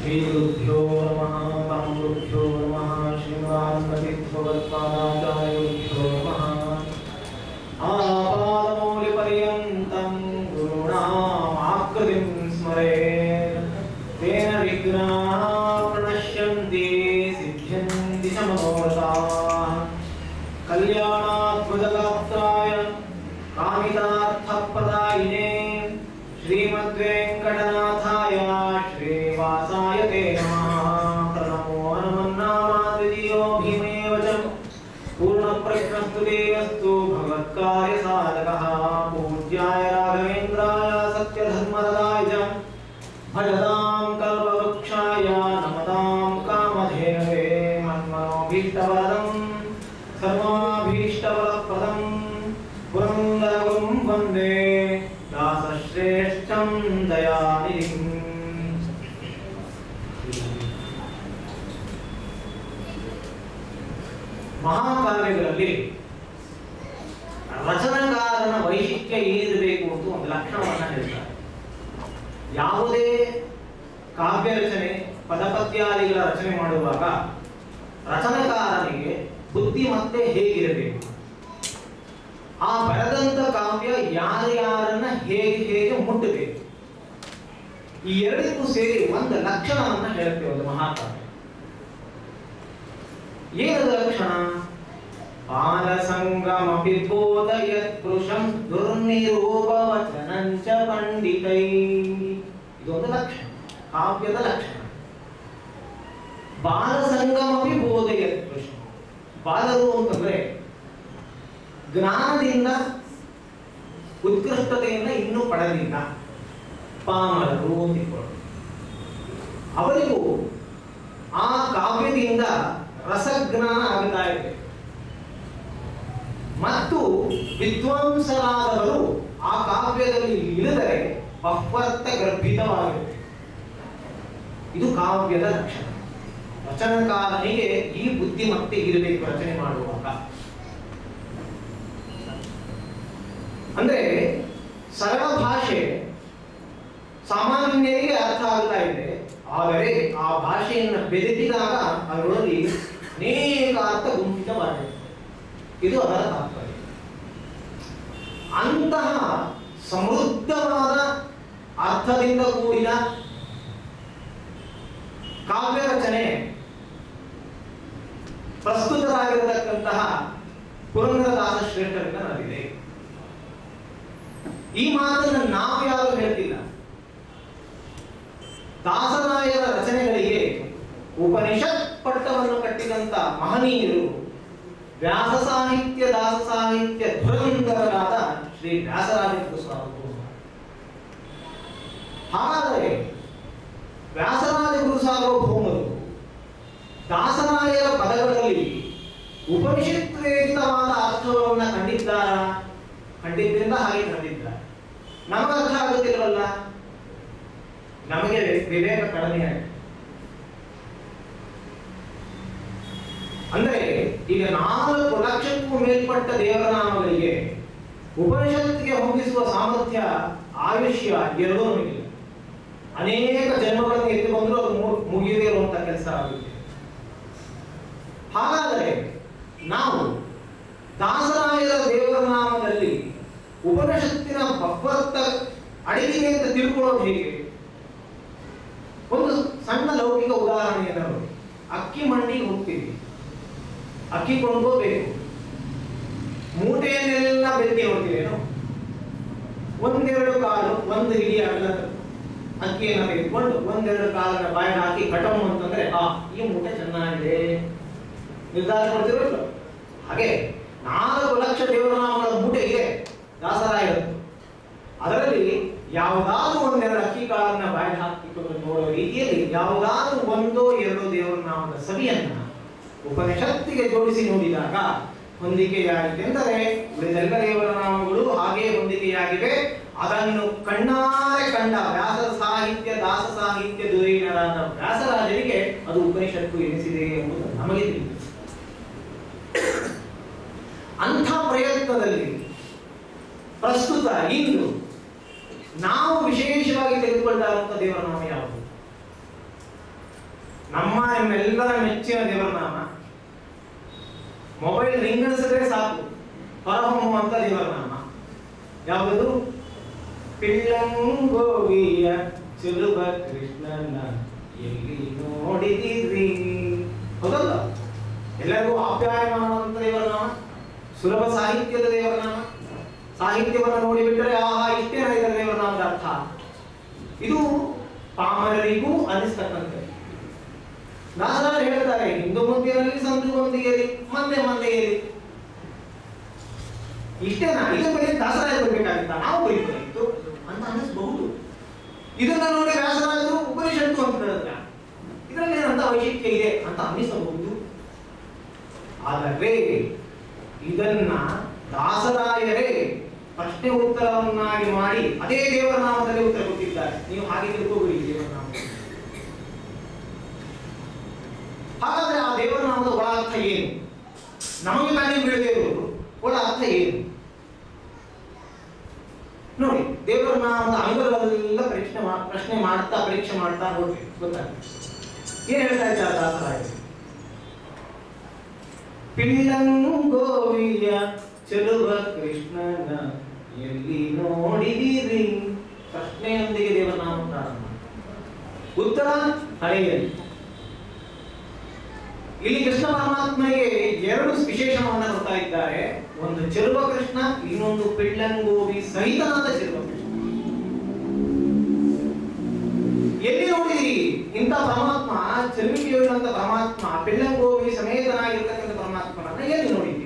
श्रीगुरुभ्यो नमः परमगुरुभ्यो नमः श्रीमदानन्दतीर्थभगवत्पादाचार्यगुरुभ्यो नमः आपादमौलिपर्यन्तं गुरूणामाकृतिं स्मरेत् तेन विघ्नाः प्रणश्यन्ति सिद्ध्यन्ति च मनोरथाः कल्याणात्मजगात्राय कामितार्थप्रदायिने श्रीमद्वेङ्कटनाथाय श्रीवासाय ते नमः प्रणमो हनुमन्नामाद्वितीयो भीमेव च पूर्णप्रश्नस्तु देवस्तु भगवत्कार्यसाधकः पूज्याय राघवेन्द्राय सत्यधर्मरदाय च भजतां कल्पवृक्षाय नमतां कामधेनवे मन्मनोभीष्टवरदं सर्वाभीष्टवरप्रदं पुरन्दरगुरुं वन्दे दासश्रेष्ठं दयानिधिम् ಮಹಾಕಾವ್ಯಗಳಲ್ಲಿ ರಚನಕಾರನ ವೈಶಿಷ್ಟ್ಯ ಏನಿರಬೇಕು ಅಂತ ಒಂದು ಲಕ್ಷಣವನ್ನ ಹೇಳ್ತಾರೆ ಯಾವುದೇ ಕಾವ್ಯ ರಚನೆ ಪದಪದ್ಯಾದಿಗಳ ರಚನೆ ಮಾಡುವಾಗ ರಚನಕಾರನಿಗೆ ಬುದ್ಧಿಮತ್ತೆ ಹೇಗಿರಬೇಕು ಆ ಬರೆದಂತ ಕಾವ್ಯ ಯಾರ್ಯಾರನ್ನ ಹೇಗೆ ಹೇಗೆ ಮುಟ್ಟಬೇಕು ಈ ಎರಡಕ್ಕೂ ಸೇರಿ ಒಂದು ಲಕ್ಷಣವನ್ನ ಹೇಳುತ್ತೆ ಒಂದು ಮಹಾಕಾವ್ಯ ಏನದು ಲಕ್ಷಣ ಬಾಲಸಂಗಮಪಿ ಬೋಧಯತ್ ಪುರುಷಂ ದುರ್ನಿರೂಪವಚನಂಚ ಪಂಡಿತೈ ಇದೊಂದು ಲಕ್ಷಣ ಕಾವ್ಯದ ಲಕ್ಷಣ ಬಾಲಸಂಗಮಪಿ ಬೋಧಯತ್ ಪುರುಷಂ ಬಾಲರು ಅಂತಂದ್ರೆ ಜ್ಞಾನದಿಂದ ಉತ್ಕೃಷ್ಟತೆಯಿಂದ ಇನ್ನೂ ಪಡೆದಿಲ್ಲ ಪಾಮರರು ಅಂತಿಕೊಳ್ಳು ಅವರಿಗೂ ಆ ಕಾವ್ಯದಿಂದ ರಸಜ್ಞಾನ ಆಗ್ತಾ ಇದೆ ಮತ್ತು ವಿದ್ವಾಂಸರಾದವರು ಆ ಕಾವ್ಯದಲ್ಲಿ ಇಳಿದರೆ ಬಹ್ವರ್ಥ ಗರ್ಭಿತವಾಗಿರುತ್ತೆ ಇದು ಕಾವ್ಯದ ಲಕ್ಷಣ ರಚನಕಾರನಿಗೆ ಈ ಬುದ್ಧಿಮತ್ತೆ ಇರಬೇಕು ರಚನೆ ಮಾಡುವಾಗ ಅಂದ್ರೆ ಸರಳ ಭಾಷೆ ಸಾಮಾನ್ಯರಿಗೆ ಅರ್ಥ ಆಗ್ತಾ ಇದೆ ಆದರೆ ಆ ಭಾಷೆಯನ್ನು ಬೆರೆತಿದಾಗ ಅದರೊಳಗೆ ಅನೇಕ ಅರ್ಥ ಗುಂಪಿತವಾಗಿದೆ ಇದು ಅದರ ತಾತ್ಪರ್ಯ ಅಂತಹ ಸಮೃದ್ಧವಾದ ಅರ್ಥದಿಂದ ಕೂಡಿದ ಕಾವ್ಯ ರಚನೆ ಪ್ರಸ್ತುತರಾಗಿರತಕ್ಕಂತಹ ಪುರಂದರದಾಸ ಶ್ರೇಷ್ಠರಿಂದ ನಡೆದಿದೆ ಈ ಮಾತನ್ನು ನಾವು ಯಾರು ಹೇಳ್ತಿಲ್ಲ ದಾಸರಾಯರ ರಚನೆಗಳಿಗೆ ಉಪನಿಷತ್ ಪಟ್ಟವನ್ನು ಕಟ್ಟಿದಂತ ಮಹನೀಯರು ವ್ಯಾಸ ಸಾಹಿತ್ಯ ದಾಸ ಸಾಹಿತ್ಯ ಧುರಂಧರರಾದ ಶ್ರೀ ವ್ಯಾಸರಾಜ ಗುರುಸ್ವಾಮಿಗಳು ಹಾಗಾದರೆ ವ್ಯಾಸರಾಜ ಗುರು ಸಾರ್ವಭೌಮರು ದಾಸರಾಯರ ಪದಗಳಲ್ಲಿ ಉಪನಿಷತ್ವೇತವಾದ ಅರ್ಥವನ್ನು ಕಂಡಿದ್ದಾರಾ ಕಂಡಿದ್ದರಿಂದ ಹಾಗೆ ಕಂಡಿದ್ದಾರೆ ನಮಗೆ ಅರ್ಥ ಆಗುತ್ತಿಲ್ವಲ್ಲ ನಮಗೆ ವಿವೇಕ ಕಡಿಮೆ ಆಗಿದೆ ಅಂದ್ರೆ ಈಗ ನಾಲ್ಕು ಲಕ್ಷಕ್ಕೂ ಮೇಲ್ಪಟ್ಟ ದೇವರನಾಮಗಳಿಗೆ ಉಪನಿಷತ್ತಿಗೆ ಹೊಂದಿಸುವ ಸಾಮರ್ಥ್ಯ ಆಯುಷ್ಯ ಎರಡೂ ನಮಗಿಲ್ಲ ಅನೇಕ ಜನ್ಮಗಳನ್ನು ಎದ್ದು ಬಂದರೂ ಅದು ಮು- ಮುಗಿಯದೇ ಇರುವಂತ ಕೆಲಸ ಆಗುತ್ತೆ ಹಾಗಾದರೆ ನಾವು ದಾಸರಾಯರ ದೇವರ ನಾಮದಲ್ಲಿ ಉಪನಿಷತ್ತಿನ ಬಹ್ವರ್ಥ ಅಡಗಿದೆ ಅಂತ ತಿಳ್ಕೊಳ್ಳೋದು ಹೇಗೆ ಒಂದು ಸಣ್ಣ ಲೌಕಿಕ ಉದಾಹರಣೆಯನ್ನು ನೋಡಿ ಅಕ್ಕಿ ಮಂಡಿಗೆ ಹೋಗ್ತೀವಿ ಅಕ್ಕಿ ಕೊಂಡ್ಕೋಬೇಕು ಮೂಟೆಯನ್ನೆಲ್ಲ ಬೆತ್ತಿ ನೋಡ್ತೀವೇನು ಒಂದೆರಡು ಕಾಲು ಒಂದು ಹಿಡಿ ಅಗಲ ಅಕ್ಕಿಯನ್ನು ತೆಗೆದುಕೊಂಡು ಒಂದೆರಡು ಕಾಲನ್ನ ಬಾಯಿ ಹಾಕಿ ಕಟಮ್ ಅಂತಂದ್ರೆ ಆ ಈ ಮೂಟೆ ಚೆನ್ನಾಗಿದೆ ನಿರ್ಧಾರ ಮಾಡ್ತಿರೋಲ್ಲ ಹಾಗೆ ನಾಲ್ಕು ಲಕ್ಷ ದೇವರನಾಮಗಳ ಮೂಟೆ ಇದೆ ದಾಸರಾಯರದ್ದು ಅದರಲ್ಲಿ ಯಾವುದಾದ್ರೂ ಒಂದೆರಡು ಅಕ್ಕಿ ಕಾಳನ್ನ ಬಾಯಿ ಹಾಕಿಕೊಂಡು ನೋಡುವ ರೀತಿಯಲ್ಲಿ ಯಾವುದಾದ್ರೂ ಒಂದೋ ಎರಡೋ ದೇವರ ನಾಮದ ಸವಿಯನ್ನ ಉಪನಿಷತ್ತಿಗೆ ಜೋಡಿಸಿ ನೋಡಿದಾಗ ಹೊಂದಿಕೆಯಾಗಿದೆ ಎಂದರೆ ಉಳಿದೆಲ್ಲ ದೇವರ ನಾಮಗಳು ಹಾಗೆ ಹೊಂದಿಕೆಯಾಗಿವೆ ಅದನ್ನು ಕಣ್ಣಾರೆ ಕಂಡ ವ್ಯಾಸ ಸಾಹಿತ್ಯ ದಾಸ ಸಾಹಿತ್ಯ ಧುರೀಣರಾದ ವ್ಯಾಸರಾಜರಿಗೆ ಅದು ಉಪನಿಷತ್ತು ಎನಿಸಿದೆ ಎಂಬುದು ನಮಗೆ ತಿಳಿದಿದೆ ಅಂಥ ಪ್ರಯತ್ನದಲ್ಲಿ ಪ್ರಸ್ತುತ ಇಂದು ನಾವು ವಿಶೇಷವಾಗಿ ತೆಗೆದುಕೊಳ್ತಾ ಇರುವಂತ ದೇವರ ನಾಮ ಯಾವುದು ನಮ್ಮ ನಿಮ್ಮೆಲ್ಲರ ಮೆಚ್ಚಿನ ದೇವರ ನಾಮ ಮೊಬೈಲ್ ರಿಂಗಣಿಸಿದ್ರೆ ಸಾಕು ಹೊರಹೊಮ್ಮುವಂತ ದೇವರ ನಾಮ ಯಾವುದು ಪಿಳ್ಳಂಗೋವಿಯ ಸುಲಭ ಕೃಷ್ಣನ ಎಲ್ಲಿ ನೋಡಿದಿರಿ ಹೌದಲ್ಲ ಎಲ್ಲರಿಗೂ ಆಪ್ಯಾಯಮಾನವಂತ ದೇವರ ನಾಮ ಸುಲಭ ಸಾಹಿತ್ಯದ ದೇವರ ನಾಮ ಸಾಹಿತ್ಯವನ್ನು ನೋಡಿಬಿಟ್ಟರೆ ಆಹಾ ಇಷ್ಟೇನ ಇದರ ದೇವರ ನಾಮದ ಅರ್ಥ ಇದು ಪಾಮರರಿಗೂ ಅನಿಸ್ತಕ್ಕಂಥದ್ದು ದಾಸರಾಜರು ಹೇಳ್ತಾರೆ ಹಿಂದೂ ಮಂದಿರಲ್ಲಿ ಸಂತು ಮಂದಿಗೆಯಲ್ಲಿ ಮಂದೆ ಮಂದೆಯಲ್ಲಿ ಇಷ್ಟೇನಾ ಇದು ಬರೀ ದಾಸರಾಯ ಬರಬೇಕಾಗಿತ್ತ ನಾವು ಬರೀಬೇಕಾಗಿತ್ತು ಅಂತ ಅನ್ನಿಸಬಹುದು ಇದನ್ನ ನೋಡಿ ವ್ಯಾಸರಾಜರು ಉಪನಿಷತ್ತು ಅಂತ ಹೇಳಿದ್ರ ಇದರಲ್ಲಿ ಏನಂತ ವೈಶಿಷ್ಟ್ಯ ಇದೆ ಅಂತ ಅನ್ನಿಸಬಹುದು ಆದರೆ ಇದನ್ನ ದಾಸರಾಯರೇ ಪ್ರಶ್ನೆ ಉತ್ತರವನ್ನಾಗಿ ಮಾಡಿ ಅದೇ ದೇವರ ನಾಮದಲ್ಲಿ ಉತ್ತರ ಕೊಟ್ಟಿದ್ದಾರೆ ನೀವು ಹಾಗೆ ತಿಳ್ಕೋಬೇಡಿ ದೇವರ ನಾಮ ಹಾಗಾದ್ರೆ ಆ ದೇವರ ನಾಮದ ಒಳ ಅರ್ಥ ಏನು ನಮಗೆ ತಾನೇ ಬೀಳದೇ ಇರುವುದು ಒಳ ಅರ್ಥ ಏನು ನೋಡಿ ದೇವರ ನಾಮದ ಅಂಗಗಳೆಲ್ಲ ಪರೀಕ್ಷೆ ಮಾ- ಪ್ರಶ್ನೆ ಮಾಡ್ತಾ ಪರೀಕ್ಷೆ ಮಾಡ್ತಾ ನೋಡ್ಬೇಕು ಗೊತ್ತಾಗ್ತದೆ ಏನ್ ಹೇಳ್ತಾ ಇದ್ದಾರೆ ದಾಸರಾಯರು ಪಿಳ್ಳಂಗೋವಿಯ ಚೆಲುವ ಕೃಷ್ಣನ ಎಲ್ಲಿ ನೋಡಿದಿರಿ ಪ್ರಶ್ನೆಯೊಂದಿಗೆ ದೇವರ ನಾಮ ಪ್ರಾರಂಭ ಉತ್ತರ ಹಳೆಯಲ್ಲಿ ಇಲ್ಲಿ ಕೃಷ್ಣ ಪರಮಾತ್ಮಗೆ ಎರಡು ವಿಶೇಷವನ್ನ ಕೊಡ್ತಾ ಇದ್ದಾರೆ ಒಂದು ಚೆಲುವ ಕೃಷ್ಣ ಇನ್ನೊಂದು ಪಿಳ್ಳಂಗೋವಿ ಸಹಿತನಾದ ಚೆಲುವ ಕೃಷ್ಣ ಎಲ್ಲಿ ನೋಡಿದಿರಿ ಇಂಥ ಪರಮಾತ್ಮ ಚೆಲುವಿಕೆಯುಳ್ಳಂತ ಪರಮಾತ್ಮ ಪಿಳ್ಳಂಗೋವಿ ಸಮೇತನಾಗಿರ್ತಕ್ಕಂಥ ಪರಮಾತ್ಮನನ್ನ ಎಲ್ಲಿ ನೋಡಿದ್ದೀರಿ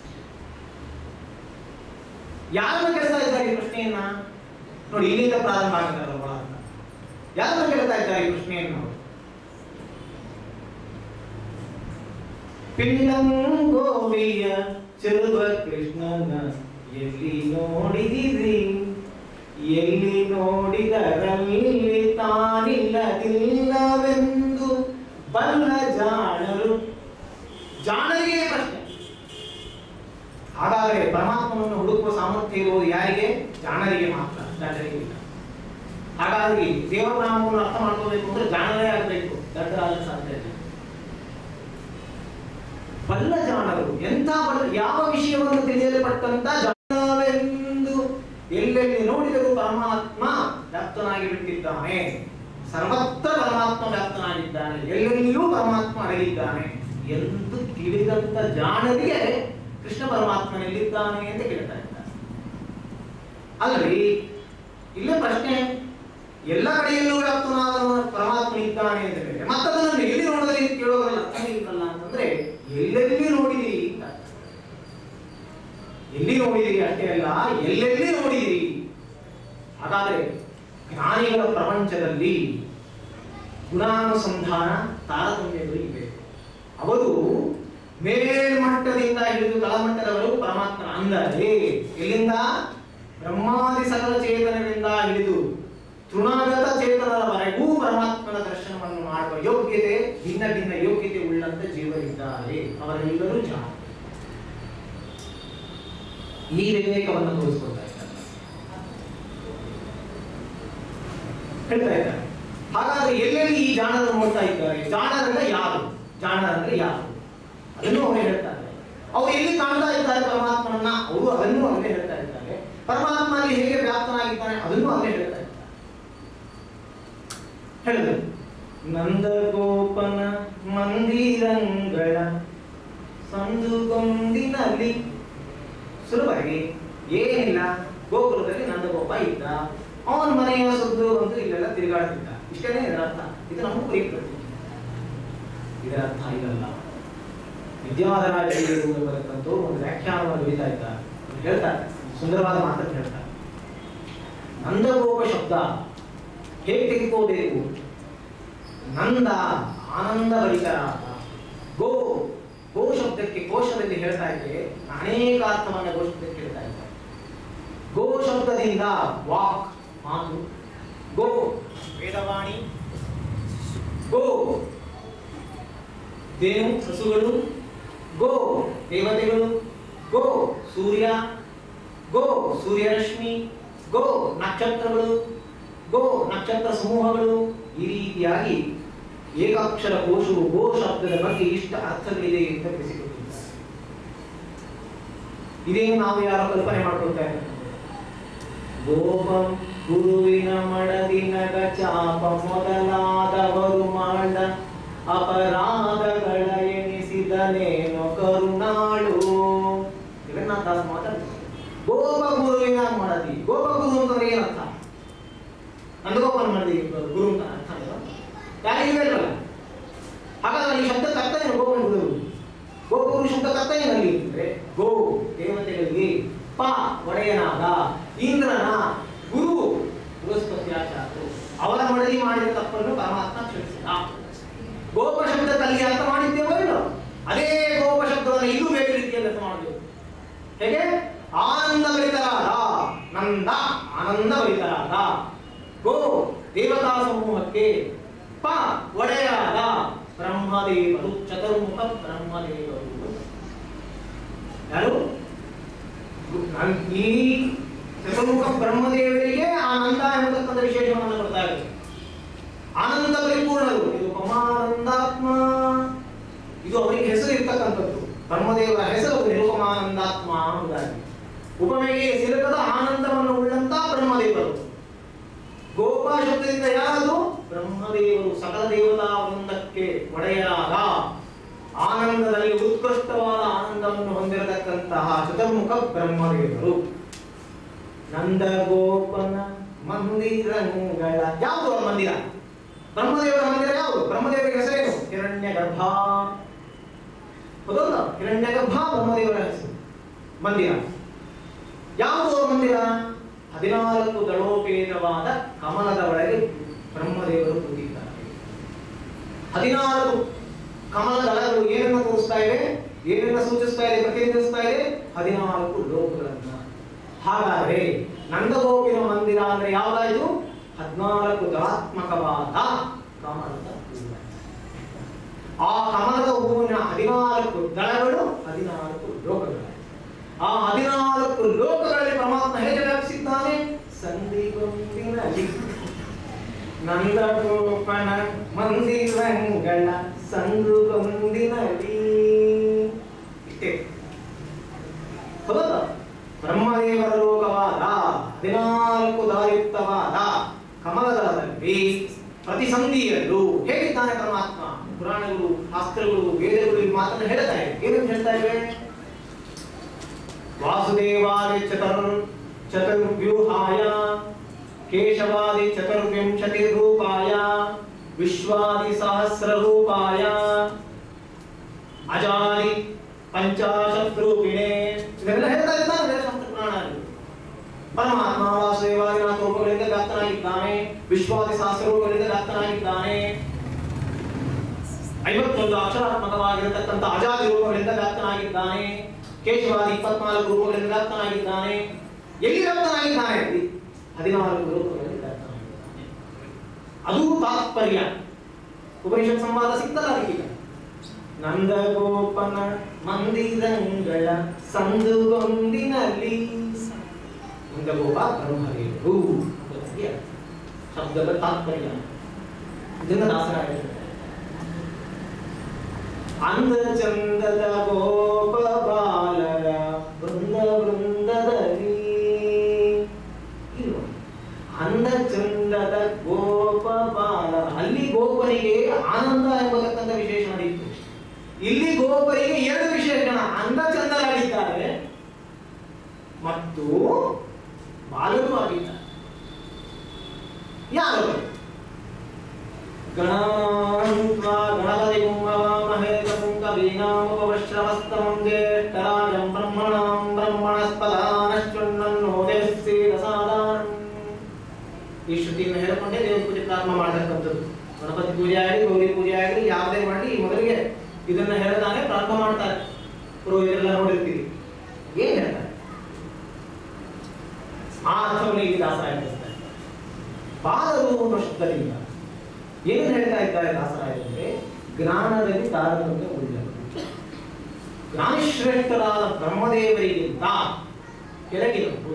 ಯಾರನ್ನ ಕೇಳ್ತಾ ಇದ್ದಾರೆ ಈ ಪ್ರಶ್ನೆಯನ್ನ ನೋಡಿ ಇಲ್ಲಿಂದ ಪ್ರಾರಂಭ ಆಗಿದ್ದಾರೆ ಒಳ ಅಂತ ಯಾರನ್ನ ಕೇಳ್ತಾ ಇದ್ದಾರೆ ಈ ಪ್ರಶ್ನೆಯನ್ನು ಪಿಳ್ಳಂಗೋವಿಯ ಚೆಲುವ ಕೃಷ್ಣನ ಎಲ್ಲಿ ನೋಡಿದಿರಿ ಎಲ್ಲಿ ನೋಡಿದರಲ್ಲಿ ತಾನಿಲ್ಲದಿಲ್ಲವೆಂದು ಬಲ್ಲ ಜಾಣರು ಜಾಣರಿಗೆ ಪ್ರಶ್ನೆ ಹಾಗಾದರೆ ಪರಮಾತ್ಮನನ್ನು ಹುಡುಕುವ ಸಾಮರ್ಥ್ಯ ಇರುವುದು ಯಾರಿಗೆ ಜಾಣರಿಗೆ ಮಾತ್ರ ದಡ್ಡರಿಗೆ ಇಲ್ಲ ಹಾಗಾಗಿ ದೇವರ ನಾಮವನ್ನು ಅರ್ಥ ಮಾಡ್ಕೋಬೇಕು ಅಂದ್ರೆ ಜಾಣರೇ ಆಗಬೇಕು ದಡ್ಡರಾಗ ಸಾಧ್ಯ ಇಲ್ಲ ಬಲ್ಲ ಜಾಣರು ಎಂಥ ಬಲ್ಲ ಯಾವ ವಿಷಯವನ್ನು ತಿಳಿಯಲ್ಪಟ್ಟಂತ ಜಾಣವೆಂದು ಎಲ್ಲೆಲ್ಲಿ ನೋಡಿದರೂ ಪರಮಾತ್ಮ ವ್ಯಾಪ್ತನಾಗಿ ಬಿಟ್ಟಿದ್ದಾನೆ ಸರ್ವತ್ರ ಪರಮಾತ್ಮ ವ್ಯಾಪ್ತನಾಗಿದ್ದಾನೆ ಎಲ್ಲೆಲ್ಲಿಯೂ ಪರಮಾತ್ಮ ಅಡಗಿದ್ದಾನೆ ಎಂದು ತಿಳಿದಂತ ಜಾಣರಿಗೆ ಕೃಷ್ಣ ಪರಮಾತ್ಮನೆಲ್ಲಿದ್ದಾನೆ ಅಂತ ಕೇಳ್ತಾ ಇದ್ದಾರೆ ಅಲ್ರಿ ಇಲ್ಲೇ ಪ್ರಶ್ನೆ ಎಲ್ಲ ಕಡೆಯಲ್ಲೂ ವ್ಯಾಪ್ತನಾದ ಪರಮಾತ್ಮ ಇದ್ದಾನೆ ಅಂತ ಹೇಳಿದ್ರೆ ಮತ್ತದನ್ನು ಎಲ್ಲಿ ನೋಡಿದ್ರೆ ಇದು ಕೇಳೋದ್ರಲ್ಲಿ ಅರ್ಥನೇ ಇಲ್ಲಲ್ಲ ಅಂತಂದ್ರೆ ಎಲ್ಲೆಲ್ಲಿ ನೋಡಿದಿರಿ ಅಂತ ಅರ್ಥ. ಎಲ್ಲಿ ನೋಡಿದಿರಿ ಅಷ್ಟೇ ಅಲ್ಲ ಎಲ್ಲೆಲ್ಲಿ ನೋಡಿದಿರಿ ಹಾಗಾದ್ರೆ ಜ್ಞಾನಿಗಳ ಪ್ರಪಂಚದಲ್ಲಿ ಗುಣಾನುಸಂಧಾನ ತಾರತಮ್ಯಗಳು ಇವೆ ಅವರು ಮೇಲ್ಮಟ್ಟದಿಂದ ಹಿಡಿದು ತಳಮಟ್ಟದವರೆಗೂ ಪರಮಾತ್ಮನ ಅಂದರೆ ಎಲ್ಲಿಂದ ಬ್ರಹ್ಮಾದಿ ಸಕಲ ಚೇತನದಿಂದ ಹಿಡಿದು ತೃಣಾಗತ ಚೇತನದವರೆಗೂ ಪರಮಾತ್ಮನ ದರ್ಶನವನ್ನು ಮಾಡುವ ಯೋಗ್ಯತೆ ಭಿನ್ನ ಭಿನ್ನ ಯೋಗ್ಯತೆ ಉಳ್ಳಂತ ಜೀವರಿದ್ದಾರೆ ಅವರೆಲ್ಲರೂ ಜಾಣ ಈ ವಿವೇಕವನ್ನು ತೋರಿಸ್ಕೊಳ್ತಾ ಇದ್ದಾರೆ ಹೇಳ್ತಾ ಇದ್ದಾರೆ ಹಾಗಾದ್ರೆ ಎಲ್ಲೆಲ್ಲಿ ಈ ಜಾಣರು ನೋಡ್ತಾ ಇದ್ದಾರೆ ಜಾಣರಂದ್ರೆ ಯಾರು ಜಾಣರಂದ್ರೆ ಯಾರು ಅದನ್ನು ಅವರೇ ಹೇಳ್ತಾರೆ ಅವ್ರು ಎಲ್ಲಿ ಕಾಣ್ತಾ ಇದ್ದಾರೆ ಪರಮಾತ್ಮನನ್ನ ಅವರು ಅದನ್ನು ಅವರೇ ಹೇಳ್ತಾ ಇದ್ದಾರೆ ಪರಮಾತ್ಮ ಅಲ್ಲಿ ಹೇಗೆ ವ್ಯಾಪ್ತನಾಗಿದ್ದಾನೆ ಅದನ್ನು ಅವರೇ ಹೇಳ್ತಾ ಇದ್ದಾರೆ ಹೇಳಿದ್ರು ನಂದಗೋಪನ ಮಂದಿರಂಗಳ ಸಂದುಗೊಂದಿನಲ್ಲಿ ಸುಲಭವಾಗಿ ಏನಿಲ್ಲ ಗೋಕುಲದಲ್ಲಿ ನಂದಗೋಪ ಇದ್ದ ಅವನ ಮನೆಯ ಸುದ್ದು ಬಂದು ಇಲ್ಲೆಲ್ಲ ತಿರುಗಾಡ್ತಿದ್ದ ಇಷ್ಟೇನೆ ಇದರ ಅರ್ಥ ಇದು ನಮಗೂ ಬರೀಬೇಕು ಇದರ ಅರ್ಥ ಇದಲ್ಲ ವಿದ್ಯಾಧರಾಜರು ಬರತಕ್ಕಂಥವ್ರು ಒಂದು ವ್ಯಾಖ್ಯಾನವನ್ನು ಬರೀತಾ ಇದ್ದಾರೆ ಅವ್ರು ಹೇಳ್ತಾರೆ ಸುಂದರವಾದ ಮಾತನ್ನು ಹೇಳ್ತಾರೆ ನಂದಗೋಪ ಶಬ್ದ ಹೇಗೆ ತೆಗೆದುಕೋಬೇಕು ನಂದ ಆನಂದ ಭರಿತರಾದ ಗೋ ಗೋ ಶಬ್ದಕ್ಕೆ ಕೋಶದಲ್ಲಿ ಹೇಳ್ತಾ ಇದ್ರೆ ಅನೇಕ ಅರ್ಥವನ್ನ ಗೋ ಶಬ್ದಕ್ಕೆ ಹೇಳ್ತಾ ಇದ್ದಾರೆ ಗೋ ಶಬ್ದದಿಂದ ವಾಕ್ ಮಾತು ಗೋ ವೇದವಾಣಿ ಗೋ ದೇನು ಹಸುಗಳು ಗೋ ದೇವತೆಗಳು ಗೋ ಸೂರ್ಯ ಗೋ ಸೂರ್ಯರಶ್ಮಿ ಗೋ ನಕ್ಷತ್ರಗಳು ಗೋ ನಕ್ಷತ್ರ ಸಮೂಹಗಳು ಈ ರೀತಿಯಾಗಿ ಏಕಾಕ್ಷರ ಕೋಶವು ಗೋ ಶಬ್ದದ ಬಗ್ಗೆ ಇಷ್ಟ ಅರ್ಥಗಳಿದೆ ಅಂತ ತಿಳಿಸಿಕೊಟ್ಟಿದ್ದಾರೆ ಇದೇನು ನಾವು ಯಾರೋ ಕಲ್ಪನೆ ಮಾಡ್ಕೊಳ್ತಾ ಇದ್ದೀವಿ ಗೋಪಂ ಗುರುವಿನ ಮಡದಿನಗ ಚಾಪ ಮೊದಲಾದವರು ಮಾಡ ಅಪರಾಧಗಳ ಎಣಿಸಿದನೇನೋ ಕರುಣಾಳು ಜಗನ್ನಾಥ ದಾಸ್ ಮಾತಾಡ್ತಾರೆ ಗೋಪ ಗುರುವಿನ ಮಡದಿ ಗೋಪ ಗುರು ಅಂತಂದ್ರೆ ಏನರ್ಥ ನಂದಗೋಪನ ಮಡದಿ ಗುರು ಅಂತ ಅರ್ಥ ಅಲ್ವಾ? ಯಾರಿಗೂ ಇಲ್ವಲ್ಲ ಹಾಗಾದ್ರೆ ಈ ಶಬ್ದ ಅರ್ಥ ಏನು ಗೋಪನ ಗುರು ಗೋಪುರು ಶಬ್ದ ಅರ್ಥ ಏನಲ್ಲಿ ಅಂದ್ರೆ ಗೋ ದೇವತೆಗಳಿಗೆ ಪ ಒಡೆಯನಾದ ಇಂದ್ರನ ಗುರು ಬೃಹಸ್ಪತ್ಯಾಚಾರ್ಯರು ಅವರ ಮಡದಿ ಮಾಡಿದ ತಪ್ಪನ್ನು ಪರಮಾತ್ಮ ಕ್ಷಮಿಸಿದ ಗೋಪ ಶಬ್ದದಲ್ಲಿ ಅರ್ಥ ಮಾಡಿದ್ದೇವೋ ಇಲ್ಲೋ ಅದೇ ಗೋಪ ಶಬ್ದವನ್ನು ಇನ್ನೂ ಬೇರೆ ರೀತಿಯಲ್ಲಿ ಅರ್ಥ ಮಾಡಬೇಕು ಹೇಗೆ ಆನಂದ ಭರಿತರಾದ ನಂದ ಆನಂದ ಭರಿತರಾದ ಗೋ ದೇವತಾ ಸಮೂಹಕ್ಕೆ ಪ ಒಡೆಯರಾದ ಬ್ರಹ್ಮದೇವರು ಚತುರ್ಮುಖ ಬ್ರಹ್ಮದೇವರು ಯಾರು ನಾನ್ ಈ ಚತುರ್ಮುಖ ಬ್ರಹ್ಮದೇವರಿಗೆ ಆನಂದ ಎಂಬತಕ್ಕಂಥ ವಿಶೇಷವನ್ನು ಕೊಡ್ತಾ ಇದ್ದಾರೆ ಆನಂದ ಪರಿಪೂರ್ಣರು ಇದು ಪರಮಾನಂದಾತ್ಮ ಇದು ಅವರಿಗೆ ಹೆಸರು ಇರ್ತಕ್ಕಂಥದ್ದು ಬ್ರಹ್ಮದೇವರ ಹೆಸರು ನಿರುಪಮಾನಂದಾತ್ಮ ಎಂಬುದಾಗಿ ಉಪಮೆಗೆ ಸಿಲುಕದ ಆನಂದವನ್ನು ಉಳ್ಳಂತ ಬ್ರಹ್ಮದೇವರು ಗೋಪ ಶಬ್ದದಿಂದ ಯಾರದು ಬ್ರಹ್ಮದೇವರು ಸಕಲ ದೇವತಾ ವೃಂದಕ್ಕೆ ಒಡೆಯರಾದ ಆನಂದದಲ್ಲಿ ಉತ್ಕೃಷ್ಟವಾದ ಆನಂದವನ್ನು ಹೊಂದಿರತಕ್ಕಂತಹ ಚತುರ್ಮುಖ ಬ್ರಹ್ಮದೇವರು ನಂದ ಗೋಪನ ಮಂದಿರಗಳ ಯಾವುದು ಅವರ ಮಂದಿರ ಬ್ರಹ್ಮದೇವರ ಮಂದಿರ ಯಾವುದು ಬ್ರಹ್ಮದೇವರ ಹೆಸರೇನು ಹಿರಣ್ಯ ಗರ್ಭ ಹೌದಲ್ಲ ಹಿರಣ್ಯ ಗರ್ಭ ಬ್ರಹ್ಮದೇವರ ಹೆಸರು ಮಂದಿರ ಯಾವುದು ಅವರ ಮಂದಿರ ಹದಿನಾಲ್ಕು ದಳೋಪೇತವಾದ ಕಮಲದ ಒಳಗೆ ಬ್ರಹ್ಮದೇವರು ಕೂತಿದ್ದಾರೆ ಹದಿನಾಲ್ಕು ಕಮಲ ದಳಗಳು ಏನನ್ನ ತೋರಿಸ್ತಾ ಇವೆ ಏನನ್ನ ಸೂಚಿಸ್ತಾ ಇದೆ ಪ್ರತಿನಿಧಿಸ್ತಾ ಇದೆ ಹದಿನಾಲ್ಕು ಲೋಕಗಳನ್ನ ಹಾಗಾದ್ರೆ ನಂದಗೋಪಿನ ಮಂದಿರ ಅಂದ್ರೆ ಯಾವ್ದಾಯ್ತು ಹದಿನಾಲ್ಕು ದಳಾತ್ಮಕವಾದ ಕಮಲದ ಹೂವು. ಆ ಕಮಲದ ಹೂವಿನ ಹದಿನಾಲ್ಕು ದಳಗಳು ಹದಿನಾಲ್ಕು ಲೋಕಗಳು ಆ ಹದಿನಾಲ್ಕು ಲೋಕಗಳಲ್ಲಿ ಪರಮಾತ್ಮ ಹೇಗೆ ವ್ಯಾಪಿಸಿದ್ದಾನೆ ಸಂಧಿಗೊಂದಿನಲ್ಲಿ ನಂದಗೋಪನ ಮಂದಿರಗಳ ಸಂದುಗೊಂದಿನಲ್ಲಿ ಇಷ್ಟೇ ಹೌದಾ ಬ್ರಹ್ಮದೇವರ ಲೋಕವಾದ ಹದಿನಾಲ್ಕು ದಳಯುಕ್ತವಾದ ಕಮಲದಳದಲ್ಲಿ ಪ್ರತಿಸಂಧಿಯಲ್ಲೂ ಹೇಗಿದ್ದಾನೆ ಪರಮಾತ್ಮ ಪುರಾಣಗಳು ಶಾಸ್ತ್ರಗಳು ವೇದಗಳು ಈ ಮಾತನ್ನು ಹೇಳ್ತಾ ಇವೆ ಏನಂತ ಹೇಳ್ತಾ ಇವೆ ವಾಸುದೇವಾದಿ ಚತುರ್ ಚತುರ್ವ್ಯೂಹಾಯ ಕೇಶವಾದಿ ಚತುರ್ವಿಂಶತಿ ರೂಪಾಯ ವಿಶ್ವಾದಿ ಸಹಸ್ರ ರೂಪಾಯ ಅಜಾದಿ ಪಂಚಾಶತ್ ರೂಪಿಣೆ ಇದೆಲ್ಲ ಹೇಳ್ತಾ ಇದ್ದಾನೆ ವೇದಾಂತ ಪುರಾಣದಲ್ಲಿ ಪರಮಾತ್ಮ ವಾಸುದೇವಾದಿ ನಾಲ್ಕು ರೂಪಗಳಿಂದ ವ್ಯಾಪ್ತನಾಗಿದ್ದಾನೆ ವಿಶ್ವಾದಿ ಸಹಸ್ರ ರೂಪಗಳಿಂದ ವ್ಯಾಪ್ತನಾಗಿದ್ದಾನೆ ಐವತ್ತೊಂದು ಅಕ್ಷರಾತ್ಮಕವಾಗಿರತಕ್ಕಂಥ ಅಜಾದಿ ರೂಪಗಳಿಂದ ವ್ಯಾಪ್ತನಾಗಿದ್ದಾನೆ ಕೇಶವಾದಿ ಇಪ್ಪತ್ನಾಲ್ಕು ರೂಪಗಳಿಂದ ವ್ಯಾಪ್ತನಾಗಿದ್ದಾನೆ ಎಲ್ಲಿ ವ್ಯಾಪ್ತನಾಗಿದ್ದಾನೆ ಅಲ್ಲಿ? ಹದಿನಾಲ್ಕು ರೂಪಗಳಲ್ಲಿ ವ್ಯಾಪ್ತನಾಗಿದ್ದಾನೆ ಅದು ತಾತ್ಪರ್ಯ ಉಪನಿಷತ್ ಸಂವಾದ ಸಿಗ್ತಲ್ಲ ಅದಕ್ಕೀಗ ನಂದಗೋಪನ ಮಂದಿರಂಗಳ ಸಂದುಗೊಂದಿನಲ್ಲಿ ನಂದಗೋಪ ಬ್ರಹ್ಮದೇವರು ಎಂಬುದಾಗಿ ಅರ್ಥ. ಶಬ್ದದ ತಾತ್ಪರ್ಯ ಇದನ್ನ ದಾಸರಾಯ ಹೇಳ್ತಾರೆ. ಅಂದ ಚಂದದ ಗೋಪ ಬಾಲರ ಬೃಂದ ಬೃಂದದಲ್ಲಿ ಇಲ್ವಾ? ಅಂದ ಚಂದದ ಗೋಪ ಬಾಲ ಅಲ್ಲಿ ಗೋಪನಿಗೆ ಆನಂದ ಎಂಬತಕ್ಕಂಥ ವಿಶೇಷಣ ಇತ್ತು ಇಲ್ಲಿ ಗೋಪರಿಗೆ ಎರಡು ವಿಶೇಷಣ ಅಂದ ಚಂದರಾಗಿದ್ದಾರೆ ಮತ್ತು ಬಾಲರು ಆಗಿದ್ದಾರೆ ಯಾರು ಅವರು? ಗಣಾನ್ವಾ ಗಣಪತಿ ಕುಂಭವಾಮಹೇ ಕವೀನಾಮುಪಶ್ರವಸ್ತಮಂ ಜ್ಯೇಷ್ಠರಾಜಂ ಬ್ರಹ್ಮಣಾಂ ಬ್ರಹ್ಮಣಸ್ಪದಾನಶ್ಚುಣ್ಣನ್ನೋ ದೇವಸ್ಸೇದಸಾದಾನಂ ಈ ಶ್ರುತಿಯನ್ನು ಹೇಳಿಕೊಂಡೇ ದೇವ್ರ ಪೂಜೆ ಪ್ರಾರಂಭ ಮಾಡತಕ್ಕಂಥದ್ದು ಗಣಪತಿ ಪೂಜೆ ಆಗಲಿ ಗೌರಿ ಪೂಜೆ ಆಗಲಿ ಯಾವುದೇ ಮಾಡಲಿ ಮೊದಲಿಗೆ ಇದನ್ನ ಹೇಳ್ತಾನೆ ಪ್ರಾರಂಭ ಮಾಡ್ತಾರೆ ಪುರೋಹಿತರೆಲ್ಲ ನೋಡಿರ್ತೀವಿ ಏನ್ ಹೇಳ್ತಾರೆ ಆ ಅರ್ಥವನ್ನು ಇಲ್ಲಿ ದಾಸರಾಯ ತಿಳಿಸ್ತಾರೆ ಬಾಲರು ಅನ್ನೋ ಶಬ್ದದಿಂದ ಏನು ಹೇಳ್ತಾ ಇದ್ದಾರೆ ದಾಸರಾಯ ಅಂದ್ರೆ ಜ್ಞಾನದಲ್ಲಿ ತಾರತಮ್ಯ ಉಳ್ಳವರು ಜ್ಞಾನಶ್ರೇಷ್ಠರಾದ ಬ್ರಹ್ಮದೇವರಿಗಿಂತ ಕೆಳಗಿನವರು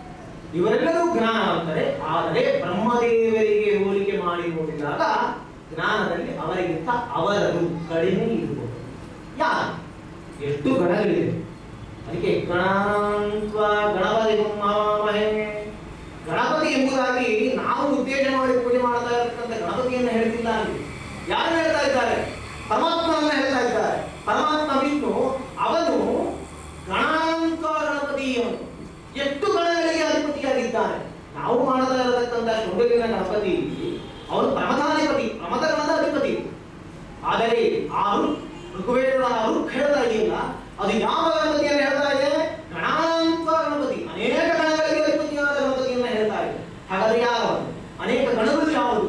ಇವರೆಲ್ಲರೂ ಜ್ಞಾನವಂತರೆ ಆದರೆ ಬ್ರಹ್ಮದೇವರಿಗೆ ಹೋಲಿಕೆ ಮಾಡಿ ನೋಡಿದಾಗ ಜ್ಞಾನದಲ್ಲಿ ಅವರಿಗಿಂತ ಅವರರು ಕಡಿಮೆ ಇರುವುದು ಯಾರು ಎಷ್ಟು ಗಣಗಳಿವೆ ಅದಕ್ಕೆ ಗಣಾಂತ್ವ ಗಣಪತಿ ಮಹಾಮಹೇ ಗಣಪತಿ ಎಂಬುದಾಗಿ ನಾವು ಉದ್ದೇಶ ಮಾಡಿ ಪೂಜೆ ಮಾಡ್ತಾ ಇರತಕ್ಕಂಥ ಗಣಪತಿಯನ್ನು ಹೇಳ್ತಿಲ್ಲ ಅಲ್ಲಿ ಯಾರು ಹೇಳ್ತಾ ಇದ್ದಾರೆ ಪರಮಾತ್ಮನನ್ನ ಹೇಳ್ತಾ ಇದ್ದಾರೆ ಪರಮಾತ್ಮ ವಿಷ್ಣು ಅವನು ಗಣಾಂಕ ಗಣಪತಿ ಅವನು ಎಷ್ಟು ಗಣಗಳಿಗೆ ಅಧಿಪತಿಯಾಗಿದ್ದಾನೆ ನಾವು ಮಾಡ್ತಾ ಇರತಕ್ಕಂಥ ಶೃಂಗಲಿನ ಗಣಪತಿ ಅವನು ಪ್ರಮಥಾಧಿಪತಿ ಪ್ರಮಥ ಗಣದ ಅಧಿಪತಿ ಆದರೆ ಆ ರು- ಋಗ್ವೇದದ ಆ ರುಕ್ ಹೇಳ್ತಾ ಇದೆಯಲ್ಲ ಅದು ಯಾವ ಗಣಪತಿಯನ್ನು ಹೇಳ್ತಾ ಇದೆ ಗಣಾಂಕ ಗಣಪತಿ ಅನೇಕ ಗಣಗಳಿಗೆ ಅಧಿಪತಿಯಾದ ಗಣಪತಿಯನ್ನ ಹೇಳ್ತಾ ಇದೆ ಹಾಗಾದ್ರೆ ಯಾರು ಅನೇಕ ಗಣಗಳು ಯಾವುದು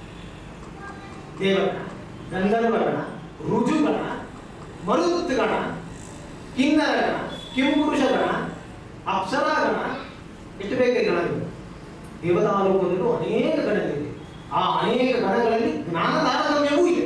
ದೇವಗಣ ಗಂಧರ್ವಗಣ ರುಜುಗಣ ಮರುತ್ಗಣ ಕಿನ್ನರಗಣ ಕಿಂಪುರುಷಗಣ ಅಪ್ಸರಾಗಣ ಎಷ್ಟು ಬೇಕೇ ಗಣಗಳು ದೇವತಾಲೋಕದಲ್ಲೂ ಅನೇಕ ಗಣಗಳಿವೆ ಆ ಅನೇಕ ಗಣಗಳಲ್ಲಿ ಜ್ಞಾನ ತಾರತಮ್ಯವೂ ಇದೆ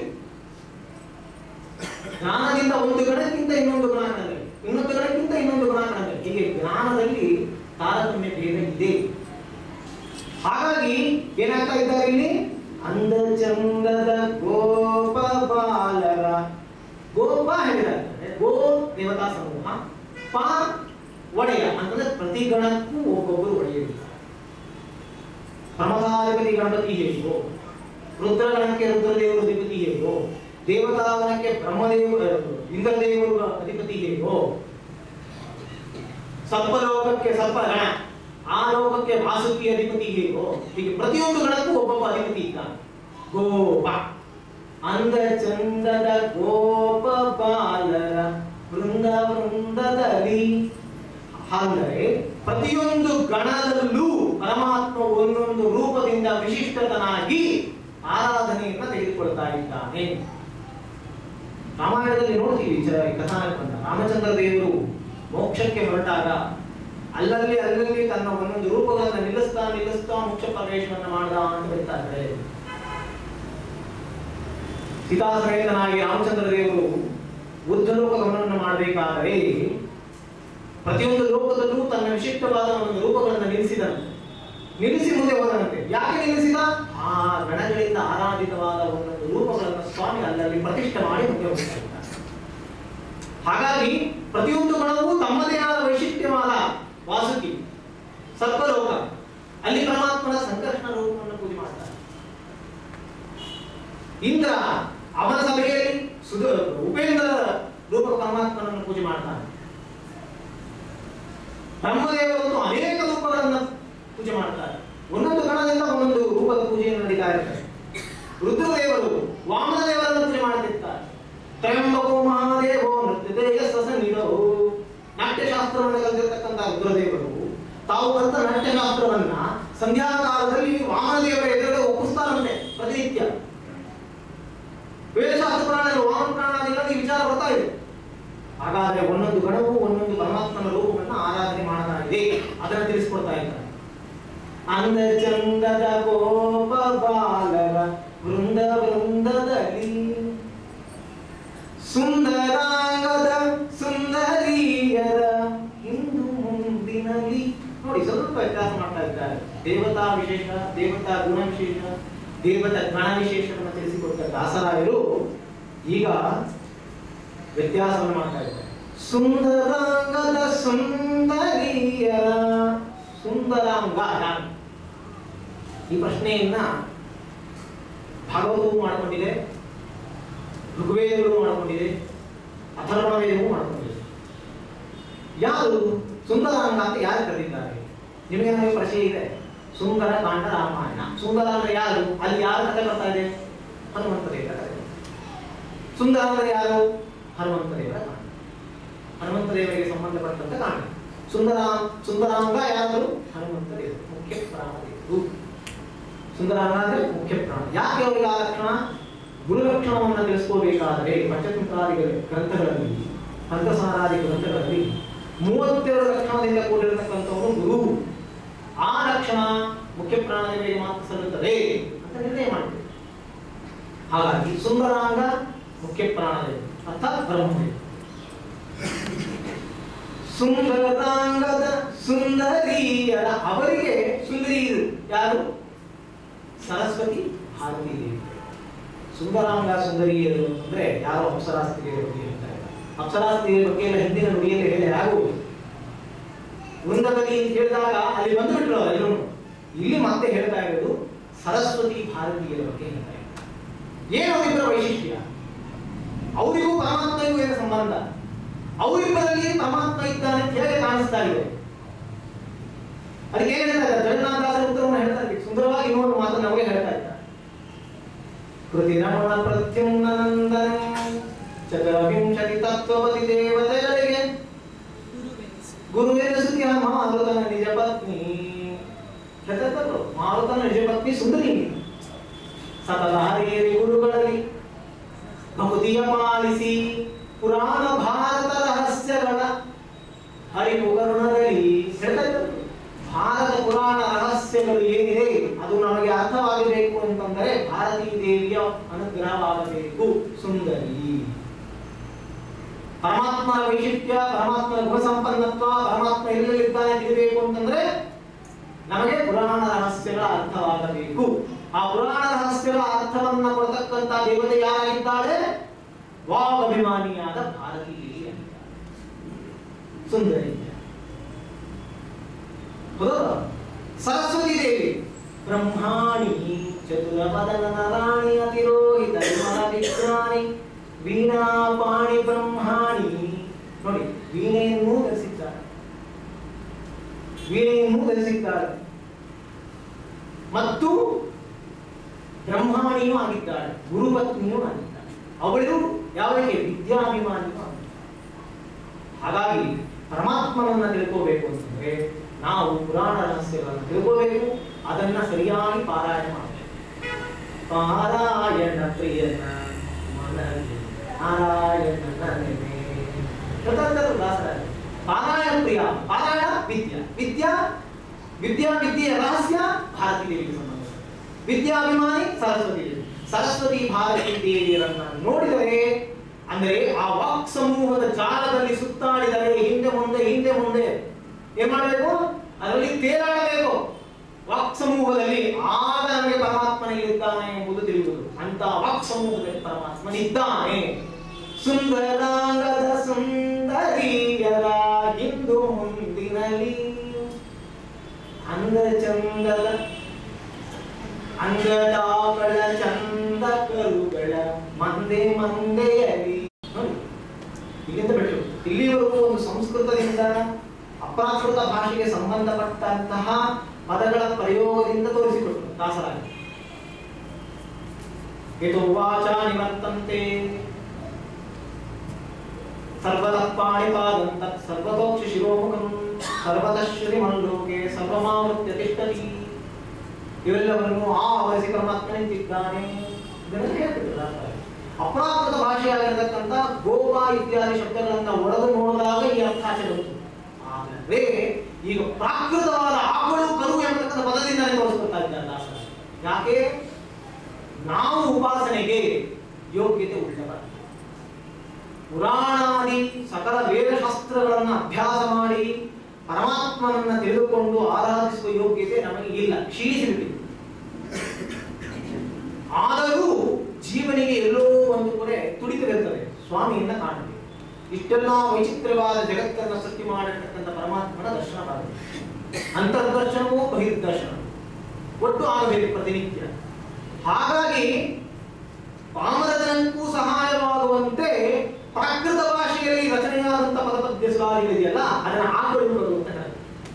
ಜ್ಞಾನದಿಂದ ಒಂದು ಗಣಕ್ಕಿಂತ ಇನ್ನೊಂದು ಗುಣ ಕಣಗಳು ಇನ್ನೊಂದು ಗಣಕ್ಕಿಂತ ಇನ್ನೊಂದು ಗುಣ ಕಣಗಳು ಹೀಗೆ ಜ್ಞಾನದಲ್ಲಿ ತಾರತಮ್ಯ ಭೇದ ಇದೆ ಹಾಗಾಗಿ ಏನಾಗ್ತಾ ಇದ್ದಾರೆ ಇಲ್ಲಿ ಅಂದ ಚಂದದ ಗೋಪ ಬಾಲರ ಗೋಪ ಹೇಳಿದ್ದಾರೆ ಗೋ ದೇವತಾ ಸಮೂಹ ಪ ಒಡೆಯ ಅಂತಂದ್ರೆ ಪ್ರತಿ ಗಣಕ್ಕೂ ಒಬ್ಬೊಬ್ಬರು ಒಡೆಯರಿದ್ದಾರೆ ಪ್ರಮದಾಧಿಪತಿ ಗಣಪತಿ ಹೇಗೋ ರುದ್ರಗಣಕ್ಕೆ ರುದ್ರದೇವರು ಅಧಿಪತಿ ಹೇಗೋ ದೇವತಾಗಣಕ್ಕೆ ಬ್ರಹ್ಮದೇವ ಇಂದ್ರದೇವರು ಅಧಿಪತಿ ಹೇಗೋ ಸಪ್ತಲೋಕಕ್ಕೆ ಸಪ್ತಗಣ ಆ ಲೋಕಕ್ಕೆ ವಾಸುಕಿ ಅಧಿಪತಿ ಹೇಗೋ ಹೀಗೆ ಪ್ರತಿಯೊಂದು ಗಣಕ್ಕೂ ಒಬ್ಬೊಬ್ಬ ಅಧಿಪತಿ ಇದ್ದಾನೆ ಗೋಪ ಅಂದ ಚಂದದ ಗೋಪ ಬಾಲರ ವೃಂದ ವೃಂದದಲ್ಲಿ ಅಂದರೆ ಪ್ರತಿಯೊಂದು ಗಣದಲ್ಲೂ ಪರಮಾತ್ಮ ಒಂದೊಂದು ರೂಪದಿಂದ ವಿಶಿಷ್ಟತನಾಗಿ ಆರಾಧನೆಯನ್ನ ತೆಗೆದುಕೊಳ್ತಾ ಇದ್ದಾನೆ ರಾಮಾಯಣದಲ್ಲಿ ನೋಡ್ತೀವಿ ಚ- ಈ ಕಥಾನಕವನ್ನ ರಾಮಚಂದ್ರ ದೇವರು ಮೋಕ್ಷಕ್ಕೆ ಹೊರಟಾಗ ಅಲ್ಲಲ್ಲಿ ಅಲ್ಲಲ್ಲಿ ತನ್ನ ಒಂದೊಂದು ರೂಪಗಳನ್ನ ನಿಲ್ಲಿಸ್ತಾ ನಿಲ್ಲಿಸ್ತಾ ಮೋಕ್ಷ ಪ್ರವೇಶವನ್ನ ಮಾಡ್ದ ಅಂತ ಹೇಳ್ತಾ ಇದ್ದಾರೆ ಸೀತಾ ಸಮೇತನಾಗಿ ರಾಮಚಂದ್ರ ದೇವರು ಬುದ್ಧಲೋಕ ಗಮನವನ್ನು ಮಾಡಬೇಕಾದರೆ ಪ್ರತಿಯೊಂದು ಲೋಕದಲ್ಲೂ ತನ್ನ ವಿಶಿಷ್ಟವಾದ ಒಂದು ರೂಪಗಳನ್ನು ನಿಲ್ಲಿಸಿದನು ನಿಲ್ಲಿಸಿ ಮುಂದೆ ಹೋದನಂತೆ ಯಾಕೆ ನಿಲ್ಲಿಸಿದ ಆ ಗಣಗಳಿಂದ ಆರಾಧಿತವಾದ ಒಂದೊಂದು ರೂಪಗಳನ್ನು ಸ್ವಾಮಿ ಅಲ್ಲಲ್ಲಿ ಪ್ರತಿಷ್ಠೆ ಮಾಡಿ ಮುಂದೆ ಹೋಗ್ತಾ ಇದ್ದಾನೆ. ಹಾಗಾಗಿ ಪ್ರತಿಯೊಂದು ಗಣವೂ ತಮ್ಮದೇ ಆದ ವೈಶಿಷ್ಟ್ಯವಾದ ವಾಸುಕಿ ಸರ್ಪಲೋಕ ಅಲ್ಲಿ ಪರಮಾತ್ಮನ ಸಂಕರ್ಷಣ ರೂಪವನ್ನು ಪೂಜೆ ಮಾಡ್ತಾರೆ ಇಂದ್ರ ಅವನ ಸಭೆಯಲ್ಲಿ ಸುಧ ಉಪೇಂದ್ರ ರೂಪ ಪರಮಾತ್ಮನನ್ನು ಪೂಜೆ ಮಾಡ್ತಾನೆ ಬ್ರಹ್ಮದೇವರಂತೂ ಅನೇಕ ರೂಪಗಳನ್ನ ಪೂಜೆ ಮಾಡ್ತಾರೆ ಒಂದೊಂದು ಗಣದಿಂದ ಒಂದೊಂದು ರೂಪದ ಪೂಜೆಯನ್ನು ನಡೀತಾ ಇರ್ತಾರೆ ರುದ್ರದೇವರು ವಾಮನದೇವರನ್ನು ಪೂಜೆ ಮಾಡುತ್ತಿರ್ತಾರೆ ತ್ರಯಂಬಕೋ ಮಹಾದೇವೋ ನೃತ್ಯದೇಯ ಸಸನಿಧೋ ನಾಟ್ಯಶಾಸ್ತ್ರವನ್ನು ಕಲಿತಿರ್ತಕ್ಕಂಥ ರುದ್ರದೇವರು ತಾವು ಕಲಿತ ನಾಟ್ಯಶಾಸ್ತ್ರವನ್ನ ಸಂಧ್ಯಾಕಾಲದಲ್ಲಿ ವಾಮನದೇವರ ಎದುರುಗಡೆ ಒಪ್ಪಿಸ್ತಾರಂತೆ ಪ್ರತಿನಿತ್ಯ ವೇದಶಾಸ್ತ್ರ ಪುರಾಣ ವಾಮನ ಪುರಾಣದಲ್ಲಿ ಈ ವಿಚಾರ ಬರ್ತಾ ಇದೆ ಹಾಗಾದ್ರೆ ಒಂದೊಂದು ಗಣವು ಒಂದೊಂದು ಪರಮಾತ್ಮನ ರೂಪವನ್ನು ಆರಾಧನೆ ಮಾಡ್ತಾ ಇದೆ ಅದನ್ನು ತಿಳಿಸ್ಕೊಡ್ತಾ ಇದ್ದಾರೆ ಅಂದ ಚಂದದ ಗೋಪ ಬಾಲರ ವೃಂದ ವೃಂದದಲ್ಲಿ ಸುಂದರಾಂಗದ ಸುಂದರಿಯರ ಹಿಂದು ಮುಂದಿನಲ್ಲಿ ನೋಡಿ ಸ್ವಲ್ಪ ವ್ಯತ್ಯಾಸ ಮಾಡ್ತಾ ಇದ್ದಾರೆ ದೇವತಾ ವಿಶೇಷ ದೇವತಾ ಗುಣ ವಿಶೇಷ ದೇವತಾ ಗಣ ವಿಶೇಷವನ್ನು ತಿಳಿಸಿಕೊಟ್ಟ ದಾಸರಾಯರು ಈಗ ವ್ಯತ್ಯಾಸವನ್ನು ಮಾಡ್ತಾ ಇದ್ದಾರೆ ಸುಂದರಾಂಗದ ಸುಂದರಿಯರ ಸುಂದರಾಂಗ ಯಾರು? ಈ ಪ್ರಶ್ನೆಯನ್ನ ಭಾಗವತವು ಮಾಡಿಕೊಂಡಿದೆ ಋಗ್ವೇದಗಳು ಮಾಡಿಕೊಂಡಿದೆ ಅಥರ್ವಣ ವೇದವು ಮಾಡಿಕೊಂಡಿದೆ ಯಾರು ಸುಂದರಾಂಗ ಅಂತ ಯಾರು ಕರೆದಿದ್ದಾರೆ ನಿಮಗೆ ನಮಗೆ ಪ್ರಶ್ನೆ ಇದೆ ಸುಂದರ ಕಾಂಡ ರಾಮಾಯಣ ಸುಂದರ ಅಂದ್ರೆ ಯಾರು ಅಲ್ಲಿ ಯಾರು ಕಥೆ ಬರ್ತಾ ಇದೆ ಹನುಮಂತ ದೇವರ ಕಥೆ ಸುಂದರ ಅಂದ್ರೆ ಯಾರು ಹನುಮಂತ ದೇವರ ಕಾಂಡ ಹನುಮಂತ ದೇವರಿಗೆ ಸಂಬಂಧಪಟ್ಟಂತ ಕಾಂಡ ಸುಂದರ ಸುಂದರಾಂಗ ಯಾರು ಹನುಮಂತ ದೇವರು ಮುಖ್ಯ ಪ್ರಾಣದೇವರು ಸುಂದರಾಂಗ ಅಂದ್ರೆ ಮುಖ್ಯ ಪ್ರಾಣ ಯಾಕೆ ಅವರಿಗೆ ಆ ಲಕ್ಷಣ ಗುರು ಲಕ್ಷಣವನ್ನು ತಿಳಿಸ್ಕೋಬೇಕಾದರೆ ಪಂಚತಂತ್ರಾದಿ ಗ್ರಂಥಗಳಲ್ಲಿ ಪಂಚಸಾರಾದಿ ಗ್ರಂಥಗಳಲ್ಲಿ ಮೂವತ್ತೆರಡು ಲಕ್ಷಣದಿಂದ ಕೂಡಿರತಕ್ಕಂಥವನು ಗುರು ಆ ಲಕ್ಷಣ ಮುಖ್ಯ ಪ್ರಾಣದೇವರಿಗೆ ಮಾತ್ರ ಸಲ್ಲುತ್ತದೆ ಅಂತ ನಿರ್ಣಯ ಮಾಡಿದೆ ಹಾಗಾಗಿ ಸುಂದರಾಂಗ ಮುಖ್ಯ ಪ್ರಾಣದೇವ ಅರ್ಥಾತ್ ಬ್ರಹ್ಮದೇವ ಸುಂದರಾಂಗದ ಸುಂದರಿಯರ ಅವರಿಗೆ ಸುಂದರಿಯರು ಯಾರು ಸರಸ್ವತಿ ಭಾರತೀ ದೇವಿ ಸುಂದರಾಂಗ ಸುಂದರಿಯರು ಅಂತಂದ್ರೆ ಯಾರೋ ಅಪ್ಸರಾಸ್ತ್ರೀಯರ ಬಗ್ಗೆ ಹೇಳ್ತಾರೆ ಅಪ್ಸರಾಸ್ತ್ರೀಯರ ಬಗ್ಗೆ ಎಲ್ಲ ಹಿಂದಿನ ನುಡಿಯಲ್ಲಿ ಹೇಳಿ ಆಗುವುದು ವೃಂದದಲ್ಲಿ ಅಂತ ಹೇಳಿದಾಗ ಅಲ್ಲಿ ಬಂದ್ಬಿಟ್ರು ಎಲ್ಲರೂ ಇಲ್ಲಿ ಮತ್ತೆ ಹೇಳ್ತಾ ಇರೋದು ಸರಸ್ವತಿ ಭಾರತೀಯರ ಬಗ್ಗೆ ಹೇಳ್ತಾ ಇದ್ದಾರೆ ಏನು ಅವರಿಬ್ಬರ ವೈಶಿಷ್ಟ್ಯ ಅವರಿಗೂ ಪರಮಾತ್ಮನಿಗೂ ಏನು ಸಂಬಂಧ ಅವರಿಬ್ಬರಲ್ಲಿ ಪರಮಾತ್ಮ ಇದ್ದಾನೆ ಅಂತ ಹೇಗೆ ಕಾಣಿಸ್ತಾ ಇದೆ ಅದಕ್ಕೆ ಏನ್ ಹೇಳ್ತಾ ಇದ್ದಾರೆ ಜಗನ್ನಾಥದಾಸರ ಉತ್ತರವನ್ನು ಹೇಳ್ತಾ ಇದ್ದೀವಿ ಸುಂದರವಾಗಿ ಇನ್ನೊಂದು ಮಾತು ನಮಗೆ ಹೇಳ್ತಾ ಇದ್ದಾರೆ ಕೃತಿ ರಮಣ ಪ್ರತ್ಯುಮ್ನಂದನ ಚತುರ್ವಿಂಶತಿ ತತ್ವಪತಿ ದೇವತೆಗಳಿಗೆ ಗುರುವೇದ ಸುದ್ದಿಯ ಮಾರುತನ ನಿಜ ಪತ್ನಿ ಹೇಳ್ತಾರೆ ಮಾರುತನ ನಿಜ ಪತ್ನಿ ಸುಂದರಿ ಸತತ ಹರಿಯರಿ ಗುರುಗಳಲ್ಲಿ ಭಕ್ತಿಯ ಪಾಲಿಸಿ ಪುರಾಣ ಭಾರತ ರಹಸ್ಯಗಳ ಹರಿವು ಕರುಣದಲ್ಲಿ ಹೇಳ್ತಾ ಇದ್ದಾರೆ. ಭಾರತ ಪುರಾಣ ರಹಸ್ಯಗಳು ಏನಿದೆ ಅದು ನಮಗೆ ಅರ್ಥವಾಗಬೇಕು ಅಂತಂದರೆ ಭಾರತೀ ದೇವಿಯ ಅನುಗ್ರಹವಾಗಬೇಕು ಸುಂದರಿ ಪರಮಾತ್ಮನ ವೈಶಿಷ್ಟ್ಯ ಪರಮಾತ್ಮನ ಗುಣ ಸಂಪನ್ನತ್ವ ಪರಮಾತ್ಮ ಎಲ್ಲೆಲ್ಲಿದ್ದಾನೆ ತಿಳಿಬೇಕು ಅಂತಂದ್ರೆ ನಮಗೆ ಪುರಾಣ ರಹಸ್ಯಗಳ ಅರ್ಥವಾಗಬೇಕು ಆ ಪುರಾಣ ರಹಸ್ಯಗಳ ಅರ್ಥವನ್ನ ಕೊಡತಕ್ಕಂತ ದೇವತೆ ಯಾರಾಗಿದ್ದಾಳೆ ವಾಗಭಿಮಾನಿಯಾದ ಭಾರತೀ ದೇವಿ ಆಗಿದ್ದಾಳೆ. ಸುಂದರಿ ಹೌದಾ ಸರಸ್ವತಿ ದೇವಿ ಬ್ರಹ್ಮಾಣಿ ಚತುರಪದನ ನರಾಣಿ ಅತಿರೋಹಿತ ವಿಮಲ ವಿಜ್ಞಾನಿ ವೀಣಾಪಾಣಿ ಬ್ರಹ್ಮಾಣಿ ನೋಡಿ ವೀಣೆಯನ್ನು ಧರಿಸಿದ್ದಾರೆ ವೀಣೆಯನ್ನು ಧರಿಸಿದ್ದಾರೆ ಮತ್ತು ಬ್ರಹ್ಮಾಣಿಯೂ ಆಗಿದ್ದಾಳೆ ಗುರುಪತ್ನಿಯೂ ಆಗಿದ್ದಾಳೆ ಅವಳು ಯಾವುದಕ್ಕೆ ವಿದ್ಯಾಭಿಮಾನಿಯೂ ಆಗಿದ್ದಾಳೆ ಹಾಗಾಗಿ ಪರಮಾತ್ಮನನ್ನ ತಿಳ್ಕೋಬೇಕು ಅಂತಂದ್ರೆ ನಾವು ಪುರಾಣ ರಹಸ್ಯಗಳನ್ನು ತಿಳ್ಕೋಬೇಕು ಅದನ್ನ ಸರಿಯಾಗಿ ಪಾರಾಯಣ ಮಾಡಬೇಕು ಪಾರಾಯಣ ಪ್ರಿಯನ ಮನದಲ್ಲಿ ನಾರಾಯಣನ ನೆನೆ. ಗೊತ್ತಾಗ್ತದೆ ದಾಸರಾಯ? ಪಾರಾಯಣ ಪ್ರಿಯ ಪಾರಾಯಣ ವಿದ್ಯಾ ವಿದ್ಯಾ ವಿದ್ಯಾ ವಿದ್ಯೆಯ ರಹಸ್ಯ ಭಾರತೀ ದೇವಿಗೆ ಸಂಬಂಧ ವಿದ್ಯಾಭಿಮಾನಿ ಸರಸ್ವತಿ ದೇವಿ ಸರಸ್ವತಿ ಭಾರತೀ ದೇವಿಯರನ್ನ ನೋಡಿದರೆ ಅಂದರೆ ಆ ವಾಕ್ ಸಮೂಹದ ಜಾಲದಲ್ಲಿ ಸುತ್ತಾಡಿದರೆ ಹಿಂದೆ ಮುಂದೆ ಹಿಂದೆ ಮುಂದೆ ಏನ್ ಮಾಡಬೇಕು ಅದರಲ್ಲಿ ತೇಲಾಡಬೇಕು ವಾಕ್ ಸಮೂಹದಲ್ಲಿ ಆಗ ನಮಗೆ ಪರಮಾತ್ಮನಿದ್ದಾನೆ ಎಂಬುದು ತಿಳಿಯುವುದು ಅಂತ ವಾಕ್ ಸಮೂಹದಲ್ಲಿ ಪರಮಾತ್ಮನಿದ್ದಾನೆ ಸುಂದರಾಂಗದ ಸುಂದರಿಯರ ಹಿಂದು ಮುಂದಿನಲಿ ಅಂದ ಚಂದದ ಅಂಗದಾಗಳ ಚಂದ ಕರುಗಳ ಮಂದೆ ಮಂದೆಯಲಿ ನೋಡಿ ಇಲ್ಲಿಂದ ಬಿಟ್ಟು ಇಲ್ಲಿವರೆಗೂ ಒಂದು ಸಂಸ್ಕೃತದಿಂದ ಅಪ್ರಾಕೃತ ಭಾಷೆಗೆ ಸಂಬಂಧಪಟ್ಟಂತಹ ಪದಗಳ ಪ್ರಯೋಗದಿಂದ ತೋರಿಸಿಕೊಟ್ರು ದಾಸರಾಗಿ ಯಥೋ ವಾಚ ನಿವರ್ತಂತೆ ಸರ್ವತತ್ಪಾಣಿ ಪಾದಂ ತತ್ ಸರ್ವತೋಕ್ಷ ಶಿರೋಮುಖಂ ಸರ್ವತಃ ಶ್ರೀಮಲ್ಲೋಕೆ ಸರ್ವಮಾವೃತ್ಯ ತಿಷ್ಠತಿ ಇವೆಲ್ಲವನ್ನು ಆ ಆವರಿಸಿ ಪರಮಾತ್ಮ ನಿಂತಿದ್ದಾನೆ ಇದನ್ನು ಹೇಳ್ತಿದ್ರು ದಾಸರಾಗಿ. ಅಪ್ರಾಕೃತ ಭಾಷೆಯಾಗಿರತಕ್ಕಂಥ ಗೋಪ ಇತ್ಯಾದಿ ಶಬ್ದಗಳನ್ನ ಒಡೆದು ನೋಡಿದಾಗ ಈ ಅರ್ಥಾಚೆ ಬಂತು ಆದರೆ ಈಗ ಪ್ರಾಕೃತವಾದ ಆಕಳು ಕರು ಎಂಬತಕ್ಕಂಥ ಪದದಿಂದ ತೋರಿಸ್ಕೊಳ್ತಾ ಇದ್ದಾರೆ ದಾಸರು ಯಾಕೆ ನಾವು ಉಪಾಸನೆಗೆ ಯೋಗ್ಯತೆ ಉಳ್ಳವರ ಪುರಾಣಾದಿ ಸಕಲ ವೇದಶಾಸ್ತ್ರಗಳನ್ನ ಅಭ್ಯಾಸ ಮಾಡಿ ಪರಮಾತ್ಮನನ್ನ ತಿಳಿದುಕೊಂಡು ಆರಾಧಿಸುವ ಯೋಗ್ಯತೆ ನಮಗೆ ಇಲ್ಲ ಕ್ಷೀಣಿಸಿಬಿಟ್ಟಿದೆ ಆದರೂ ಜೀವನಿಗೆ ಎಲ್ಲೋ ಒಂದು ಕಡೆ ತುಡಿತವಿರ್ತದೆ ಸ್ವಾಮಿಯನ್ನ ಕಾಣಬೇಕು ಇಷ್ಟೆಲ್ಲ ವೈಚಿತ್ರ್ಯವಾದ ಜಗತ್ತನ್ನ ಸೃಷ್ಟಿ ಮಾಡಿರ್ತಕ್ಕಂಥ ಪರಮಾತ್ಮನ ದರ್ಶನ ಮಾಡಬೇಕು ಅಂತರ್ದರ್ಶನವೂ ಬಹಿರ್ದರ್ಶನ ಒಟ್ಟು ಆಗಬೇಕು ಪ್ರತಿನಿತ್ಯ ಹಾಗಾಗಿ ಪಾಮರಜನಕ್ಕೂ ಸಹಾಯವಾಗುವಂತೆ ಪ್ರಾಕೃತ ಭಾಷೆಯಲ್ಲಿ ರಚನೆಯಾದಂಥ ಪದಪದ್ಯ ಸುಧಾರಿಗಳಿದೆಯಲ್ಲ ಅದನ್ನ ಆಕಳಿಗಳು ಅಂತ ಕರೀತಾರೆ.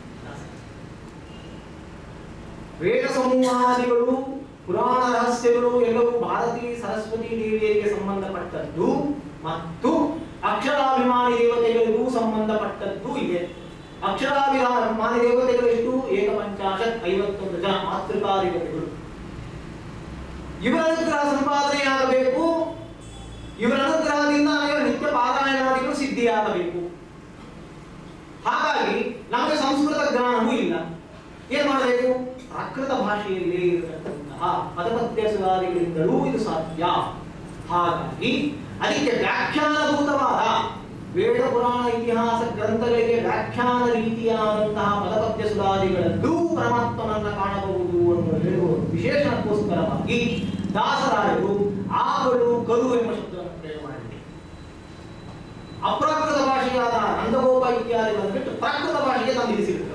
ವೇದ ಸಮೂಹಾದಿಗಳು ಪುರಾಣ ರಹಸ್ಯಗಳು ಎಲ್ಲವೂ ಭಾರತೀಯ ಸರಸ್ವತಿ ದೇವಿಯರಿಗೆ ಸಂಬಂಧಪಟ್ಟದ್ದು ಮತ್ತು ಅಕ್ಷರಾಭಿಮಾನಿ ದೇವತೆಗಳಿಗೂ ಸಂಬಂಧಪಟ್ಟದ್ದು ಇದೆ ಅಕ್ಷರಾಭಿಮಾನಿ ದೇವತೆಗಳು ಎಷ್ಟು ಏಕ ಪಂಚಾಶತ್ ಐವತ್ತೊಂದು ಜನ ಮಾತೃಕಾ ದೇವತೆಗಳು ಇವರ ಅನುಗ್ರಹ ಸಂಪಾದನೆಯಾಗಬೇಕು ಇವರ ಅನುಗ್ರಹದಿಂದ ನಮಗೆ ನಿತ್ಯ ಪಾರಾಯಣಾದಿಗಳು ಸಿದ್ಧಿಯಾಗಬೇಕು ಹಾಗಾಗಿ ನಮಗೆ ಸಂಸ್ಕೃತ ಜ್ಞಾನವೂ ಇಲ್ಲ ಏನ್ ಮಾಡಬೇಕು ಪ್ರಾಕೃತ ಭಾಷೆಯಲ್ಲೇ ಇರತಕ್ಕಂತಹ ಪದಪದ್ಯ ಸುಧಾರಿಗಳಿಂದಲೂ ಇದು ಸಾಧ್ಯ ಹಾಗಾಗಿ ಅದಕ್ಕೆ ವ್ಯಾಖ್ಯಾನಭೂತವಾದ ವೇದ ಪುರಾಣ ಇತಿಹಾಸ ಗ್ರಂಥಗಳಿಗೆ ವ್ಯಾಖ್ಯಾನ ರೀತಿಯಾದಂತಹ ಪದಪದ್ಯ ಸುಧಾರಿಗಳಲ್ಲೂ ಪರಮಾತ್ಮನನ್ನ ಕಾಣಬಹುದು ಅನ್ನುವ ಹೇಳುವ ವಿಶೇಷಣಕ್ಕೋಸ್ಕರವಾಗಿ ದಾಸರಾಯರು ಆಗಳು ಕರು ಎಂಬ ಶಬ್ದವನ್ನು ಪ್ರಯೋಗ ಮಾಡಿದೆ ಅಪ್ರಾಕೃತ ಭಾಷೆಯಾದ ನಂದಗೋಪ ಇತ್ಯಾದಿಗಳನ್ನು ಬಿಟ್ಟು ಪ್ರಾಕೃತ ಭಾಷೆಗೆ ತಂದು ಇರಿಸಿರುತ್ತದೆ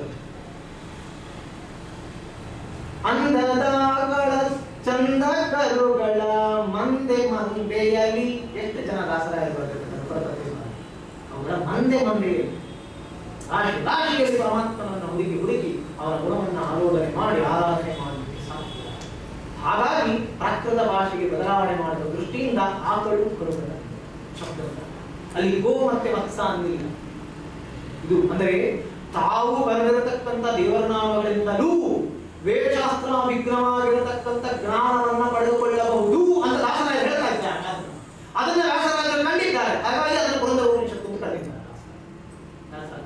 ಅಂದದಾಗಳ ಚಂದ ಕರುಗಳ ಮಂದೆ ಮಂದೆಯಲಿ ಎಷ್ಟು ಜನ ದಾಸರಾಯ ಬರೆದಿರ್ತಾರೆ ಪರಪತಿ ಅವುಗಳ ಮಂದೆ ಮಂದೆಯಲಿ ರಾಶಿ ರಾಶಿಯಲ್ಲಿ ಪರಮಾತ್ಮನನ್ನು ಹುಡುಕಿ ಹುಡುಕಿ ಅವರ ಗುಣವನ್ನು ಆಲೋಚನೆ ಮಾಡಿ ಆರಾಧನೆ ಮಾಡಲಿಕ್ಕೆ ಸಾಧ್ಯ ಹಾಗಾಗಿ ಪ್ರಾಕೃತ ಭಾಷೆಗೆ ಬದಲಾವಣೆ ಮಾಡುವ ದೃಷ್ಟಿಯಿಂದ ಆಕಳು ಕರುಗಳ ಶಬ್ದವನ್ನು ಅಲ್ಲಿ ಗೋ ಮತ್ತೆ ವತ್ಸ ಅಂದಿಲ್ಲ ಇದು ಅಂದರೆ ತಾವು ಬರೆದಿರತಕ್ಕಂಥ ದೇವರ ನಾಮಗಳಿಂದಲೂ ವೇದಶಾಸ್ತ್ರ ವಿಗ್ರಹವಾಗಿರತಕ್ಕಂಥ ಜ್ಞಾನವನ್ನ ಪಡೆದುಕೊಳ್ಳಬಹುದು ಅಂತ ದಾಸರಾಯ ಹೇಳ್ತಾ ಇದ್ದಾರೆ ಅದನ್ನ. ಅದನ್ನ ವ್ಯಾಸರಾಜರು ಕಂಡಿದ್ದಾರೆ ಹಾಗಾಗಿ ಅದನ್ನು ಪುರಂದರ ಉಪನಿಷತ್ತು ಅಂತ ಕರೆದಿದ್ದಾರೆ ವ್ಯಾಸರಾಜರು.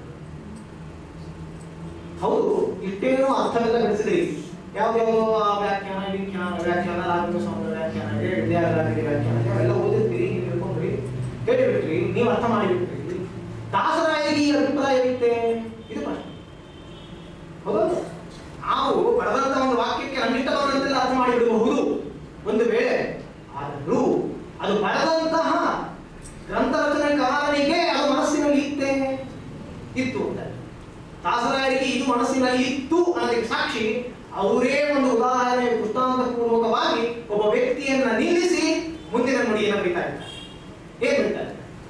ಹೌದು ಇಷ್ಟೇನೋ ಅರ್ಥವೆಲ್ಲ ಬೆಳೆಸಿದ್ರಿ ಯಾವ್ಯಾವ ಆ ವ್ಯಾಖ್ಯಾನ ವಿಖ್ಯಾನ ವ್ಯಾಖ್ಯಾನ ರಾಘವೇಂದ್ರ ಸ್ವಾಮಿ ವ್ಯಾಖ್ಯಾನ ಇದೆ ವಿದ್ಯಾರಾಜರ ವ್ಯಾಖ್ಯಾನ ಇದೆ ಅವೆಲ್ಲ ಓದಿರ್ತೀರಿ ನೀವು ತಿಳ್ಕೊಂಡ್ರಿ ಕೇಳಿಬಿಟ್ರಿ ನೀವು ಅರ್ಥ ಮಾಡಿಬಿಟ್ರಿ ದಾಸರಾಯರಿಗೆ ಈ ಅಭಿಪ್ರಾಯವಿತ್ತೆ ಇದು ಪ್ರಶ್ನೆ ಹೌದು ನಾವು ಬರೆದಂತ ಒಂದು ವಾಕ್ಯಕ್ಕೆ ನಮ್ಮಿಷ್ಟ ಬಂದಂತೆಲ್ಲ ಅರ್ಥ ಮಾಡಿಬಿಡಬಹುದು ಒಂದು ವೇಳೆ ಆದರೂ ಅದು ಬರೆದಂತಹ ಗ್ರಂಥ ರಚನೆಕಾರನಿಗೆ ಅದು ಮನಸ್ಸಿನಲ್ಲಿ ಇತ್ತೆ ಇತ್ತು ಅಂತ ದಾಸರಾಯರಿಗೆ ಇದು ಮನಸ್ಸಿನಲ್ಲಿ ಇತ್ತು ಅನ್ನೋದಕ್ಕೆ ಸಾಕ್ಷಿ ಅವರೇ ಒಂದು ಉದಾಹರಣೆ ದೃಷ್ಟಾಂತ ಪೂರ್ವಕವಾಗಿ ಒಬ್ಬ ವ್ಯಕ್ತಿಯನ್ನ ನಿಲ್ಲಿಸಿ ಮುಂದಿನ ನುಡಿಯನ್ನು ಬರೀತಾ ಇದ್ದಾರೆ ಏನ್ ಬರೀತಾರೆ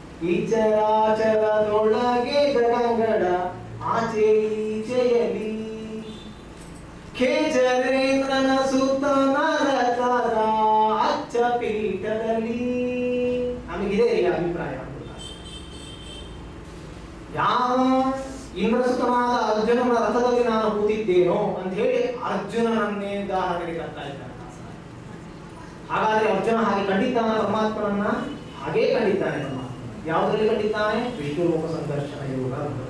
ಈಚರಾಚರದೊಳಗೆ ಜಗಂಗಡ ಆಚೆ ಈಚೆಯಲಿ ಖೇಚರೇಂದ್ರನ ಸುತ್ತನ ರಥದ ಅಚ್ಚ ಪೀಠದಲ್ಲಿ ನಮಗಿದೆ ಈ ಅಭಿಪ್ರಾಯ ಯಾವ ಇಂದ್ರಸುತನಾದ ಅರ್ಜುನನ ರಥದಲ್ಲಿ ನಾನು ಕೂತಿದ್ದೇನೋ ಅಂತ ಹೇಳಿ ಅರ್ಜುನನನ್ನೇ ಉದಾಹರಣೆಗೆ ತರ್ತಾ ಇದ್ದಾನೆ ದಾಸರಾಯ. ಹಾಗಾದ್ರೆ ಅರ್ಜುನ ಹಾಗೆ ಕಂಡಿದ್ದಾನೆ ಪರಮಾತ್ಮನನ್ನ ಹಾಗೇ ಕಂಡಿದ್ದಾನೆ ಪರಮಾತ್ಮ ಯಾವುದರಲ್ಲಿ ಕಂಡಿದ್ದಾನೆ ವಿಶ್ವರೂಪ ಸಂದರ್ಶನ ಯೋಗ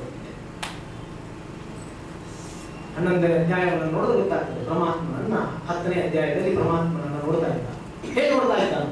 ಹನ್ನೊಂದನೇ ಅಧ್ಯಾಯವನ್ನು ನೋಡಿದ್ರೆ ಗೊತ್ತಾಗ್ತದೆ ಪರಮಾತ್ಮನನ್ನ ಹತ್ತನೇ ಅಧ್ಯಾಯದಲ್ಲಿ ಪರಮಾತ್ಮನನ್ನ ನೋಡ್ತಾ ಇದ್ದ ಹೇಗೆ ನೋಡ್ತಾ ಇದ್ದಾನೆ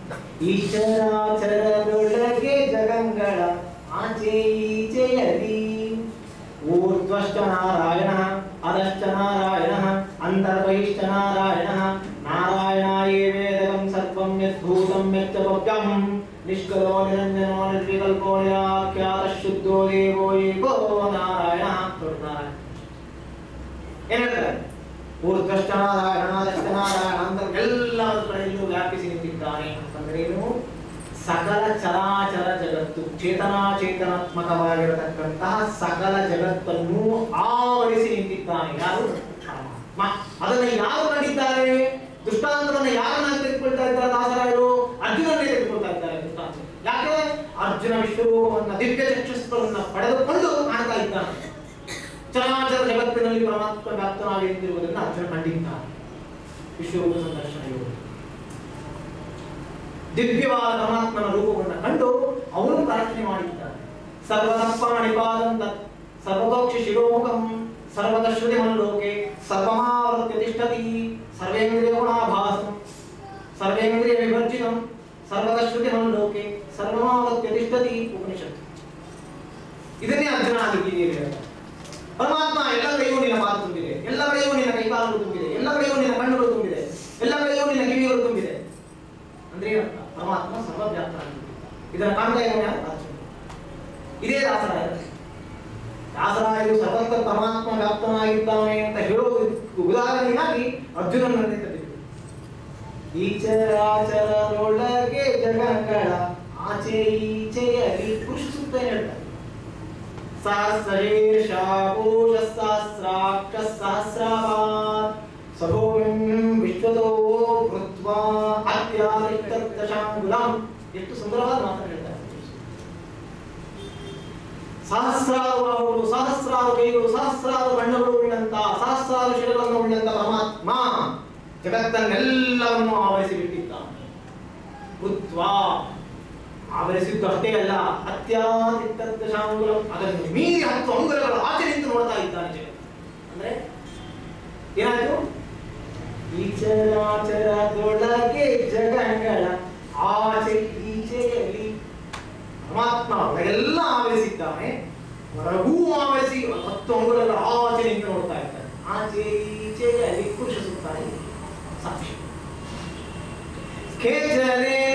ಈಶ್ವರಾಚರದೊಳಗೆ ಜಗಂಗಳ ಆಚೆ ಈಚೆಯಲಿ ಊರ್ಧ್ವಶ್ಚ ನಾರಾಯಣ ಅಧಶ್ಚ ನಾರಾಯಣ ಅಂತರ್ಬಹಿಶ್ಚ ನಾರಾಯಣ ನಾರಾಯಣಾಯೇ ವೇದಕಂ ಸರ್ವಂ ಯದ್ಭೂತಂ ಯಚ್ಚ ಭವ್ಯಂ ನಿಷ್ಕಲೋ ನಿರಂಜನೋ ನಿರ್ವಿಕಲ್ಪೋ ನಿರಾಖ್ಯಾತ ಶುದ್ಧೋ ದೇವೋ ಏಕೋ ನಾರಾಯಣ ದೊಡ್ಡ ನಾರಾಯಣ ಏನ್ ಹೇಳ್ತಾರೆ ಊರ್ಧ್ವಶ್ಚ ನಾರಾಯಣ ಅಧಶ್ಚ ನಾರಾಯಣ ಅಂತ ಎಲ್ಲ ಕಡೆಯಲ್ಲೂ ವ್ಯಾಪಿಸಿ ನಿಂತಿದ್ದಾನೆ ಅಂತಂದ್ರೆ ಏನು ಸಕಲ ಚರಾಚರ ಜಗತ್ತು ಚೇತನಾಚೇತನಾತ್ಮಕವಾಗಿರತಕ್ಕಂತಹ ಸಕಲ ಜಗತ್ತನ್ನು ಆವರಿಸಿ ನಿಂತಿದ್ದಾನೆ ಯಾರು ಪರಮಾತ್ಮ ಅದನ್ನ ಯಾರು ಕಂಡಿದ್ದಾರೆ ದೃಷ್ಟಾಂತವನ್ನು ಯಾರನ್ನ ತೆಗೆದುಕೊಳ್ತಾ ಇದ್ದಾರೆ ದಾಸರಾಯರು ಅರ್ಜುನನ್ನೇ ತೆಗೆದುಕೊಳ್ತಾ ಇದ್ದಾರೆ ದೃಷ್ಟಾಂತ ಯಾಕೆ ಅರ್ಜುನ ವಿಶ್ವರೂಪವನ್ನ ದಿವ್ಯ ಚಕ್ಷುಸ್ಗಳನ್ನ ಪಡೆದುಕೊಂಡು ಕಾಣ್ತಾ ಇದ್ದಾನೆ ಚರಾಚರ ಜಗತ್ತಿನಲ್ಲಿ ಪರಮಾತ್ಮ ವ್ಯಾಪ್ತನಾಗಿ ನಿಂತಿರುವುದನ್ನು ಅರ್ಜುನ ಕಂಡಿದ್ದಾನೆ ವಿಶ್ವರೂಪ ಸಂದರ್ಶನ ಯೋಗ ದಿವ್ಯವಾದ ಪರಮಾತ್ಮನ ರೂಪವನ್ನು ಕಂಡು ಅವನು ಪ್ರಾರ್ಥನೆ ಮಾಡಿದ್ದಾನೆ ಸರ್ವದಪ್ಪಾಣಿಪಾದಂತ ಸರ್ವದೋಕ್ಷಿ ಶಿರೋಮುಖಂ ಸರ್ವದ ಶ್ರುತಿ ಮನೋಕೆ ಸರ್ವಮಾವೃತ್ಯ ತಿಷ್ಠತಿ ಸರ್ವೇಂದ್ರಿಯ ಗುಣಾಭಾಸಂ ಸರ್ವೇಂದ್ರಿಯ ವಿಭರ್ಜಿತಂ ಸರ್ವದ ಶ್ರುತಿ ಮನೋಕೆ ಸರ್ವಮಾವೃತ್ಯ ತಿಷ್ಠತಿ ಉಪನಿಷತ್ತು ಇದನ್ನೇ ಅರ್ಜುನ ಆಗಿದ್ದೀರಿ ಪರಮಾತ್ಮ ಎಲ್ಲ ಕಡೆಯೂ ನಿನ್ನ ಮಾತು ತುಂಬಿದೆ ಎಲ್ಲ ಕಡೆಯೂ ನಿನ್ನ ಕೈಕಾಲುಗಳು ತುಂಬಿದೆ ಎಲ್ಲ ಕಡೆಯೂ ನಿನ್ನ ಕಣ್ಣುಗಳು ತುಂಬಿದೆ ಎಲ್ಲ ಕಡೆಯೂ ನಿನ್ನ ಕಿವಿಗಳು ತುಂಬಿದೆ ಅಂದ್ರೆ ಏನರ್ಥ? ಪರಮಾತ್ಮ ಸರ್ವವ್ಯಾಪ್ತನಾಗಿದ್ದಾನೆ ಇದನ್ನ ಕಾಣ್ತಾ ಇದ್ದಾನೆ ಯಾರು? ಅರ್ಜುನ ಇದೇ ದಾಸರಾಯ ದಾಸರಾಯರು ಸರ್ವತ್ರ ಪರಮಾತ್ಮ ವ್ಯಾಪ್ತನಾಗಿದ್ದಾನೆ ಅಂತ ಹೇಳೋದು ಉದಾಹರಣೆಗಾಗಿ ಅರ್ಜುನನನ್ನೇ ತಂದಿದ್ದು ಈಚರಾಚರದೊಳಗೆ ಜಗಗಳ ಆಚೆ ಈಚೆಯಲಿ ಪುರುಷ ಸೂಕ್ತ ಏನ್ ಹೇಳ್ತಾರೆ ಸಹಸ್ರೇಶ ಪೂಷ ಸಹಸ್ರಾಕ್ಷ ಸಹಸ್ರಾವಾತ್ ಸಭೋಮಿಂ ವಿಶ್ವದೋ ಕೃತ್ವಾ ಅತ್ಯಾದಿಷ್ಟದಶಾಂಗುಲಂ ಎಷ್ಟು ಸುಂದರವಾದ ಮಾತನ್ನು ಹೇಳ್ತಾರೆ ಸಹಸ್ರಾರು ಬಾಹುಗಳು ಸಹಸ್ರಾರು ಕೈಗಳು ಸಹಸ್ರಾರು ಬಣ್ಣಗಳು ಉಳ್ಳಂತ ಸಹಸ್ರಾರು ಶಿರಗಳನ್ನು ಉಳ್ಳಂತ ಪರಮಾತ್ಮ ಜಗತ್ತನ್ನೆಲ್ಲವನ್ನು ಆವರಿಸಿ ಬಿಟ್ಟಿದ್ದಾನೆ ಕೃತ್ವಾ ಆವರಿಸಿದ್ದು ಅಷ್ಟೇ ಅಲ್ಲ ಅತ್ಯಾದಿಷ್ಟದಶಾಂಗುಲಂ ಅದನ್ನು ಮೀರಿ ಹತ್ತು ಅಂಗುಲಗಳ ಆಚೆ ನಿಂತು ನೋಡ್ತಾ ಇದ್ದಾನೆ ಜಗತ್ತು ಅಂದ್ರೆ ಏನಾಯ್ತು ಈಚರಾಚರದೊಳಗೆ ಜಗಗಳ ಆಚೆ ಈಚೆಯಲ್ಲಿ ಪರಮಾತ್ಮ ಒಳಗೆಲ್ಲ ಆವರಿಸಿದ್ದಾನೆ ಹೊರಗೂ ಆವರಿಸಿ ಹತ್ತು ಅಂಗುಲಗಳ ಆಚೆ ನಿಂತು ನೋಡ್ತಾ ಇದ್ದಾನೆ ಆಚೆ ಈಚೆಯಲ್ಲಿ ಪುರುಷ ಸುತ್ತಾನೆ ಸಾಕ್ಷಿ ಖೇಚರೇ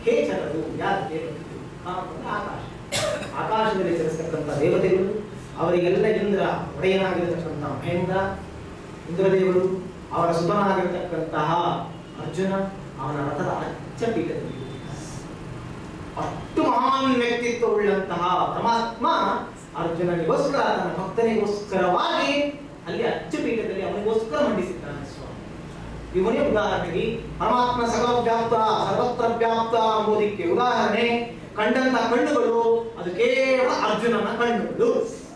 ಖೇಚರರು ಯಾರು ದೇವತೆಗಳು ಖ ಅಂತಂದ್ರೆ ಆಕಾಶ ಆಕಾಶದಲ್ಲಿ ಚಲಿಸ್ತಕ್ಕಂಥ ದೇವತೆಗಳು ಅವರಿಗೆಲ್ಲ ಇಂದ್ರ ಒಡೆಯನಾಗಿರತಕ್ಕಂಥ ಮಹೇಂದ್ರ ಇಂದ್ರದೇವರು ಅವರ ಸುತನಾಗಿರತಕ್ಕಂತಹ ಅರ್ಜುನ ಅವನ ರಥದ ಅಚ್ಚಪೀಠದಲ್ಲಿ ಅಷ್ಟು ಮಹಾನ್ ವ್ಯಕ್ತಿತ್ವ ಉಳ್ಳಂತಹ ಪರಮಾತ್ಮ ಅರ್ಜುನನಿಗೋಸ್ಕರ ತನ್ನ ಭಕ್ತನಿಗೋಸ್ಕರವಾಗಿ ಅಲ್ಲಿ ಅಚ್ಚಪೀಠದಲ್ಲಿ ಅವನಿಗೋಸ್ಕರ ಮಂಡಿಸಿದ್ದಾನೆ ಸ್ವಾಮಿ ಇವನೇ ಉದಾಹರಣೆಗೆ ಪರಮಾತ್ಮ ಸರ್ವವ್ಯಾಪ್ತ ಸರ್ವತ್ರ ವ್ಯಾಪ್ತ ಎಂಬುದಕ್ಕೆ ಉದಾಹರಣೆ ಕಂಡಂತ ಕಣ್ಣುಗಳು ಅದು ಕೇವಲ ಅರ್ಜುನನ ಕಣ್ಣುಗಳು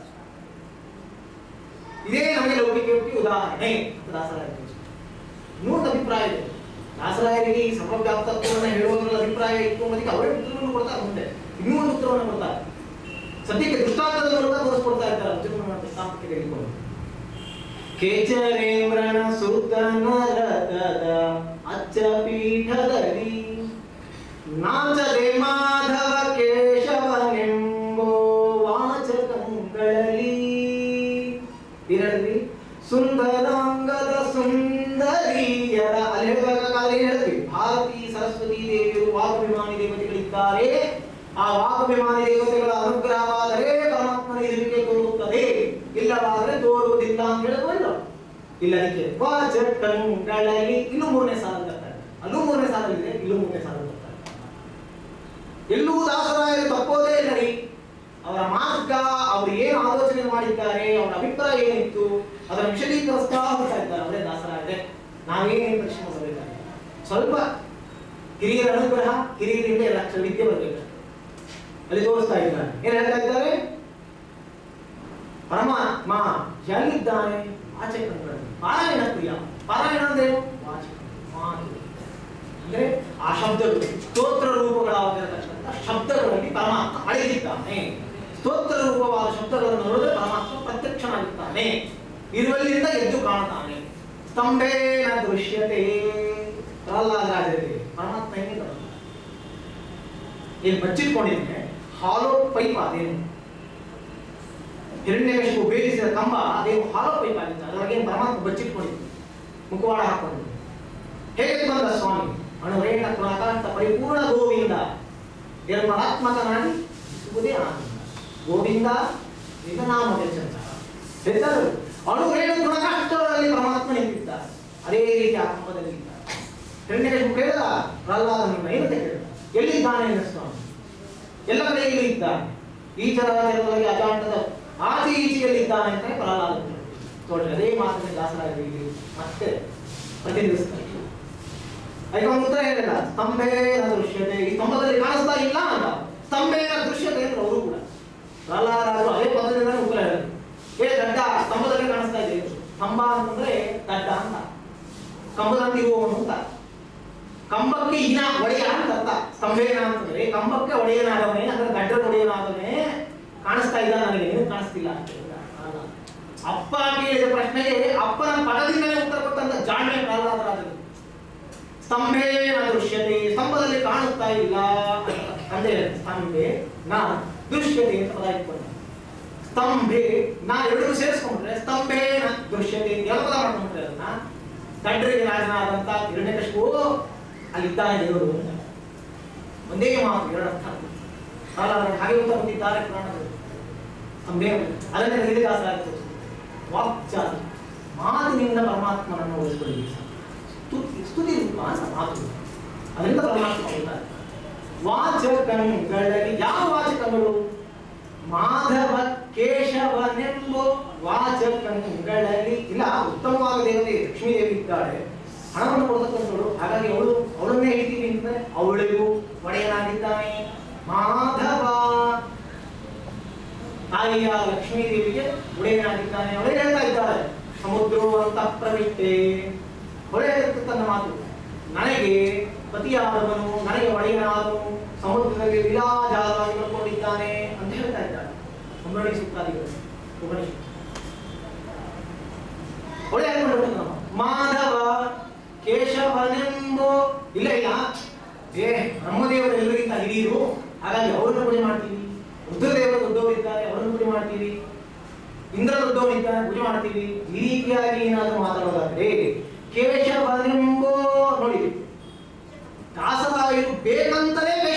ಇದೇ ನಮಗೆ ಲೌಕಿಕಕ್ಕೆ ಉದಾಹರಣೆ ಅಂತ ದಾಸರಾಯ ನೂರ ಅಭಿಪ್ರಾಯ ಇದೆ ದಾಸರಾಯರಿಗೆ ಈ ಸರ್ವವ್ಯಾಪ್ತತ್ವವನ್ನು ಹೇಳುವುದರಲ್ಲಿ ಅಭಿಪ್ರಾಯ ಇತ್ತು ಅನ್ನೋದಕ್ಕೆ ಅವರೇ ಉತ್ತರವನ್ನು ಕೊಡ್ತಾರೆ ಮುಂದೆ ಇನ್ನೂ ಒಂದು ಉತ್ತರವನ್ನು ಕೊಡ್ತಾರೆ ಸದ್ಯಕ್ಕೆ ದೃಷ್ಟಾಂತದ ಮೂಲಕ ತೋರಿಸ್ಕೊಡ್ತಾ ಇದ್ದಾರೆ ಅರ್ಜುನನ ದೃಷ್ಟಾಂತಕ್ಕೆ ತೆಗೆದುಕೊಂಡು ಕೇಚರೇಂದ್ರನ ಸುತನ ರಥದ ಅಚ್ಚ ಪೀಠದಲ್ಲಿ ನಾಚದೆ ಮಾಧವ ಕೇಶವನೆಂಬೋ ವಾಚಕಂಗಳಲ್ಲಿ ಏನೇಳಿದ್ವಿ ಸುಂದರಾಂಗದ ಸುಂದರಿಯರ ಅಲ್ಲಿ ಹೇಳಬೇಕಾದ್ರೆ ಏನ್ ಹೇಳಿದ್ವಿ ಭಾರತಿ ಸರಸ್ವತಿ ದೇವಿಯರು ವಾಗಭಿಮಾನಿ ದೇವತೆಗಳಿದ್ದಾರೆ ಆ ವಾಗಭಿಮಾನಿ ದೇವತೆಗಳ ಅನುಗ್ರಹವಾದರೆ ಪರಮಾತ್ಮನ ಇರುವಿಕೆ ತೋರುತ್ತದೆ ಇಲ್ಲವಾದರೆ ತೋರುವುದಿಲ್ಲ ಅಂತ ಹೇಳಿದ್ವಲ್ಲ ಇಲ್ಲ ಅದಕ್ಕೆ ವಾಚಕಂಗಳಲ್ಲಿ ಇನ್ನು ಮೂರನೇ ಸಾಲ ಬರ್ತಾರೆ ಅಲ್ಲೂ ಮೂರನೇ ಸಾಲಲ್ಲಿದೆ ಇಲ್ಲೂ ಮೂರನೇ ಸಾಲ ಬರ್ತಾರೆ ಎಲ್ಲೂ ದಾಸರಾಯರು ತಪ್ಪೋದೇ ಇಲ್ಲ ರೀ ಅವರ ಮಾರ್ಗ ಅವರು ಏನು ಆಲೋಚನೆ ಮಾಡಿದ್ದಾರೆ ಅವರ ಅಭಿಪ್ರಾಯ ಏನಿತ್ತು ಅದರ ವಿಶದೀಕರಿಸ್ತಾ ಹೋಗ್ತಾ ಇದ್ದಾರೆ ಅವರೇ ದಾಸರಾಯರೇ ನಾವೇನೇನು ಪ್ರಶ್ನೆ ಮಾಡಬೇಕಾಗಿದೆ ಸ್ವಲ್ಪ ಹಿರಿಯರ ಅನುಗ್ರಹ ಹಿರಿಯರಿಂದ ಎಲ್ಲ ಅಕ್ಷರ ವಿದ್ಯೆ ಬರಬೇಕು ಅಲ್ಲಿ ತೋರಿಸ್ತಾ ಇದ್ದಾರೆ ಏನ್ ಹೇಳ್ತಾ ಇದ್ದಾರೆ ಪರಮಾತ್ಮ ಎಲ್ಲಿದ್ದಾನೆ ವಾಚಕಗಳಲ್ಲಿ ಪಾರಾಯಣ ಪ್ರಿಯ ಪಾರಾಯಣ ಅಂದ್ರೆ ಏನು? ವಾಚಕ ಮಾತು ಅಂದ್ರೆ ಆ ಶಬ್ದಗಳು ಸ್ತೋತ್ರ ರೂಪಗಳಾಗಿರತಕ್ಕಂಥ ಶಬ್ದಗಳಲ್ಲಿ ಪರಮಾತ್ಮ ಅಡಗಿದ್ದಾನೆ ಸ್ತೋತ್ರ ರೂಪವಾದ ಶಬ್ದಗಳನ್ನು ನೋಡಿದ್ರೆ ಪರಮಾತ್ಮ ಪ್ರತ್ಯಕ್ಷನಾಗಿದ್ದಾನೆ ಇರುವಲ್ಲಿಂದ ಎದ್ದು ಕಾಣುತ್ತಾನೆ ಸ್ತಂಭೇನ ದೃಶ್ಯತೆ ಪ್ರಹ್ಲಾದರಾಜರಿಗೆ ಪರಮಾತ್ಮ ಹೆಂಗೆ ಏನು ಬಚ್ಚಿಟ್ಕೊಂಡಿದ್ರೆ ಹಾಲೋ ಪೈಪ್ ಅದೇನು ಹಿರಣ್ಯಕಶಿಪು ಬೇಯಿಸಿದ ಕಂಬ ಅದೇನು ಹಾಲೋ ಪೈಪ್ ಆಗಿತ್ತು ಅದರೊಳಗೆ ಪರಮಾತ್ಮ ಬಚ್ಚಿಟ್ಕೊಂಡಿದ್ದು ಮುಖವಾಡ ಹಾಕೊಂಡು ಹೇಗೆ ಬಂದ ಸ್ವಾಮಿ ಅಣುರೇಣ ಪುನಕಾಂತ ಪರಿಪೂರ್ಣ ಗೋವಿಂದ ನಿರ್ಮಲಾತ್ಮಕನಾಗಿ ಸಿಗುವುದೇ ಆನಂದ ಗೋವಿಂದ ಈಗ ನಾಮ ಚಂದ ಹೆಸರು ಅಣುರೇಣು ಗುಣಕಾಷ್ಟರಲ್ಲಿ ಪರಮಾತ್ಮ ನಿಂತಿದ್ದ ಅದೇ ರೀತಿ ಆ ಕಂಬದಲ್ಲಿ ಇದ್ದ ಹಿರಣ್ಯಕಶಿಪು ಕೇಳಿದ ಪ್ರಹ್ಲಾದನಿಂದ ಏನು ಕೇಳಿದ ಎಲ್ಲಿದ್ದಾನೆ ಎಂದ ಸ್ವಾಮಿ ಎಲ್ಲ ಕಡೆ ಇಲ್ಲಿ ಇದ್ದಾನೆ ಈ ಚರಾಚರದಲ್ಲಿ ಅಜಾಂಟದ ಆಚೆ ಈಚೆಯಲ್ಲಿ ಇದ್ದಾನೆ ಅಂತ ಪ್ರಹ್ಲಾದ ನೋಡ್ರಿ ಅದೇ ಮಾತನ್ನ ದಾಸರಾಗಿ ಇಲ್ಲಿ ಮತ್ತೆ ಪ್ರತಿನಿಧಿಸ್ತಾರೆ ಅದಕ್ಕೆ ಒಂದು ಉತ್ತರ ಹೇಳಿಲ್ಲ ಸ್ತಂಭೇನ ದೃಶ್ಯತೆ ಈ ಸ್ತಂಭದಲ್ಲಿ ಕಾಣಿಸ್ತಾ ಇಲ್ಲ ಅಂತ ಸ್ತಂಭೇನ ದೃಶ್ಯತೆ ಅಂದ್ರೆ ಅವರು ಕೂಡ ಪ್ರಹ್ಲಾದರಾಜರು ಅದೇ ಪದದಿಂದ ಉತ್ತರ ಹೇಳಿದ್ರು ಏ ದಡ್ಡ ಸ್ತಂಭದಲ್ಲಿ ಕಾಣಿಸ್ತಾ ಇದೆ ಸ್ತಂಭ ಅಂತಂದ್ರೆ ದಡ್ಡ ಅಂತ ಕಂಬದಂತೆ ಇರುವವನು ಅಂತ ಕಂಬಕ್ಕೆ ಇನ ಒಡೆಯ ಅಂತ ಅರ್ಥ ಸ್ತಂಭೇನ ಅಂತಂದ್ರೆ ಕಂಬಕ್ಕೆ ಒಡೆಯನಾದವನೇ ಅಂದ್ರೆ ಗಡ್ಡ ಒಡೆಯನಾದವನೇ ಕಾಣಿಸ್ತಾ ಇಲ್ಲ ನನಗೆ ಏನು ಕಾಣಿಸ್ತಿಲ್ಲ ಅಂತ ಹೇಳಿದ ಪ್ರಹ್ಲಾದ. ಅಪ್ಪ ಕೇಳಿದ ಪ್ರಶ್ನೆಗೆ ಅಪ್ಪನ ಪದದಿಂದಲೇ ಉತ್ತರ ಕೊಟ್ಟಂತ ಜಾಣ್ಮೆ ಪ್ರಹ್ಲಾದರಾಜರು ಸ್ತಂಭೇನ ದೃಶ್ಯತೆ ಸ್ತಂಭದಲ್ಲಿ ಕಾಣುತ್ತಾ ಇಲ್ಲ ಅಂತ ತಂದೆ ಹೇಳಿದ. ಸ್ತಂಭೆ ನಾ ದೃಶ್ಯತೆ ಅಂತ ಪದ ಇಟ್ಕೊಂಡ ಸ್ತಂಭೆ ನಾ ಎರಡು ಸೇರಿಸ್ಕೊಂಡ್ರೆ ಸ್ತಂಭೇನ ದೃಶ್ಯತೆ ಅಂತ ಎಲ್ಲ ಪದ ಮಾಡ್ಕೊಂಡ್ರೆ ಅದನ್ನ ತಂಡ್ರಿಗೆ ರಾಜನಾದಂತ ಹಿರಣ್ಯಕಶಿಪು ಅಲ್ಲಿದ್ದಾನೆ ದೇವರು ಅಂತ. ಒಂದೇ ಮಾತು ಎರಡು ಅರ್ಥ ಪ್ರಹ್ಲಾದನಿಗೆ ಹಾಗೆ ಉತ್ತರ ಕೊಟ್ಟಿದ್ದಾರೆ ಪುರಾಣಗಳು ಸ್ತಂಭೆ ಅದನ್ನೇ ಹರಿದಾಸರಾಗಿ ವಾಕ್ಚಾತು ಮಾತಿನಿಂದ ಪರಮಾತ್ಮನನ್ನು ಉಳಿಸಿಕೊಳ್ಳಿ ಸ್ತುತಿ ಸ್ತುತಿ ರೂಪ ಅಂತ ಮಾತು ಅದರಿಂದ ಪರಮಾತ್ಮ ಹೇಳ್ತಾರೆ ವಾಚಕಗಳಲ್ಲಿ ಯಾವ ವಾಚಕಗಳು ಮಾಧವ ಕೇಶವನೆಂಬ ವಾಚಕಗಳಲ್ಲಿ ಇಲ್ಲ ಉತ್ತಮವಾದ ದೇವತೆ ಲಕ್ಷ್ಮೀ ದೇವಿ ಇದ್ದಾಳೆ ಹಣವನ್ನು ಕೊಡತಕ್ಕಂಥವಳು ಹಾಗಾಗಿ ಅವಳು ಅವಳನ್ನೇ ಹೇಳ್ತೀವಿ ಅಂತ ಅವಳಿಗೂ ಒಡೆಯನಾಗಿದ್ದಾನೆ ಮಾಧವ ತಾಯಿಯ ಲಕ್ಷ್ಮೀ ದೇವಿಗೆ ಒಡೆಯನಾಗಿದ್ದಾನೆ ಅವಳೇ ಹೇಳ್ತಾ ಇದ್ದಾಳೆ ಸಮುದ್ರವು ಅಂತ ಪ್ರವಿಷ್ಟೆ ಒಳ್ಳೆ ತನ್ನ ಮಾತು ನನಗೆ ಪತಿಯಾದವನು ನನಗೆ ಒಡೆಯನಾದವನು ಸಮುದ್ರದಲ್ಲಿ ವಿಲಾಜಾಲವಾಗಿ ಬರ್ಕೊಂಡಿದ್ದಾನೆ ಅಂತ ಹೇಳ್ತಾ ಇದ್ದಾಳೆ ಕುಂಬಳಿ ಸೂಕ್ತಾದಿಗಳು ಉಪನಿಷತ್ತು ಒಳ್ಳೆ ಹೇಳ್ಕೊಂಡು ನಮ್ಮ ಮಾಧವ ಕೇಶವನೆಂಬೋ ಇಲ್ಲ ಇಲ್ಲ ಏ ಬ್ರಹ್ಮದೇವರು ಎಲ್ಲರಿಗಿಂತ ಹಿರಿಯರು ಹಾಗಾಗಿ ಅವರನ್ನು ಪೂಜೆ ಮಾಡ್ತೀವಿ ರುದ್ರದೇವರು ದೊಡ್ಡವರಿದ್ದಾರೆ ಅವರನ್ನು ಪೂಜೆ ಮಾಡ್ತೀವಿ ಇಂದ್ರ ದೊಡ್ಡವನಿದ್ದಾನೆ ಪೂಜೆ ಮಾಡ್ತೀವಿ ಈ ರೀತಿಯಾಗಿ ಏನಾದರೂ ಮಾತಾಡೋದಾದ್ರೆ ಕೇಶವನೆಂಬೋ ನೋಡಿ ದಾಸರಾಯರು ಬೇಕಂತಲೇ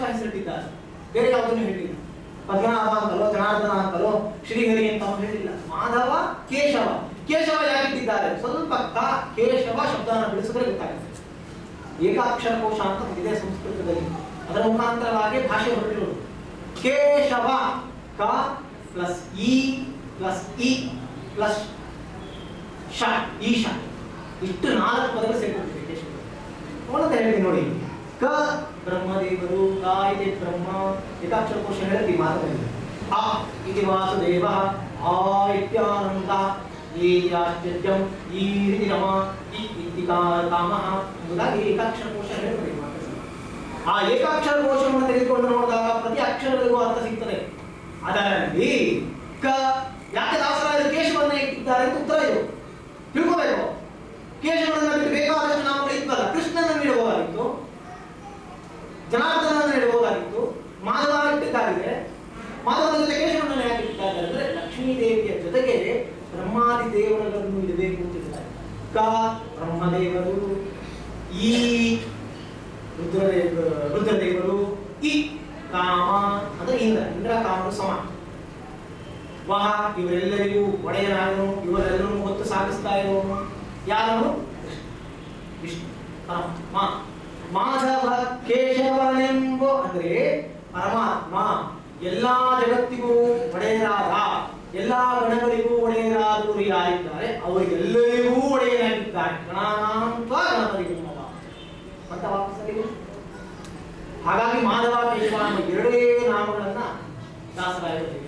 ಕೇಶವ ಹೆಸರಿಟ್ಟಿದ್ದಾರೆ ಬೇರೆ ಯಾವುದನ್ನು ಹೇಳಿಲ್ಲ ಪದ್ಮನಾಭ ಅಂತಲೋ ಜನಾರ್ದನ ಅಂತಲೋ ಶ್ರೀಹರಿ ಅಂತ ಅವ್ರು ಹೇಳಿಲ್ಲ ಮಾಧವ ಕೇಶವ ಕೇಶವ ಯಾಕಿಟ್ಟಿದ್ದಾರೆ ಸ್ವಲ್ಪ ಕ ಕೇಶವ ಶಬ್ದವನ್ನು ಬಿಡಿಸಿದ್ರೆ ಗೊತ್ತಾಗುತ್ತೆ ಏಕಾಕ್ಷರ ಕೋಶ ಅಂತ ಇದೆ ಸಂಸ್ಕೃತದಲ್ಲಿ ಅದರ ಮುಖಾಂತರವಾಗಿ ಭಾಷೆ ಹೊರಟಿರೋದು ಕೇಶವ ಕ ಪ್ಲಸ್ ಇ ಪ್ಲಸ್ ಇ ಪ್ಲಸ್ ಶ ಈಶ ಇಷ್ಟು ನಾಲ್ಕು ಪದಗಳು ಸೇರ್ಕೊಂಡಿದೆ ಕೇಶವ ನೋಡಂತ ಹೇಳ್ತೀನಿ ನೋಡಿ ಕ ಬ್ರಹ್ಮದೇವರು ಕ ಇದೆ ಬ್ರಹ್ಮ ಏಕಾಕ್ಷರ ಕೋಶ ಹೇಳ್ತೀವಿ ಮಾತುಗಳಲ್ಲಿ ಆ ಇತಿ ವಾಸುದೇವ ಆ ಇತ್ಯಾನಂದ ಈ ಆಶ್ಚರ್ಯಂ ಈ ರೀತಿ ರಮ ಈ ಇತಿ ಕಾ- ಕಾಮಃ ಎಂಬುದಾಗಿ ಏಕಾಕ್ಷರ ಕೋಶ ಹೇಳ್ತೀವಿ ಮಾತುಗಳಲ್ಲಿ. ಆ ಏಕಾಕ್ಷರ ಕೋಶವನ್ನು ತೆಗೆದುಕೊಂಡು ನೋಡಿದಾಗ ಪ್ರತಿ ಅಕ್ಷರಗಳಿಗೂ ಅರ್ಥ ಸಿಗ್ತದೆ ಅದರಲ್ಲಿ ಕ ಯಾಕೆ ದಾಸರಾಯರು ಕೇಶವನ್ನ ಇಟ್ಟಿದ್ದಾರೆ ಅಂತ ಉತ್ತರ ಇದು ತಿಳ್ಕೋಬೇಕು ಕೇಶವನನ್ನ ಬಿಟ್ಟು ಬೇಕಾದಷ್ಟು ನಾಮಗಳು ಇದ್ವಲ್ಲ ಕೃಷ್ಣನನ್ನು ಇಡಬಹುದಾಗಿತ್ತು ಜನಾರ್ದನನ್ನು ಇಡಬಹುದಾಗಿತ್ತು ಮಾಧವ ಇಟ್ಟಿದ್ದಾಗಿದೆ ಮಾಧವನ ಜೊತೆ ಕೇಶವನನ್ನು ಯಾಕೆ ಇಟ್ಟಿದ್ದಾರೆ ಅಂದ್ರೆ ಲಕ್ಷ್ಮೀ ದೇವಿಯ ಜೊತೆಗೆ ಬ್ರಹ್ಮಾದಿ ದೇವರುಗಳನ್ನು ಇಡಬೇಕು ಅಂತ ಇದ್ದಾರೆ ಕ ಬ್ರಹ್ಮದೇವರು ಈ ರುದ್ರದೇವ ರುದ್ರದೇವರು ಈ ಕಾಮ ಅಂದ್ರೆ ಇಂದ್ರ ಇಂದ್ರ ಕಾಮರು ಸಮ ವಹ ಇವರೆಲ್ಲರಿಗೂ ಒಡೆಯನಾದನು ಇವರೆಲ್ಲರೂ ಹೊತ್ತು ಸಾಗಿಸ್ತಾ ಇರೋನು ಯಾರನು ವಿಷ್ಣು ಪರಮಾತ್ಮ ಮಾಧವ ಕೇಶವನೆಂಬ ಅಂದ್ರೆ ಪರಮಾತ್ಮ ಎಲ್ಲಾ ಜಗತ್ತಿಗೂ ಒಡೆಯರಾದ ಎಲ್ಲಾ ಗಣಗಳಿಗೂ ಒಡೆಯರಾದವರು ಯಾರಿದ್ದಾರೆ ಅವರಿಗೆಲ್ಲರಿಗೂ ಒಡೆಯನಾಗಿದ್ದಾರೆ ಗಣಾನಾಂತ ಗಣಪತಿ ಮತ್ತೆ ವಾಪಸ್ ಅಲ್ಲಿಗೆ. ಹಾಗಾಗಿ ಮಾಧವ ಕೇಶವ ಅನ್ನೋ ಎರಡೇ ನಾಮಗಳನ್ನ ದಾಸರಾಯರು ಹೇಳಿದ್ದಾರೆ.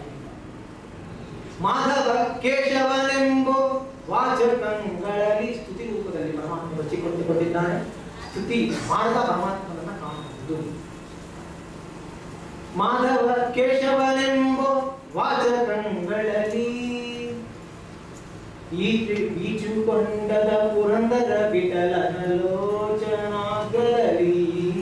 ಮಾಧವ ಕೇಶವನೆಂಬ ವಾಚಕಗಳಲ್ಲಿ ಸ್ತುತಿ ರೂಪದಲ್ಲಿ ಪರಮಾತ್ಮ ಬಚ್ಚಿಕೊಂಡಿದ್ದಾನೆ ಸ್ತುತಿ ಮಾಡಿದ ಪರಮಾತ್ಮನನ್ನ ಕಾಣಬಹುದು ಮಾಧವ ಕೇಶವನೆಂಬ ವಾಚಕಗಳಲ್ಲಿ ಈಚು ಈಚುಕೊಂಡದ ಪುರಂದರ ಬಿಟಲನ ಲೋಚನಾಗಲಿ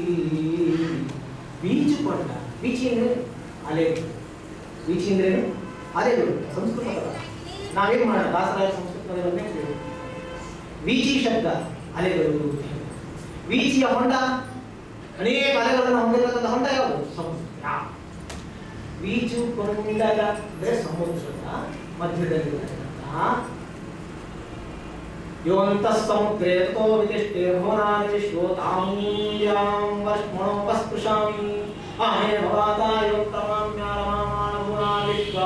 ಬೀಚುಕೊಂಡ ಬೀಚಿ ಅಂದ್ರೆ ಅಲೆಗಳು ಬೀಚಿ ಅಂದ್ರೆ ಅಲೆಗಳು ಸಂಸ್ಕೃತ ಪದ ನಾವೇನ್ ಮಾಡೋಣ ದಾಸರಾಯ ಸಂಸ್ಕೃತ ಪದಗಳನ್ನೇ ಕೇಳಿ ಬೀಚಿ ಶಬ್ದ ಅಲೆಗಳು ಬೀಚಿಯ ಹೊಂಡ ಅನೇಕ ಅಲೆಗಳನ್ನು ಹೊಂದಿರತಕ್ಕಂಥ ಹೊಂಡ ಯಾವುದು ಸಮುದ್ರ ಬೀಚು ಕೊಂಡದ ಅಂದ್ರೆ ಸಮುದ್ರದ ಮಧ್ಯದಲ್ಲಿರತಕ್ಕಂತಹ ಯೋಂತಃ ಸಮುದ್ರೇ ತೋ ವಿತಿಷ್ಠೆ ಭುವನಾನಿ ಶ್ರೋತಾಮೂಲ್ಯಾಂ ವರ್ಷ್ಮಣೋಪಸ್ಪೃಶಾಮಿ ಅಹೇ ಭವಾತಾಯೋ ಪ್ರಮಾಮ್ಯಾರಮಾಮಾಣ ಭುವನಾವಿಶ್ವ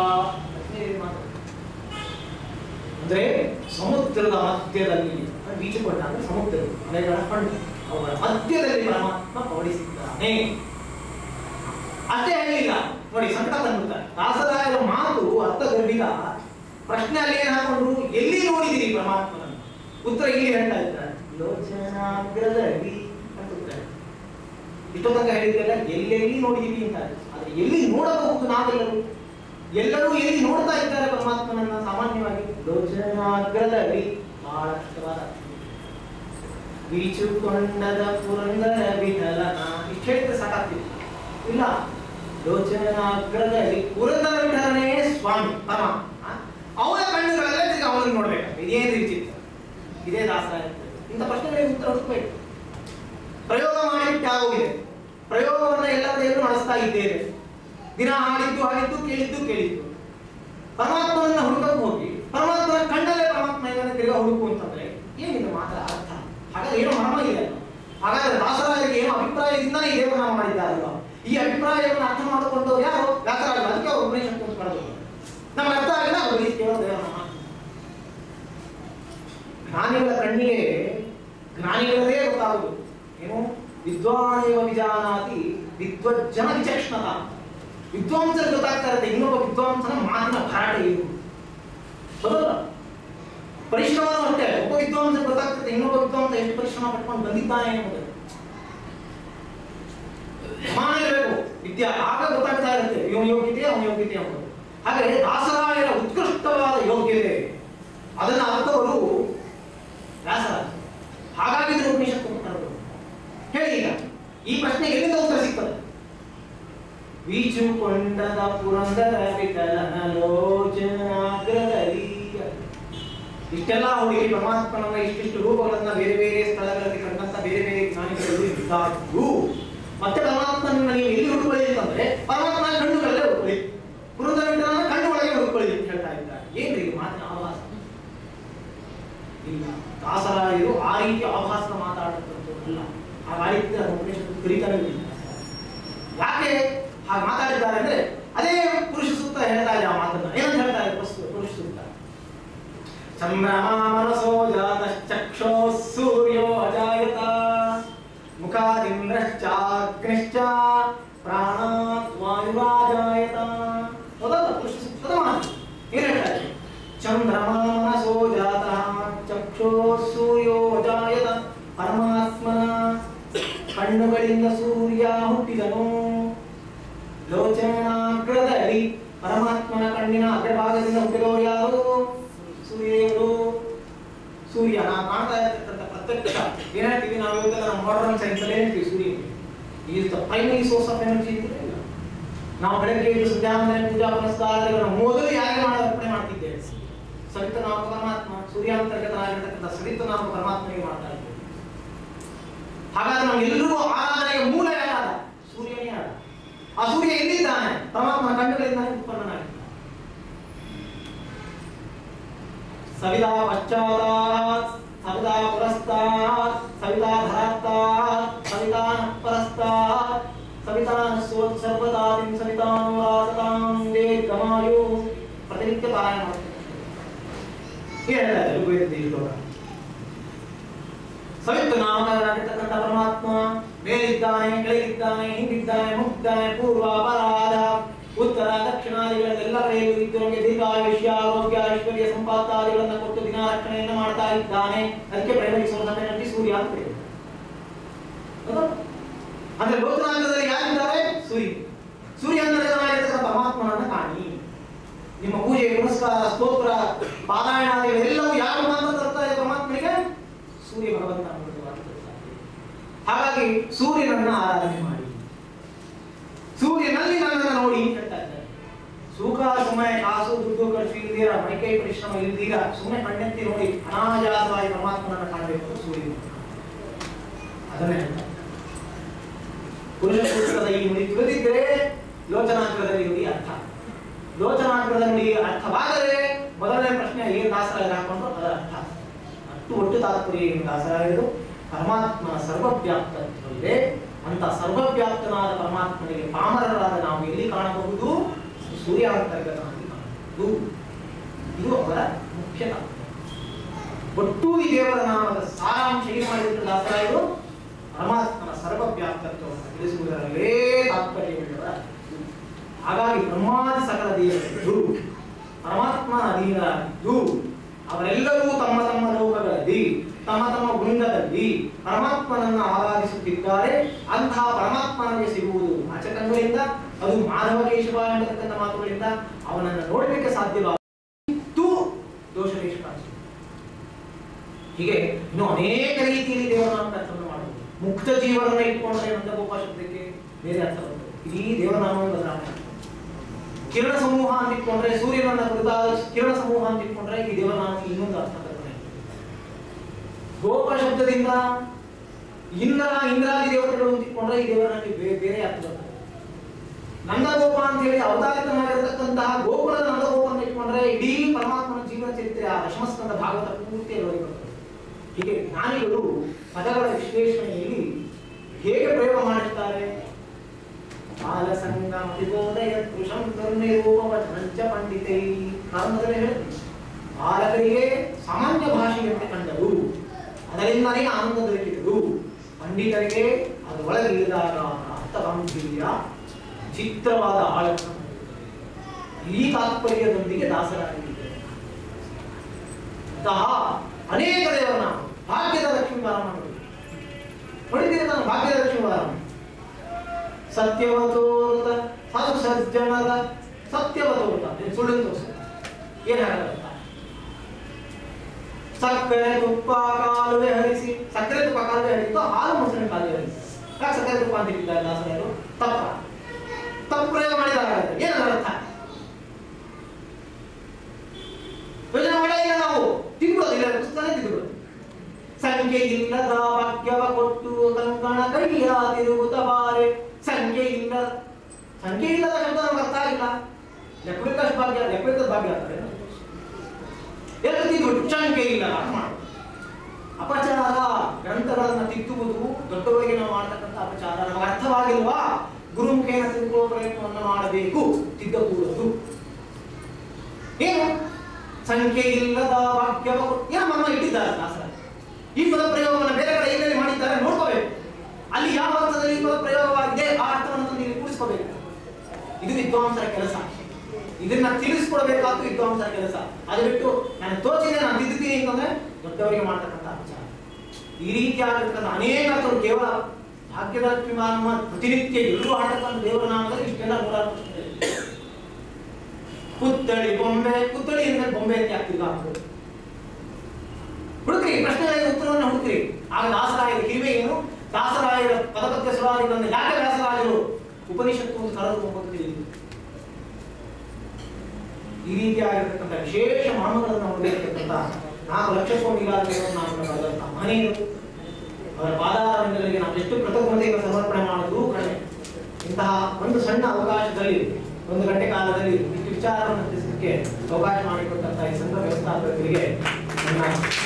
ಅಂದ್ರೆ ಸಮುದ್ರದ ಮಧ್ಯದಲ್ಲಿ ಬೀಚುಕೊಂಡ ಅಂದ್ರೆ ಸಮುದ್ರ ಅಲೆಗಳ ಹಣ್ಣು ಅವುಗಳ ಮಧ್ಯದಲ್ಲಿ ಪರಮಾತ್ಮ ಪೌಡಿಸಿದ್ದಾನೆ ಅಷ್ಟೇ ಹೇಳಿಲ್ಲ ನೋಡಿ ಸಂಕಟ ತಂದುತ್ತಾರೆ ದಾಸರಾಯರ ಮಾತು ಅರ್ಥಗರ್ಭಿತ ಪ್ರಶ್ನೆ ಅಲ್ಲಿ ಏನ್ ಹಾಕೊಂಡ್ರು ಎಲ್ಲಿ ನೋಡಿದಿರಿ ಪರಮಾತ್ಮನನ್ನು ಉತ್ತರ ಇಲ್ಲಿ ಹೇಳ್ತಾ ಇದ್ದಾರೆ ಲೋಚನಾಗ್ರದಲ್ಲಿ ಅಂತ ಉತ್ತರ ಇಷ್ಟೋ ತನಕ ಹೇಳಿದ್ರಲ್ಲ ಎಲ್ಲೆಲ್ಲಿ ನೋಡಿದೀವಿ ಅಂತ ಆದ್ರೆ ಎಲ್ಲಿ ನೋಡಬಹುದು ನಾವೆಲ್ಲರೂ ಎಲ್ಲರೂ ಎಲ್ಲಿ ನೋಡ್ತಾ ಇದ್ದಾರೆ ಪರಮಾತ್ಮನನ್ನ ಸಾಮಾನ್ಯವಾಗಿ ಲೋಚನಾಗ್ರದಲ್ಲಿ ಬಹಳ ಕಷ್ಟವಾದ ಬೀಚುಕೊಂಡದ ಪುರಂದರ ವಿಠಲನ ಇಷ್ಟು ಹೇಳಿದ್ರೆ ಸಾಕಾಗ್ತಿಲ್ಲ ಇಲ್ಲ ಲೋಚನಾಗ್ರದಲ್ಲಿ ಪುರಂದರ ವಿಠಲನೇ ಸ್ವಾಮಿ ಪರಮಾತ್ಮ ಅವನ ಕಣ್ಣುಗಳಲ್ಲೇ ತಿರ್ಗಿ ಅವನನ್ನು ನೋಡ್ಬೇಕು ಇದೇನು ವಿಚಿತ್ರ ಇದೇ ದಾಸರಾಯ ಇಂಥ ಪ್ರಶ್ನೆಗಳಿಗೆ ಉತ್ತರ ಹುಡುಕಬೇಕು ಪ್ರಯೋಗ ಮಾಡಿಬಿಟ್ಟು ಆಗೋಗಿದೆ ಪ್ರಯೋಗವನ್ನ ಎಲ್ಲದೆಲ್ಲೂ ನಡೆಸ್ತಾ ಇದ್ದೇವೆ ದಿನ ಹಾಡಿದ್ದು ಹಾಡಿದ್ದು ಕೇಳಿದ್ದು ಕೇಳಿದ್ದು ಪರಮಾತ್ಮನನ್ನ ಹುಡುಕಕ್ಕೆ ಹೋಗಿ ಪರಮಾತ್ಮನ ಕಣ್ಣಲ್ಲೇ ಪರಮಾತ್ಮ ಇದ್ದಾನೆ ತಿರ್ಗಾ ಹುಡುಕು ಅಂತಂದ್ರೆ ಏನಿದೆ ಮಾತ್ರ ಅರ್ಥ ಹಾಗಾದ್ರೆ ಏನೋ ಮರ್ಮ ಇದೆ ಅಲ್ವಾ? ಹಾಗಾದ್ರೆ ದಾಸರಾಯರಿಗೆ ಏನೋ ಅಭಿಪ್ರಾಯದಿಂದನೇ ಈ ದೇವನಾಮ ಮಾಡಿದ್ದಾರಲ್ವಾ ಈ ಅಭಿಪ್ರಾಯವನ್ನು ಅರ್ಥ ಮಾಡಿಕೊಂಡವ್ರು ಯಾರು ವ್ಯಾಸರಾಜರು ಅದಕ್ಕೆ ಅವರು ಉಪನಿಷತ್ತು ಅಂತ ಮಾಡೋದು ನಮ್ಗೆ ಅರ್ಥ ಆಗಿಲ್ಲ ಅವರು ಈ ಕೇವಲ ದೇವನಾಮ ಜ್ಞಾನಿಗಳ ಕಣ್ಣಿಗೆ ಜ್ಞಾನಿಗಳದೇ ಗೊತ್ತಾಗುದು ಏನು ವಿದ್ವಾನೇವ ವಿಜಾನಾತಿ ವಿದ್ವಜ್ಜನ ವಿಚಕ್ಷಣತ ಅಂತ. ವಿದ್ವಾಂಸರಿಗೆ ಗೊತ್ತಾಗ್ತಾ ಇರುತ್ತೆ ಇನ್ನೊಬ್ಬ ವಿದ್ವಾಂಸನ ಮಾತಿನ ಭರಾಟ ಏನು ಹೌದಲ್ಲ ಪರಿಶ್ರಮನೂ ಅಷ್ಟೇ ಒಬ್ಬ ವಿದ್ವಾಂಸ ಗೊತ್ತಾಗ್ತದೆ ಇನ್ನೊಬ್ಬ ವಿದ್ವಾಂಸ ಎಷ್ಟು ಪರಿಶ್ರಮ ಪಟ್ಕೊಂಡು ಬಂದಿದ್ದಾನೆ ಎಂಬುದು ಸಮಾನ ಇರಬೇಕು ವಿದ್ಯಾ ಆಗ ಗೊತ್ತಾಗ್ತಾ ಇರುತ್ತೆ ಇವನ ಯೋಗ್ಯತೆ ಅವನ ಯೋಗ್ಯತೆ ಎಂಬುದು ಹಾಗೆ ದಾಸರಾಯರ ಉತ್ಕೃಷ್ಟವಾದ ಯೋಗ್ಯತೆ ಅದನ್ನ ಅರ್ಥವರು ವ್ಯಾಸರಾಜ ಹಾಗಾಗಿ ಇದು ಉಪನಿಷತ್ತು ಅಂತ ಕರೆದ್ರು. ಹೇಳಿ ಈಗ ಈ ಪ್ರಶ್ನೆಗೆ ಎಲ್ಲಿಂದ ಉತ್ತರ ಸಿಗ್ತದೆ ಬೀಚುಕೊಂಡದ ಪುರಂದರ ವಿಠಲನ ಲೋಚನಾಗ್ರದಲ್ಲಿ ಇಷ್ಟೆಲ್ಲ ಹುಡುಗಿ ಪರಮಾತ್ಮನ ಇಷ್ಟಿಷ್ಟು ರೂಪಗಳನ್ನ ಬೇರೆ ಬೇರೆ ಸ್ಥಳಗಳಲ್ಲಿ ಕಂಡಂತ ಬೇರೆ ಬೇರೆ ಜ್ಞಾನಿಗಳು ಇದ್ದಾಗೂ ಮತ್ತೆ ಪರಮಾತ್ಮನ ನೀವು ಎಲ್ಲಿ ಹುಡ್ಕೊಳ್ಳಿ ಅಂತಂದ್ರೆ ಪರಮಾತ್ಮನ ಕಣ್ಣುಗಳಲ್ಲೇ ಹುಡ್ಕೊಳ್ಳಿ ಪುರಂದರವಿಠಲನ ಕಣ್ಣು ಒಳಗೆ ಹುಡ್ಕೊಳ್ಳಿ ಅಂತ ಹೇಳ್ತಾ ಇದ್ದಾರೆ ಏನ್ರಿ ಇದು ಮಾತಿನ ಆಭಾಸ ಇಲ್ಲ ದಾಸರಾಯರು ಆ ರೀತಿ ಆಭಾಸನ ಮಾತಾಡುವಂಥದ್ದು ಅಲ್ಲ ಹಾಗೆ ಆ ರೀತಿ ಅದನ್ನು ಉಪನಿಷತ್ತು ಕರೀತಾನೆ ಇಲ್ಲ ಯಾಕೆ ಹಾಗೆ ಮಾತಾಡಿದ್ದಾರೆ ಅಂದ್ರೆ ಅದೇ ಪುರುಷ ಸೂಕ್ತ ಹೇಳ್ತಾ ಇದೆ ಆ ಮಾತನ್ನ ಏನಂತ ಹೇಳ್ತಾ ಇದೆ ಪುರುಷ ಪುರುಷ ಸೂಕ್ತ ಚಂದ್ರಮಾ ಮನಸೋ ಜಾತಶ್ಚಕ್ಷೋ ಸೂರ್ಯೋ ಅಜಾಯತ ಮುಖಾದಿಂದ್ರಶ್ಚಾಗ್ನಿಶ್ಚ ಪ್ರಾಣಾತ್ ವಾಯುರಾಜಾಯತ ಹೌದಲ್ಲ ಪುರುಷ ಸೂಕ್ತದ ಮಾತು ಏನ್ ಹೇಳ್ತಾ ಇದೆ ಚಂದ್ರಮಾ ಮನಸೋ ಜಾತಃ ಚಕ್ಷೋ ಸೂರ್ಯೋ ಅಜಾಯತ ಪರಮಾತ್ಮನ ಕಣ್ಣುಗಳಿಂದ ಸೂರ್ಯ ಹುಟ್ಟಿದನು ಲೋಚನಾಗ್ರದಲ್ಲಿ ಪರಮಾತ್ಮನ ಕಣ್ಣಿನ ಅಗ್ರಭಾಗದಿಂದ ಹುಟ್ಟಿದವರು ಯಾರು ಸೂರ್ಯರು ಸೂರ್ಯ ನಾವು ಕಾಣ್ತಾ ಇರ್ತಕ್ಕಂಥ ಪ್ರತ್ಯಕ್ಷ ಏನ್ ಹೇಳ್ತೀವಿ ನಾವು ಇವತ್ತೆಲ್ಲ ನಮ್ಮ ಮಾಡರ್ನ್ ಸೈನ್ಸ್ ಅಲ್ಲಿ ಹೇಳ್ತೀವಿ Surya is the primary source of energy ಇಲ್ಲ ನಾವು ಬೆಳಗ್ಗೆ ಎದ್ದು ಸಂಧ್ಯಾವಂದನೆ ಪೂಜಾ ಪುನಸ್ಕಾರಗಳನ್ನು ಮೊದಲು ಯಾರಿಗೆ ಮಾಡಿ ಅರ್ಪಣೆ ಮಾಡ್ತಿದ್ದೇವೆ ಸವಿತ ನಾಮ ಪರಮಾತ್ಮ ಸೂರ್ಯಾಂತರ್ಗತನಾಗಿರ್ತಕ್ಕಂಥ ಸವಿತ ನಾಮ ಪರಮಾತ್ಮನಿಗೆ ಮಾಡ್ತಾ ಇದ್ದೇವೆ ಹಾಗಾದ್ರೆ ನಮ್ಗೆಲ್ಲರಿಗೂ ಆರಾಧನೆಗೆ ಮೂಲ ಯಾರಾದ ಸೂರ್ಯನೇ ಆದ ಆ ಸೂರ್ಯ ಎಲ್ಲಿದ್ದಾನೆ ಪರಮಾತ್ಮನ ಕಣ್ಣುಗಳಿಂದ ಉತ್ಪನ್ನನಾಗಿದ್ದಾನೆ ಸವಿತಾ ಪಶ್ಚಾತ್ತಾತ್ ಸವಿತಾ ಪುರಸ್ತಾತ್ ಸವಿತಾ ಧರಾತ್ತಾತ್ ಸವಿತಾ ಪರಸ್ತಾತ್ ಸವಿತಾ ಸೋತ್ ಸರ್ವದಾತಿಂ ಸವಿತಾನುರಾಸತಾಂ ವೇದಮಾಯು ಪ್ರತಿನಿತ್ಯ ಪಾರಾಯಣ ಮಾಡ್ತಾರೆ ಹೇಳ್ತಾರೆ ಋಗ್ವೇದದಲ್ಲಿ ಸವಿತ್ತು ನಾಮಕನಾಗಿರ್ತಕ್ಕಂಥ ಪರಮಾತ್ಮ ಮೇಲಿದ್ದಾನೆ ಕೆಳಗಿದ್ದಾನೆ ಹಿಂದಿದ್ದಾನೆ ಮುಕ್ತಾನೆ ಪೂರ್ವ ಅಪರಾಧ ಉತ್ತರ ದಕ್ಷಿಣಾದಿಗಳೆಲ್ಲ ಕಡೆಯಲ್ಲೂ ಇದ್ದು ನಮಗೆ ದೀರ್ಘಾಯುಷ್ಯ ಆರೋಗ್ಯ ಐಶ್ವರ್ಯ ಸಂಪಾದಾದಿಗಳನ್ನ ಕೊಟ್ಟು ದಿನ ರಕ್ಷಣೆಯನ್ನ ಮಾಡ್ತಾ ಇದ್ದಾನೆ ಅದಕ್ಕೆ primary source of energy Surya ಅಂತ ಕರೀತಾರೆ. ಹೌದಾ? ಅಂದ್ರೆ ಲೋಕನಾಂಗದಲ್ಲಿ ಯಾರಿದ್ದಾರೆ ಸೂರ್ಯ ಸೂರ್ಯ ಅಂತರ್ಗತನಾಗಿರ್ತಕ್ಕಂಥ ಪರಮಾತ್ಮನನ್ನ ಕಾಣಿ ನಿಮ್ಮ ಪೂಜೆ ಪುನಸ್ಕಾರ ಸ್ತೋತ್ರ ಪಾರಾಯಣಾದಿಗಳೆಲ್ಲವೂ ಯಾರು ಮಾತ್ರ ತರ್ತಾ ಇದೆ ಪರಮಾತ್ಮನಿಗೆ ಸೂರ್ಯ ಭಗವಂತ ಅನುಭವವಾಗಿ ತರ್ತಾ ಇದೆ. ಹಾಗಾಗಿ ಸೂರ್ಯನನ್ನ ಆರಾಧನೆ ಮಾಡಿ ಸೂರ್ಯನಲ್ಲಿ ನನ್ನನ್ನು ನೋಡಿ ಅಂತ ಹೇಳ್ತಾ ಇದ್ದಾರೆ ಸುಖ ಸುಮ್ಮನೆ ಕಾಸು ದುಡ್ಡು ಖರ್ಚು ಇಲ್ದಿರ ಮಡಿಕೈ ಪರಿಶ್ರಮ ಇಲ್ದಿರ ಸುಮ್ಮನೆ ಕಣ್ಣೆತ್ತಿ ನೋಡಿ ಅನಾಜಾತವಾಗಿ ಪರಮಾತ್ಮನನ್ನ ಕಾಣಬೇಕು ಅಂತ ಸೂರ್ಯ ಅದನ್ನೇ ಹೇಳ್ತಾರೆ ಪುರುಷ ಸೂಕ್ತದ ಈ ನುಡಿ ತಿಳಿದಿದ್ರೆ ಲೋಚನಾಗ್ರದಲ್ಲಿ ನುಡಿ ಅರ್ಥ ಲೋಚನಾಗ್ರದ ನುಡಿ ಅರ್ಥವಾದರೆ ಮೊದಲನೇ ಪ್ರಶ್ನೆ ಏನ್ ದಾಸರಾಯ ಹಾಕೊಂಡ್ರು ಅದರ ಅರ್ಥ ಅಷ್ಟು ಒಟ್ಟು ತಾತ್ಪರ್ಯ ಏನು ದಾಸರಾಯರು ಪರಮಾತ್ಮನ ಸರ್ವವ್ಯಾಪ್ತತ್ವವಿದೆ ಅಂತ ಸರ್ವವ್ಯಾಪ್ತನಾದ ಪರಮಾತ್ಮನಿಗೆ ಪಾಮರರಾದ ನಾವು ಎಲ್ಲಿ ಕಾಣಬಹುದು ಸೂರ್ಯಾಂತರ್ಗತನಾಗಿ ಕಾಣಬಹುದು ಇದು ಅವರ ಮುಖ್ಯ ತಾತ್ಪರ್ಯ ಒಟ್ಟು ಈ ದೇವರ ನಾಮದ ಸಾರಾಂಶ ಏನು ಮಾಡಿದ್ರು ದಾಸರಾಯರು ಪರಮಾತ್ಮನ ಸರ್ವವ್ಯಾಪ್ತತ್ವವನ್ನು ತಿಳಿಸುವುದರಲ್ಲೇ ತಾತ್ಪರ್ಯವಿಲ್ಲದ ಹಾಗಾಗಿ ಬ್ರಹ್ಮಾದಿ ಸಕಲ ದೇವರಿದ್ದು ಪರಮಾತ್ಮನ ಅಧೀನರಾಗಿದ್ದು ಅವರೆಲ್ಲರೂ ತಮ್ಮ ತಮ್ಮ ಲೋಕಗಳಲ್ಲಿ ತಮ್ಮ ತಮ್ಮ ವೃಂದದಲ್ಲಿ ಪರಮಾತ್ಮನನ್ನು ಆರಾಧಿಸುತ್ತಿದ್ದಾರೆ ಅಂತಹ ಪರಮಾತ್ಮನಿಗೆ ಸಿಗುವುದು ವಾಚಕಗಳಿಂದ ಅದು ಮಾಧವ ಕೇಶವ ಎಂಬತಕ್ಕಂಥ ಮಾತುಗಳಿಂದ ಅವನನ್ನು ನೋಡಲಿಕ್ಕೆ ಸಾಧ್ಯವಾದ ದೋಷ ನಿಷ್ಕಾಂಶ ಹೀಗೆ ಇನ್ನು ಅನೇಕ ರೀತಿಯಲ್ಲಿ ದೇವನಾಮಕರ್ತವನ್ನು ಮಾಡಬಹುದು ಮುಕ್ತ ಜೀವನವನ್ನು ಇಟ್ಕೊಂಡ್ರೆ ನಂದಗೋಪ ಶಬ್ದಕ್ಕೆ ಬೇರೆ ಅರ್ಥ ಬರ್ತದೆ ಇಡೀ ದೇವನಾಮವನ್ನು ಬದಲಾವಣೆ ಆಗ್ತದೆ. ಕಿರಣ ಸಮೂಹ ಅಂತ ಇಟ್ಕೊಂಡ್ರೆ ಸೂರ್ಯನನ್ನ ಕುರಿತಾದ ಕಿರಣ ಸಮೂಹ ಅಂತ ಇಟ್ಕೊಂಡ್ರೆ ಈ ದೇವನಾಮಕ್ಕೆ ಇನ್ನೊಂದು ಅರ್ಥ ಬರ್ತದೆ ಗೋಪ ಶಬ್ದದಿಂದ ಇಂದ್ರ ಇಂದ್ರಾದಿ ದೇವತೆಗಳು ಅಂತ ಇಟ್ಕೊಂಡ್ರೆ ಈ ದೇವನಾಮಕ್ಕೆ ಬೇರೆ ಬೇರೆ ಅರ್ಥ ಬರ್ತದೆ ನಂದಗೋಪ ಅಂತ ಹೇಳಿ ಅವತಾರಿತನಾಗಿರತಕ್ಕಂತಹ ಗೋಕುಲದ ನಂದಗೋಪ ಅಂತ ಇಟ್ಕೊಂಡ್ರೆ ಇಡೀ ಪರಮಾತ್ಮನ ಜೀವನ ಚರಿತ್ರೆ ಆ ದಶಮಸ್ಕಂದ ಭಾಗವತ ಪೂರ್ತಿ ಅದರೊಳಗೆ ಬರ್ತದೆ ಹೀಗೆ ಜ್ಞಾನಿಗಳು ಪದಗಳ ವಿಶ್ಲೇಷಣೆಯಲ್ಲಿ ಹೇಗೆ ಪ್ರಯೋಗ ಮಾಡಿರ್ತಾರೆ ಬಾಲಸಂಗಮತಿಬೋಧಯ ಕೃಷಂ ದುರ್ನಿರೂಪವಚನಂಚ ಪಂಡಿತೈ ಕಾರಣದಲ್ಲಿ ಹೇಳ್ತೀನಿ ಬಾಲಕರಿಗೆ ಸಾಮಾನ್ಯ ಭಾಷೆಯಂತೆ ಕಂಡರು ಅದರಿಂದನೇ ಆನಂದ ದೊರಕಿದರು ಪಂಡಿತರಿಗೆ ಅದು ಒಳಗೆ ಇಳಿದಾಗ ಅರ್ಥ ಗಾಂಭೀರ್ಯ ಚಿತ್ರವಾದ ಆಳವನ್ನು ಈ ತಾತ್ಪರ್ಯದೊಂದಿಗೆ ದಾಸರಾಗಿದ್ದಾರೆ ಅಂತಹ ಅನೇಕ ದೇವರನ್ನ ಭಾಗ್ಯದ ಲಕ್ಷ್ಮೀ ವಾರಮ್ಮ ನೋಡಿದ್ದೀರಿ ನಾನು ಭಾಗ್ಯದ ಲಕ್ಷ್ಮೀ ವಾರಮ್ಮ ಸತ್ಯವತೋರುತ ಸಾಧು ಸಜ್ಜನರ ಸತ್ಯವತೋರುತ ನೀನು ಸುಳ್ಳು ತೋರಿಸ ಏನಾಗಲ್ಲ ಸಕ್ಕರೆ ತುಪ್ಪ ಕಾಲುವೆ ಹರಿಸಿ ಸಕ್ಕರೆ ತುಪ್ಪ ಕಾಲುವೆ ಹರಿತು ಹಾಲು ಮೊಸರಿನ ಕಾಲುವೆ ಹರಿಸಿ ಯಾಕೆ ಸಕ್ಕರೆ ತುಪ್ಪ ಅಂತ ಇಟ್ಟಿದ್ದಾರೆ ದಾಸರು ತಪ್ಪ ತಪ್ಪು ಪ್ರಯೋಗ ಮಾಡಿದಾಗ ಏನದ ಅರ್ಥ ಯೋಚನೆ ಮಾಡಿಲ್ಲ ನಾವು ತಿಂಬಿಡೋದಿಲ್ಲ ಪುಸ್ತಕನೇ ತಿಂಬಿಡೋದು ಸಂಖ್ಯೆ ಇಲ್ಲದ ಭಾಗ್ಯವ ಕೊಟ್ಟು ಕಂಕಣ ಕೈಯ ತಿರುಗುತ್ತ ಬಾರೆ ಸಂಖ್ಯೆ ಇಲ್ಲ ಸಂಖ್ಯೆ ಇಲ್ಲದ ಶಬ್ದ ನಮ್ಗೆ ಅರ್ಥ ಆಗಿಲ್ಲ ಲೆಕ್ಕವಿಲ್ಲದ ಭಾಗ್ಯ ಲೆಕ್ಕವಿಲ್ಲದ ಭಾಗ್ಯ ಅಂತಾರೆ ಎಲ್ಲಿ ದುಡ್ಡು ಸಂಖ್ಯೆ ಇಲ್ಲ ಅರ್ಥ ಮಾಡು ಅಪಚಾರ ಗ್ರಂಥಗಳನ್ನ ತಿದ್ದುವುದು ದೊಡ್ಡವರಿಗೆ ನಾವು ಮಾಡತಕ್ಕಂಥ ಅಪಚಾರ ನಮಗೆ ಅರ್ಥವಾಗಿಲ್ವಾ ಗುರುಮುಖೇನ ತಿದ್ದುಕೊಳ್ಳುವ ಪ್ರಯತ್ನವನ್ನು ಮಾಡಬೇಕು ತಿದ್ದಕೂಡದು ಏನು ಸಂಖ್ಯೆ ಇಲ್ಲದ ವಾಕ್ಯಗಳು ಏನೋ ಮರ್ಮ ಇಟ್ಟಿದ್ದಾರೆ ದಾಸರ ಈ ಪದ ಪ್ರಯೋಗವನ್ನು ಬೇರೆ ಕಡೆ ಎಲ್ಲೆಲ್ಲಿ ಮಾಡಿದ್ದಾರೆ ನೋಡ್ಕೋಬೇಕು ಅಲ್ಲಿ ಯಾವ ಅರ್ಥದಲ್ಲಿ ಈ ಪದ ಪ್ರಯೋಗವಾಗಿದೆ ಆ ಅರ್ಥವನ್ನು ತಂದು ಇಲ್ಲಿ ಕೂಡಿಸ್ಕೋಬೇಕು ಇದು ವಿದ್ವಾಂಸರ ಕೆಲಸ ಇದನ್ನ ತಿಳಿಸ್ಕೊಡ್ಬೇಕಾದ್ದು ವಿದ್ವಾಂಸರ ಕೆಲಸ ಅದು ಬಿಟ್ಟು ನಾನು ತೋಚಿದೆ ನಾನು ತಿದ್ದುತ್ತೀನಿ ಅಂತಂದ್ರೆ ದೊಡ್ಡವರಿಗೆ ಮಾಡ್ತಕ್ಕಂಥ ಅಪಚಾರ ಈ ರೀತಿಯಾಗಿರ್ತಕ್ಕಂಥ ಅನೇಕ ಅರ್ಥಗಳು ಕೇವಲ ಭಾಗ್ಯಲಕ್ಷ್ಮಿ ನಮ್ಮ ಪ್ರತಿನಿತ್ಯ ಎಲ್ಲರೂ ಹಾಡತಕ್ಕಂಥ ದೇವರ ನಾಮದಲ್ಲಿ ಇಷ್ಟೆಲ್ಲ ನೂರಾರು ಪ್ರಶ್ನೆ ಇದೆ. ಪುತ್ಥಳಿ ಬೊಂಬೆ ಪುತ್ಥಳಿ ಅಂದ್ರೆ ಬೊಂಬೆ ಅಂತ ಆಗ್ತಿಲ್ಲ ಹಾಕ್ಬೋದು ಹುಡುಕ್ರಿ ಪ್ರಶ್ನೆಗಳಿಗೆ ಉತ್ತರವನ್ನು ಹುಡುಕ್ರಿ ಆಗ ದಾಸರಾಯರ ಹಿರಿಮೆ ಏನು ದಾಸರಾಯರ ಪದಪದ್ಯ ಸುರಾದಿಗಳನ್ನು ಯಾಕೆ ವ್ಯಾಸರಾಯರು ಉಪನಿಷತ್ತು ಒಂದು ಕರೆದು ಹೋಗೋದು ತಿಳಿದು ಈ ರೀತಿಯಾಗಿರ್ತಕ್ಕಂಥ ವಿಶೇಷ ಮರ್ಮಗಳನ್ನು ಹೊಂದಿರತಕ್ಕಂಥ ನಾಲ್ಕು ಲಕ್ಷ ಸ್ವಾಮಿಗಳಾಗಿರುವ ನಾವು ಬರೆದಂಥ ಮಹನೀಯರು ಅವರ ಪಾದಾರವಿಂದಗಳಿಗೆ ನಾವು ಎಷ್ಟು ಕೃತಜ್ಞತೆಯನ್ನು ಸಮರ್ಪಣೆ ಮಾಡೋದು ಕಡಿಮೆ ಇಂತಹ ಒಂದು ಸಣ್ಣ ಅವಕಾಶದಲ್ಲಿ ಒಂದು ಗಂಟೆ ಕಾಲದಲ್ಲಿ ಇಷ್ಟು ವಿಚಾರವನ್ನು ತಿಳಿಸಲಿಕ್ಕೆ ಅವಕಾಶ ಮಾಡಿಕೊಟ್ಟಂತಹ ಈ ಸಂಘ ವ್ಯವಸ್ಥಾಪಕರಿಗೆ ನನ್ನ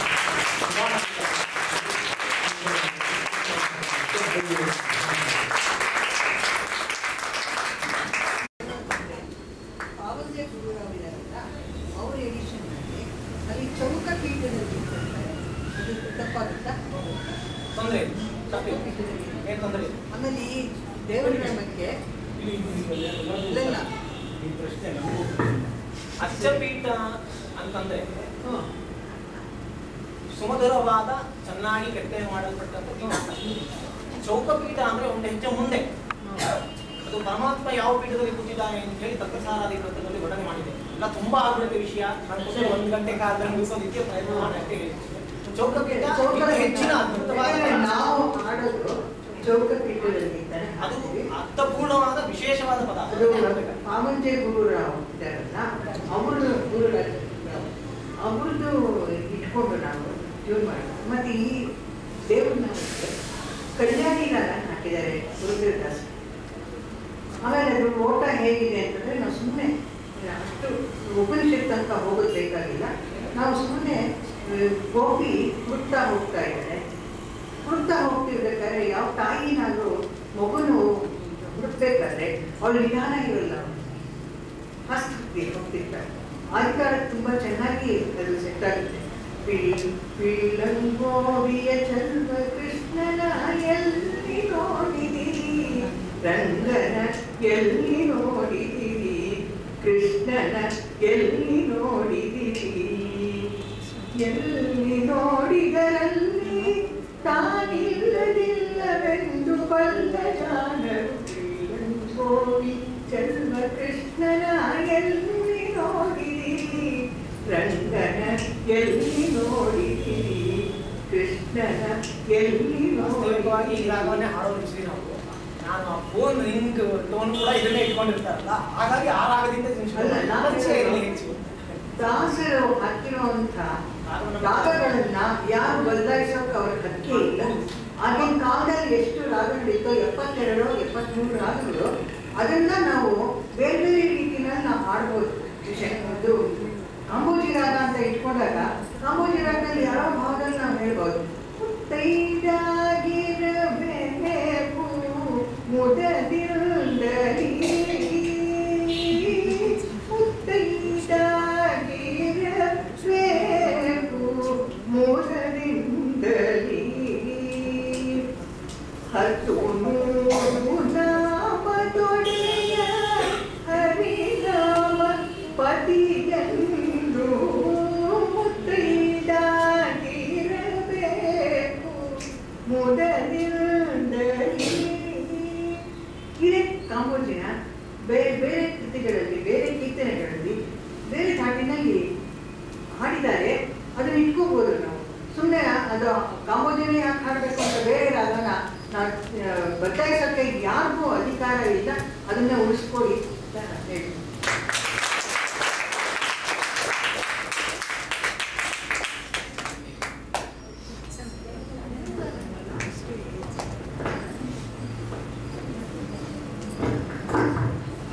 ಪಾವಂಜೆ ಗುರುರಾವಿದಾರಲ್ಲ ಅವ್ರ ಎಡಿಷನ್ನಲ್ಲಿ ಅಲ್ಲಿ ಚೌಕ ಪೀಠದಲ್ಲಿ ಇರ್ತದೆ. ಅದು ತಪ್ಪಾಗುತ್ತಾ ತೊಂದರೆ ಇಲ್ಲ. ತಪ್ಪಿಲ್ಲ. ಪೀಠದಲ್ಲಿ ಏನ್ ತೊಂದರೆ ಇಲ್ಲ. ಆಮೇಲೆ ಈ ದೇವರ ನಾಮಕ್ಕೆ ಇಲ್ಲ. ಈ ಪ್ರಶ್ನೆ ನಮಗೂ ಅಚ್ಚಪೀಠ ಅಂತಂದ್ರೆ ಸುಮಧುರವಾದ ಚೆನ್ನಾಗಿ ಕೆತ್ತನೆ ಮಾಡಲ್ಪಟ್ಟಂತ ಚೌಕಪೀಠ ಅಂದ್ರೆ ಒಂದು ಹೆಜ್ಜೆ ಮುಂದೆ ಅದು ಪರಮಾತ್ಮ ಯಾವ ಪೀಠದಲ್ಲಿ ಕೂತಿದ್ದಾನೆ ಅಂತ ಹೇಳಿ ತತ್ವಸಾರಾದಿ ಗ್ರಂಥದಲ್ಲಿ ವರ್ಣನೆ ಮಾಡಿದೆ ಎಲ್ಲ ತುಂಬಾ ಆಗ್ಬಿಡುತ್ತೆ ವಿಷಯ ನಾನು ಕೂಡ ಒಂದು ಗಂಟೆ ಕಾಲದಲ್ಲಿ ಮುಗಿಸೋದಕ್ಕೆ ಪ್ರಯತ್ನ ಮಾಡಿ ಅಷ್ಟೇ ಹೇಳಿ ಚೌಕಪೀಠ ಚೌಕ ಇದು ಹೆಚ್ಚಿನ ಅದ್ಭುತವಾದ ನಾವು ಆಡೋದು ಚೌಕ ಪೀಠದಲ್ಲಿ ತಾನೆ ಅದು ಹಾಡ್ತೀವಿ. ಅರ್ಥಪೂರ್ಣವಾದ ವಿಶೇಷವಾದ ಪದ ಅದು ಪಾವಂಜೆ ಗುರುರಾವ್ ಇದ್ದಾರಲ್ಲ ಅವರು ಗುರುರಾವ್ ಅವ್ರದ್ದು ಇಟ್ಕೊಂಡು ನಾವು ಟ್ಯೂನ್ ಮಾಡೋದು ಮತ್ತೆ ಈ ದೇವ್ರ ನಾಮಕ್ಕೆ ಕಲ್ಯಾಣಿ ರಾಗ ಹಾಕಿದ್ದಾರೆ ಗುರುದೇವದಾಸ್ ಆಮೇಲೆ ಅದು ಓಟ ಹೇಗಿದೆ ಅಂತಂದ್ರೆ ನಾವು ಸುಮ್ಮನೆ ಅಷ್ಟು ಉಪನಿಷತ್ ತನಕ ಹೋಗೋದು ಬೇಕಾಗಿಲ್ಲ ನಾವು ಸುಮ್ಮನೆ ಗೋಪಿ ಹುಡ್ತಾ ಹೋಗ್ತಾ ಇದ್ದಾರೆ ಹುಡ್ತಾ ಹೋಗ್ತಿರ್ಬೇಕಾದ್ರೆ ಯಾವ ತಾಯಿನಾದ್ರೂ ಮಗುನು ಹುಡುಕ್ಬೇಕಾದ್ರೆ ಅವಳು ನಿಧಾನ ಇರಲ್ಲ ಫಸ್ಟ್ ಹೋಗ್ತಿರ್ತಾರೆ ಆದ ಕಾರಣ ತುಂಬಾ ಚೆನ್ನಾಗಿ ಅದು ಸೆಟ್ ಆಗುತ್ತೆ ಪಿಳಿ ಪಿಳಂಗೋವಿಯ ಚರ್ಮ ಕೃಷ್ಣನ ಎಲ್ಲಿ ನೋಡಿದಿರಿ ರಂಗನ ಎಲ್ಲಿ ನೋಡಿದಿರಿ ಕೃಷ್ಣನ ಎಲ್ಲಿ ನೋಡಿದಿರಿ ಎಲ್ಲಿ ನೋಡಿದರಲ್ಲಿ ತಾನಿಲ್ಲದಿಲ್ಲವೆಂದು ಬಲ್ಲ ಜಾನರು ಗೋವಿ ಚರ್ಮ ಕೃಷ್ಣನ ಎಲ್ಲಿ ನೋಡಿದಿರಿ ರಂಗನ ಎಲ್ಲಿ ನೋಡಿದಿರಿ ಕೃಷ್ಣನ ಎಲ್ಲಿ ವಾಸ್ತವಿಕವಾಗಿ ಈ ರಾಗವನ್ನೇ ನೋಡಿದಿರಿ ಹಾಡೋ ಇಚ್ಛೆ ನಾವು ನಾನು ಆ ಫೋನ್ ರಿಂಗ್ ಟೋನ್ ಕೂಡ ಇದನ್ನೇ ಇಟ್ಕೊಂಡಿರ್ತಾರಲ್ಲ ಹಾಗಾಗಿ ಆ ರಾಗದಿಂದ ಅಲ್ಲ, ನಾನು ಪರಿಚಯ ಇರಲಿ ಹೆಚ್ಚು ದಾಸರು ಹಾಕಿರುವಂತ ರಾಗಗಳನ್ನ ಯಾರು ಬದಲಾಯಿಸೋಕೆ ಅವ್ರ ಹಕ್ಕಿ ಇಲ್ಲ ಆಗಿನ ಕಾಲದಲ್ಲಿ ಎಷ್ಟು ರಾಗಗಳಿತ್ತು ಎಪ್ಪತ್ತೆರಡು ಎಪ್ಪತ್ಮೂರು ರಾಗಗಳು ಅದನ್ನ ನಾವು ಬೇರೆ ಬೇರೆ ರೀತಿಯಲ್ಲಿ ನಾವು ಹಾಡ್ಬೋದು ವಿಷಯ- ಇದು ಕಾಂಬೋಜಿ ರಾಗ ಅಂತ ಇಟ್ಕೊಂಡಾಗ ಕಾಂಬೋಜಿ ರಾಗದಲ್ಲಿ ಯಾವ ಭಾಗದಲ್ಲಿ ನಾವು ಹೇಳ್ಬೋದು ಮುತ್ತೈದಾಗಿರಬೇಕು ಮುದದಿಂದಲೀ ಮುತ್ತೈದಾಗಿರಬೇಕು ಮುದದಿಂದಲೀ ಹತ್ತು ನೂರು ನಾಮ ತೊಡೆಯ ಹರಿನಾಮ ಪತಿಯಂದು ಮುತ್ತೈದಾಗಿರಬೇಕು ಮುದದಿಂದಲೀ ಇದೇ ಕಾಂಬೋಜಿನ ಬೇರೆ ಬೇರೆ ಕೃತಿಗಳಲ್ಲಿ ಬೇರೆ ಕೀರ್ತನೆಗಳಲ್ಲಿ ಬೇರೆ ಧಾಟಿನಲ್ಲಿ ಹಾಡಿದ್ದಾರೆ ಅದನ್ನ ಇಟ್ಕೋಬಹುದು ನಾವು ಸುಮ್ಮನೆ ಅದು ಕಾಂಬೋಜಿನ ಯಾಕೆ ಹಾಡಬೇಕು ಅಂತ ಬೇರೆ ರಾಗನ ನಾವು ಬದಲಾಯಿಸೋಕ್ಕೆ ಯಾರಿಗೂ ಅಧಿಕಾರ ಇಲ್ಲ ಅದನ್ನ ಉಳಿಸ್ಕೊಳ್ಳಿ ಅಂತ ನಾನು ಹೇಳ್ತೀನಿ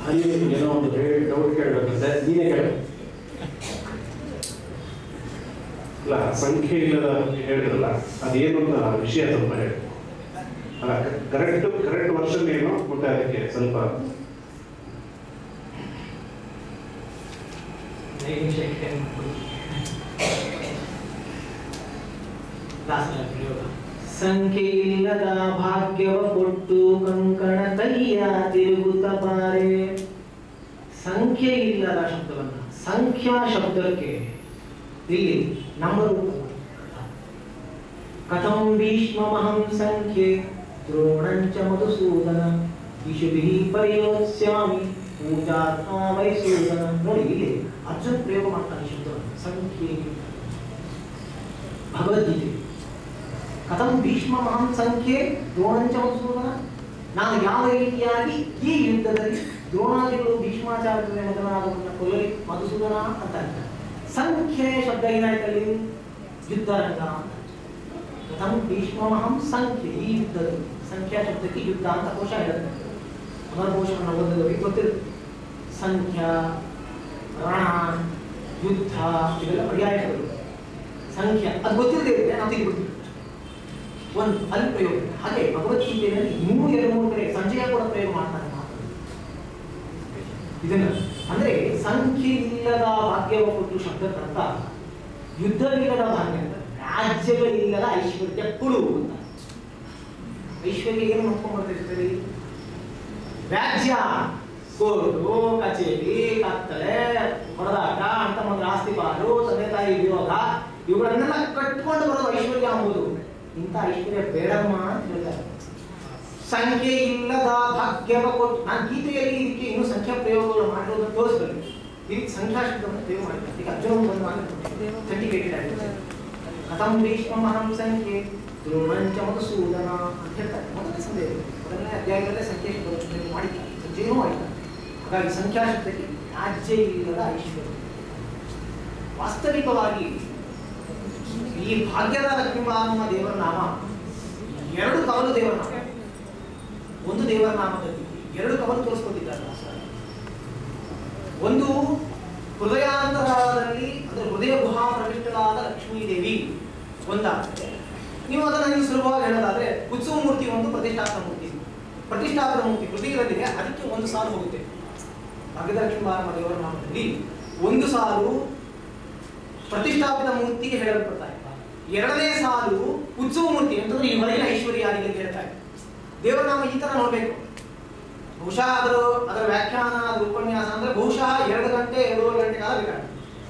ಅಲ್ಲಿ ಏನೋ ಒಂದು ಹೇಳಿ ಡೌಟ್ ಕೇಳಬೇಕಂತೆ ನೀನೇ ಹೇಳು ಅಲ್ಲ ಸಂಖ್ಯೆ ಇಲ್ಲದ ಬಗ್ಗೆ ಹೇಳಿದ್ರಲ್ಲ ಅದೇನು ಅಂತ ವಿಷಯ ಸ್ವಲ್ಪ ಹೇಳಿ ಅಲ್ಲ ಕರೆಕ್ಟ್ ಕರೆಕ್ಟ್ ವರ್ಷನ್ ಏನು ಮತ್ತೆ ಅದಕ್ಕೆ ಸ್ವಲ್ಪ ಸಂಖ್ಯೆಯಿಲ್ಲದ ಭಾಗ್ಯವ ಕೊಟ್ಟು ಕಂಕಣ ಕೈಯ ತಿರುಗುತ್ತ ಬಾರೆ ಸಂಖ್ಯೆ ಇಲ್ಲದ ಶಬ್ದವನ್ನ ಸಂಖ್ಯಾ ಶಬ್ದಕ್ಕೆ ಇಲ್ಲಿ ನಂಬರ್ ಕಥಂ ಭೀಷ್ಮಮಹಂ ಸಂಖ್ಯೆ ದ್ರೋಣಂಚ ಮಧುಸೂದನ ಇಶುಭಿಃ ಪರಿಯೋತ್ಸ್ಯಾಮಿ ಪೂಜಾತ್ಮ ಮೈಸೂದನ ನೋಡಿ ಇಲ್ಲಿ ಅರ್ಜುನ್ ಪ್ರಯೋಗ ಮಾಡ್ತಾನೆ ಈ ಶಬ್ದವನ್ನು ಸಂಖ್ಯೆ ಭಗವದ್ಗೀತೆ ಕಥಂ ಭೀಷ್ಮ ಮಹಾನ್ ಸಂಖ್ಯೆ ದ್ರೋಣಂಚ ಮಧುಸೂದನ ನಾನು ಯಾವ ರೀತಿಯಾಗಿ ಈ ಯುದ್ಧದಲ್ಲಿ ದ್ರೋಣಾದಿಗಳು ಭೀಷ್ಮಾಚಾರ್ಯರ ಮೊದಲಾದವರನ್ನ ಕೊಲ್ಲಲಿ ಮಧುಸೂದನ ಅಂತ ಅಂತಾರೆ. ಸಂಖ್ಯೆ ಶಬ್ದ ಏನಾಯ್ತಲ್ಲಿ ಯುದ್ಧರಂಗ ಅಂತ ಕಥಂ ಭೀಷ್ಮಹಂ ಸಂಖ್ಯೆ ಈ ಯುದ್ಧದಲ್ಲಿ ಸಂಖ್ಯಾ ಶಬ್ದಕ್ಕೆ ಯುದ್ಧ ಅಂತ ಕೋಶ ಹೇಳುತ್ತೆ ಅಮರ ಕೋಶವನ್ನು ಓದಿದವರಿಗೆ ಗೊತ್ತಿರುತ್ತೆ ಸಂಖ್ಯಾ ರಣ ಯುದ್ಧ ಇವೆಲ್ಲ ಪರ್ಯಾಯಗಳು ಸಂಖ್ಯಾ ಅದು ಗೊತ್ತಿಲ್ಲದೆ ಇರುತ್ತೆ ನಾವು ತಿಳಿದ್ಬಿಡ್ತೀವಿ ಒಂದು ಅಲ್ಲಿ ಪ್ರಯೋಗ ಹಾಗೆ ಭಗವದ್ಗೀತೆಯಲ್ಲಿ ಇನ್ನೂ ಎರಡು ಮೂರು ಕಡೆ ಸಂಜಯ ಕೂಡ ಪ್ರಯೋಗ ಮಾಡ್ತಾನೆ ಮಾತು ಇದನ್ನ ಅಂದ್ರೆ ಸಂಖ್ಯೆ ಇಲ್ಲದ ಭಾಗ್ಯವ ಕೊಟ್ಟು ಶಬ್ದಕ್ಕಂತ ಯುದ್ಧವಿಲ್ಲದ ಭಾಗ್ಯ ಅಂತ ರಾಜ್ಯಗಳಿಲ್ಲದ ಐಶ್ವರ್ಯ ಕುಳು ಅಂತ ಐಶ್ವರ್ಯ ಏನು ನೋಡ್ಕೊಂಡ್ಬರ್ತಿರ್ತೀರಿ ರಾಜ್ಯ ಕೋರ್ಟು ಕಚೇರಿ ಕತ್ತಲೆ ಹೊಡೆದಾಟ ಅಂತ ಒಂದು ಆಸ್ತಿ ಪಾಲು ತಂದೆ ತಾಯಿ ವಿಯೋಗ ಇವುಗಳನ್ನೆಲ್ಲ ಕಟ್ಕೊಂಡು ಬರೋದು ಐಶ್ವರ್ಯ ಎಂಬುದು ಇಂಥ ಐಶ್ವರ್ಯ ಬೇಡಮ್ಮ ಅಂತ ಹೇಳ್ತಾರೆ ಸಂಖ್ಯೆ ಇಲ್ಲದ ಭಾಗ್ಯವ ಕೊಟ್ಟು ನಾನು ಗೀತೆಯಲ್ಲಿ ಇದಕ್ಕೆ ಇನ್ನೂ ಸಂಖ್ಯಾ ಪ್ರಯೋಗಗಳು ಮಾಡಿರೋದನ್ನು ತೋರಿಸ್ಬೇಕು ಇದಕ್ಕೆ ಸಂಖ್ಯಾ ಶಬ್ದವನ್ನು ಪ್ರಯೋಗ ಮಾಡಿದ್ದಾರೆ ಈಗ ಅರ್ಜುನ ಬಂದು ಸರ್ಟಿಫಿಕೇಟೆಡ್ ಆಗಿದೆ ಕಥಂ ಭೀಷ್ಮಹಂ ಸಂಖ್ಯೆ ಧ್ರುವಂಚ ಮಧುಸೂದನ ಅಂತ ಹೇಳ್ತಾರೆ ಮೊದಲನೇ ಸಂದೇಹ ಮೊದಲನೇ ಅಧ್ಯಾಯದಲ್ಲೇ ಸಂಖ್ಯೆ ಶಬ್ದವನ್ನು ಮಾಡಿದ್ದಾರೆ ಸಂಜೆಯೂ ಮಾಡಿದ್ದಾರೆ ಹಾಗಾಗಿ ಸಂಖ್ಯಾ ಶಬ್ದಕ್ಕೆ ರಾಜ್ಯ ಇಲ್ಲದ ಐಶ್ವರ್ಯ ವಾಸ್ತವಿಕವಾಗಿ ಈ ಭಾಗ್ಯದ ಲಕ್ಷ್ಮೀ ಅನ್ನುವ ದೇವರ ನಾಮ ಎರಡು ಕವಲು ದೇವರ ನಾಮ ಒಂದು ದೇವರ ನಾಮದಲ್ಲಿ ಎರಡು ಕವಲು ತೋರಿಸ್ಕೊಟ್ಟಿದ್ದಾರೆ ದಾಸರು. ಒಂದು ಹೃದಯಾಂತರಾಳದಲ್ಲಿ ಅಂದ್ರೆ ಹೃದಯ ಗುಹಾ ಪ್ರವಿಷ್ಟಳಾದ ಲಕ್ಷ್ಮೀ ದೇವಿ ಒಂದಾಗುತ್ತೆ ನೀವು ಅದನ್ನ ನೀವು ಸುಲಭವಾಗಿ ಹೇಳೋದಾದ್ರೆ ಉತ್ಸವ ಮೂರ್ತಿ ಒಂದು ಪ್ರತಿಷ್ಠಾಪನ ಮೂರ್ತಿ ಪ್ರತಿಷ್ಠಾಪನ ಮೂರ್ತಿ ಹೃದಯದಲ್ಲಿದೆ ಅದಕ್ಕೆ ಒಂದು ಸಾಲು ಹೋಗುತ್ತೆ ಭಾಗ್ಯದಲಕ್ಷ್ಮೀ ಬಾರಮ್ಮ ದೇವರ ನಾಮದಲ್ಲಿ ಒಂದು ಸಾಲು ಪ್ರತಿಷ್ಠಾಪಿತ ಮೂರ್ತಿಗೆ ಹೇಳಲ್ಪಡ್ತಾ ಇದೆ ಎರಡನೇ ಸಾಲು ಉತ್ಸವ ಮೂರ್ತಿ ಅಂತಂದ್ರೆ ಈ ಹೊರಗಿನ ಐಶ್ವರ್ಯಾದಿಗಳಿಗೆ ಹೇಳ್ತಾ ಇದೆ ದೇವರ ನಾಮ ಈ ತರ ನೋಡ್ಬೇಕು ಬಹುಶಃ ಅದರ ಅದರ ವ್ಯಾಖ್ಯಾನ ಅದರ ಉಪನ್ಯಾಸ ಅಂದ್ರೆ ಬಹುಶಃ ಎರಡು ಗಂಟೆ ಎರಡೂವರೆ ಗಂಟೆ ಕಾಲ ಬೇಕಾಗುತ್ತೆ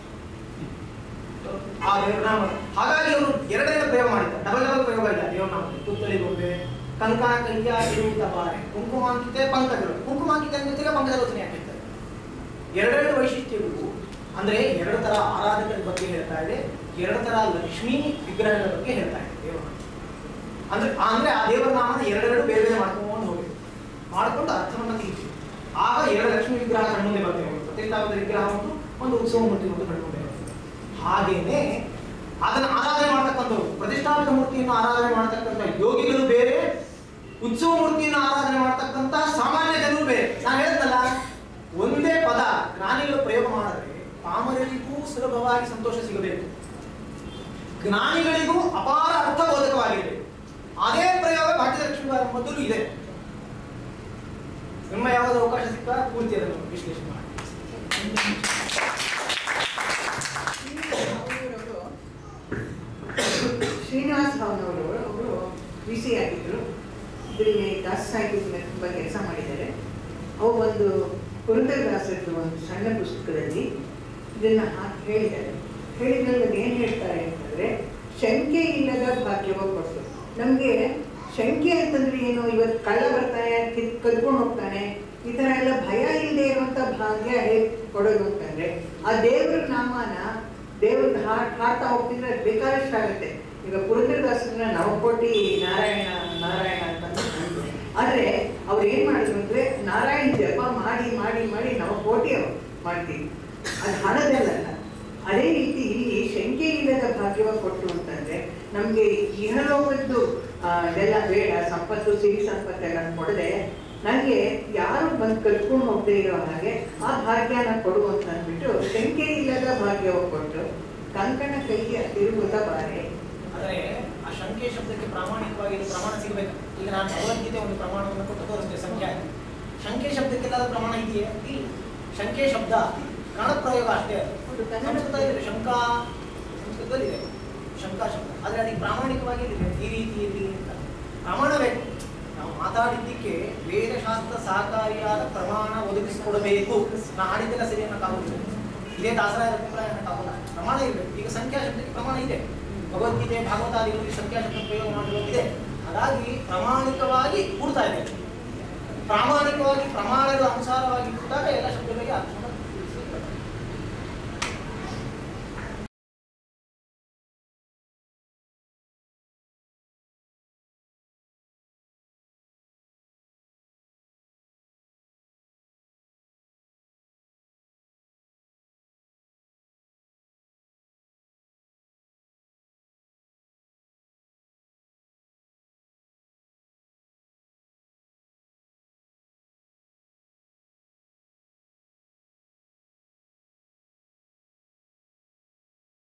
ಆ ದೇವರ ನಾಮ ಹಾಗಾಗಿ ಅವರು ಎರಡನೇ ಪ್ರಯೋಗ ಮಾಡಿದ್ದಾರೆ ಡಬಲ್ ಡಬಲ್ ಪ್ರಯೋಗ ಇಲ್ಲ ದೇವರ ನಾಮ ಪುತ್ತಳಿ ಗೊಂಬೆ ಕಂಕಣ ಕೈಯ ಇರುವುದ ಬಾರೆ ಕುಂಕುಮಾಂಕಿತೆ ಪಂಕಜಗಳು ಕುಂಕುಮಾಂಕಿತೆ ಜೊತೆಗೆ ಪಂಕಜ ರಚನೆ ಆಗಿರ್ತಾರೆ ಎರಡೆರಡು ವೈಶಿಷ್ಟ್ಯಗಳು ಅಂದ್ರೆ ಎರಡು ತರ ಆರಾಧಕರ ಬಗ್ಗೆ ಹೇಳ್ತಾ ಇದೆ ಎರಡು ತರ ಲಕ್ಷ್ಮೀ ವಿಗ್ರಹಗಳ ಬಗ್ಗೆ ಹೇಳ್ತಾ ಇದೆ ದೇವರ ನಾಮ. ಅಂದ್ರೆ ಅಂದ್ರೆ ಆ ದೇವರ ನಾಮನ ಎರಡೆರಡು ಬೇರೆ ಬೇರೆ ಮಾಡ್ಕೊಂಡು ಹೋಗ್ಬೇಕು ಮಾಡ್ಕೊಂಡು ಅರ್ಥವನ್ನ ತೆಗಿತೀವಿ ಆಗ ಎರಡು ಲಕ್ಷ್ಮೀ ವಿಗ್ರಹ ಕಣ್ಮುಂದೆ ಬರ್ತೇವೆ ಒಂದು ಪ್ರತಿಷ್ಠಾಪಿತ ವಿಗ್ರಹ ಒಂದು ಒಂದು ಉತ್ಸವ ಮೂರ್ತಿ ಒಂದು ಕಣ್ಮುಂದೆ ಬರ್ತದೆ ಹಾಗೇನೆ ಅದನ್ನ ಆರಾಧನೆ ಮಾಡ್ತಕ್ಕಂಥವ್ರು ಪ್ರತಿಷ್ಠಾಪಿತ ಮೂರ್ತಿಯನ್ನು ಆರಾಧನೆ ಮಾಡ್ತಕ್ಕಂಥ ಯೋಗಿಗಳು ಬೇರೆ ಉತ್ಸವ ಮೂರ್ತಿಯನ್ನು ಆರಾಧನೆ ಮಾಡ್ತಕ್ಕಂಥ ಸಾಮಾನ್ಯ ಜನರು ಬೇರೆ ನಾನು ಹೇಳಿದ್ನಲ್ಲ ಒಂದೇ ಪದ ಜ್ಞಾನಿಗಳು ಪ್ರಯೋಗ ಮಾಡಿದ್ರೆ ಪಾಮರರಿಗೂ ಸುಲಭವಾಗಿ ಸಂತೋಷ ಸಿಗಬೇಕು ಜ್ಞಾನಿಗಳಿಗೂ ಅಪಾರ ಅರ್ಥಬೋಧಕವಾಗಿದೆ ಅದೇ ಪ್ರಯೋಗ ಭಾಗ್ಯಲಕ್ಷ್ಮಿ ಮೊದಲು ಇದೆ ನಿಮ್ಮ ಯಾವ್ದು ಅವಕಾಶ ಸಿಕ್ಕ ಪೂರ್ತಿ ಅದನ್ನು ವಿಶ್ಲೇಷಣೆ ಮಾಡಿ ಶ್ರೀನಿವಾಸ್ ಭವನವರು ಅವರು ವಿ ಸಿ ಆಗಿದ್ರು ಇದರಲ್ಲಿ ದಾಸ ಸಾಹಿತ್ಯದ ತುಂಬ ಕೆಲಸ ಮಾಡಿದ್ದಾರೆ ಅವರು ಒಂದು ಪುರಂದರದಾಸರದ್ದು ಒಂದು ಸಣ್ಣ ಪುಸ್ತಕದಲ್ಲಿ ಇದನ್ನ ಹಾಕಿ ಹೇಳಿದ್ದಾರೆ ಹೇಳಿದ್ರಲ್ಲಿ ಏನು ಹೇಳ್ತಾರೆ ಅಂತಂದ್ರೆ ಶಂಕೆ ಇಲ್ಲದ ಭಾಗ್ಯವ ಕೊಟ್ಟು ನಮಗೆ ಶಂಕೆ ಅಂತಂದ್ರೆ ಏನು ಇವತ್ತು ಕಳ್ಳ ಬರ್ತಾನೆ ಕಿತ್ ಕದ್ಕೊಂಡು ಹೋಗ್ತಾನೆ ಈ ಥರ ಎಲ್ಲ ಭಯ ಇಲ್ಲದೆ ಇರುವಂತ ಭಾಗ್ಯ ಹೇಗೆ ಕೊಡೋದು ಅಂತಂದ್ರೆ ಆ ದೇವ್ರ ನಾಮನ ದೇವ್ರದ್ದು ಹಾಡ್ ಹಾಡ್ತಾ ಹೋಗ್ತಿದ್ರೆ ಅದು ಬೇಕಾದಷ್ಟು ಆಗುತ್ತೆ ಈಗ ಪುರಂದರದಾಸರನ್ನ ನವಕೋಟಿ ನಾರಾಯಣ ನಾರಾಯಣ ಅಂತ ಅಂದ್ಬಿಟ್ಟು. ಆದ್ರೆ ಅವ್ರು ಏನ್ ಮಾಡಿದ್ರು ಅಂದ್ರೆ ನಾರಾಯಣ ಜಪ ಮಾಡಿ ಮಾಡಿ ಮಾಡಿ ನವಕೋಟಿ ಅವ್ರು ಮಾಡ್ತೀವಿ ಅದು ಹಣದಲ್ಲ ಅದೇ ರೀತಿ ಇಲ್ಲಿ ಶಂಕೆ ಇಲ್ಲದ ಭಾಗ್ಯವ ಕೊಟ್ಟು ಅಂತಂದ್ರೆ ನಮ್ಗೆ ಇಹಲೋಕದ್ದು ಆ, ಇದೆಲ್ಲ ಬೇಡ ಸಂಪತ್ತು ಸಿರಿ ಸಂಪತ್ತೆಲ್ಲ ಕೊಡದೆ ನನಗೆ ಯಾರು ಬಂದು ಕಲ್ತ್ಕೊಂಡು ಹೋಗದೆ ಇರೋ ಹಾಗೆ ಆ ಭಾಗ್ಯನ ಕೊಡು ಅಂತ ಅಂದ್ಬಿಟ್ಟು ಸಂಖ್ಯೆ ಇಲ್ಲದ ಭಾಗ್ಯ ಕೊಟ್ಟು ಕಂಕಣ ಕೈಯ ತಿರುಗುತ್ತ ಬಾರೆ ಆದರೆ ಆ ಶಂಕೆ ಶಬ್ದಕ್ಕೆ ಪ್ರಾಮಾಣಿಕವಾಗಿ ಇದು ಪ್ರಮಾಣ ಸಿಗಬೇಕು ಈಗ ನಾನು ಭಗವದ್ಗೀತೆ ಒಂದು ಪ್ರಮಾಣವನ್ನು ಕೊಟ್ಟು ತೋರಿಸಿದೆ ಸಂಖ್ಯೆ ಆಗಿ ಶಂಕೆ ಶಬ್ದಕ್ಕೆಲ್ಲ ಪ್ರಮಾಣ ಇದೆಯೇ ಇಲ್ಲ ಶಂಕೆ ಶಬ್ದ ಕನ್ನಡ ಪ್ರಯೋಗ ಅಷ್ಟೇ ಅದು ಹೌದು, ಕನ್ನಡ ಸಂಸ್ಕೃತ ಇದೆ ಶಂಕಾ ಸಂಸ್ಕೃತದಲ್ಲಿ ಇದೆ ಶಂಕಾ ಶಬ್ದ ಆದರೆ ಅದಕ್ಕೆ ಪ್ರಾಮಾಣಿಕವಾಗಿ ಇದೆ ಈ ರೀತಿ ಇರಲಿ ಅಂತ ಪ್ರಮಾಣ ಬೇಕು ನಾವು ಮಾತಾಡಿದ್ದಕ್ಕೆ ವೇದಶಾಸ್ತ್ರ ಸಹಕಾರಿಯಾದ ಪ್ರಮಾಣ ಒದಗಿಸಿಕೊಡಬೇಕು ನಾ ಆಡಿದ್ದೆಲ್ಲ ಸರಿ ಅನ್ನೋಕ್ಕಾಗೋದಿಲ್ಲ ಇದೇ ದಾಸರ ಅಭಿಪ್ರಾಯ ಅನ್ನೋಕ್ಕಾಗೋಲ್ಲ ಪ್ರಮಾಣ ಇರಬೇಕು ಈಗ ಸಂಖ್ಯಾ ಶಬ್ದಕ್ಕೆ ಪ್ರಮಾಣ ಇದೆ ಭಗವದ್ಗೀತೆ ಭಾಗವತಾದಿಗಳಲ್ಲಿ ಸಂಖ್ಯಾ ಶಬ್ದ ಪ್ರಯೋಗ ಮಾಡಿರೋದಿದೆ ಹಾಗಾಗಿ ಪ್ರಾಮಾಣಿಕವಾಗಿ ಕೂಡ್ತಾ ಇದೆ ಪ್ರಾಮಾಣಿಕವಾಗಿ ಪ್ರಮಾಣಗಳ ಅನುಸಾರವಾಗಿ ಕೂತಾಗ ಎಲ್ಲ ಶಬ್ದಗಳಿಗೆ ಅರ್ಥ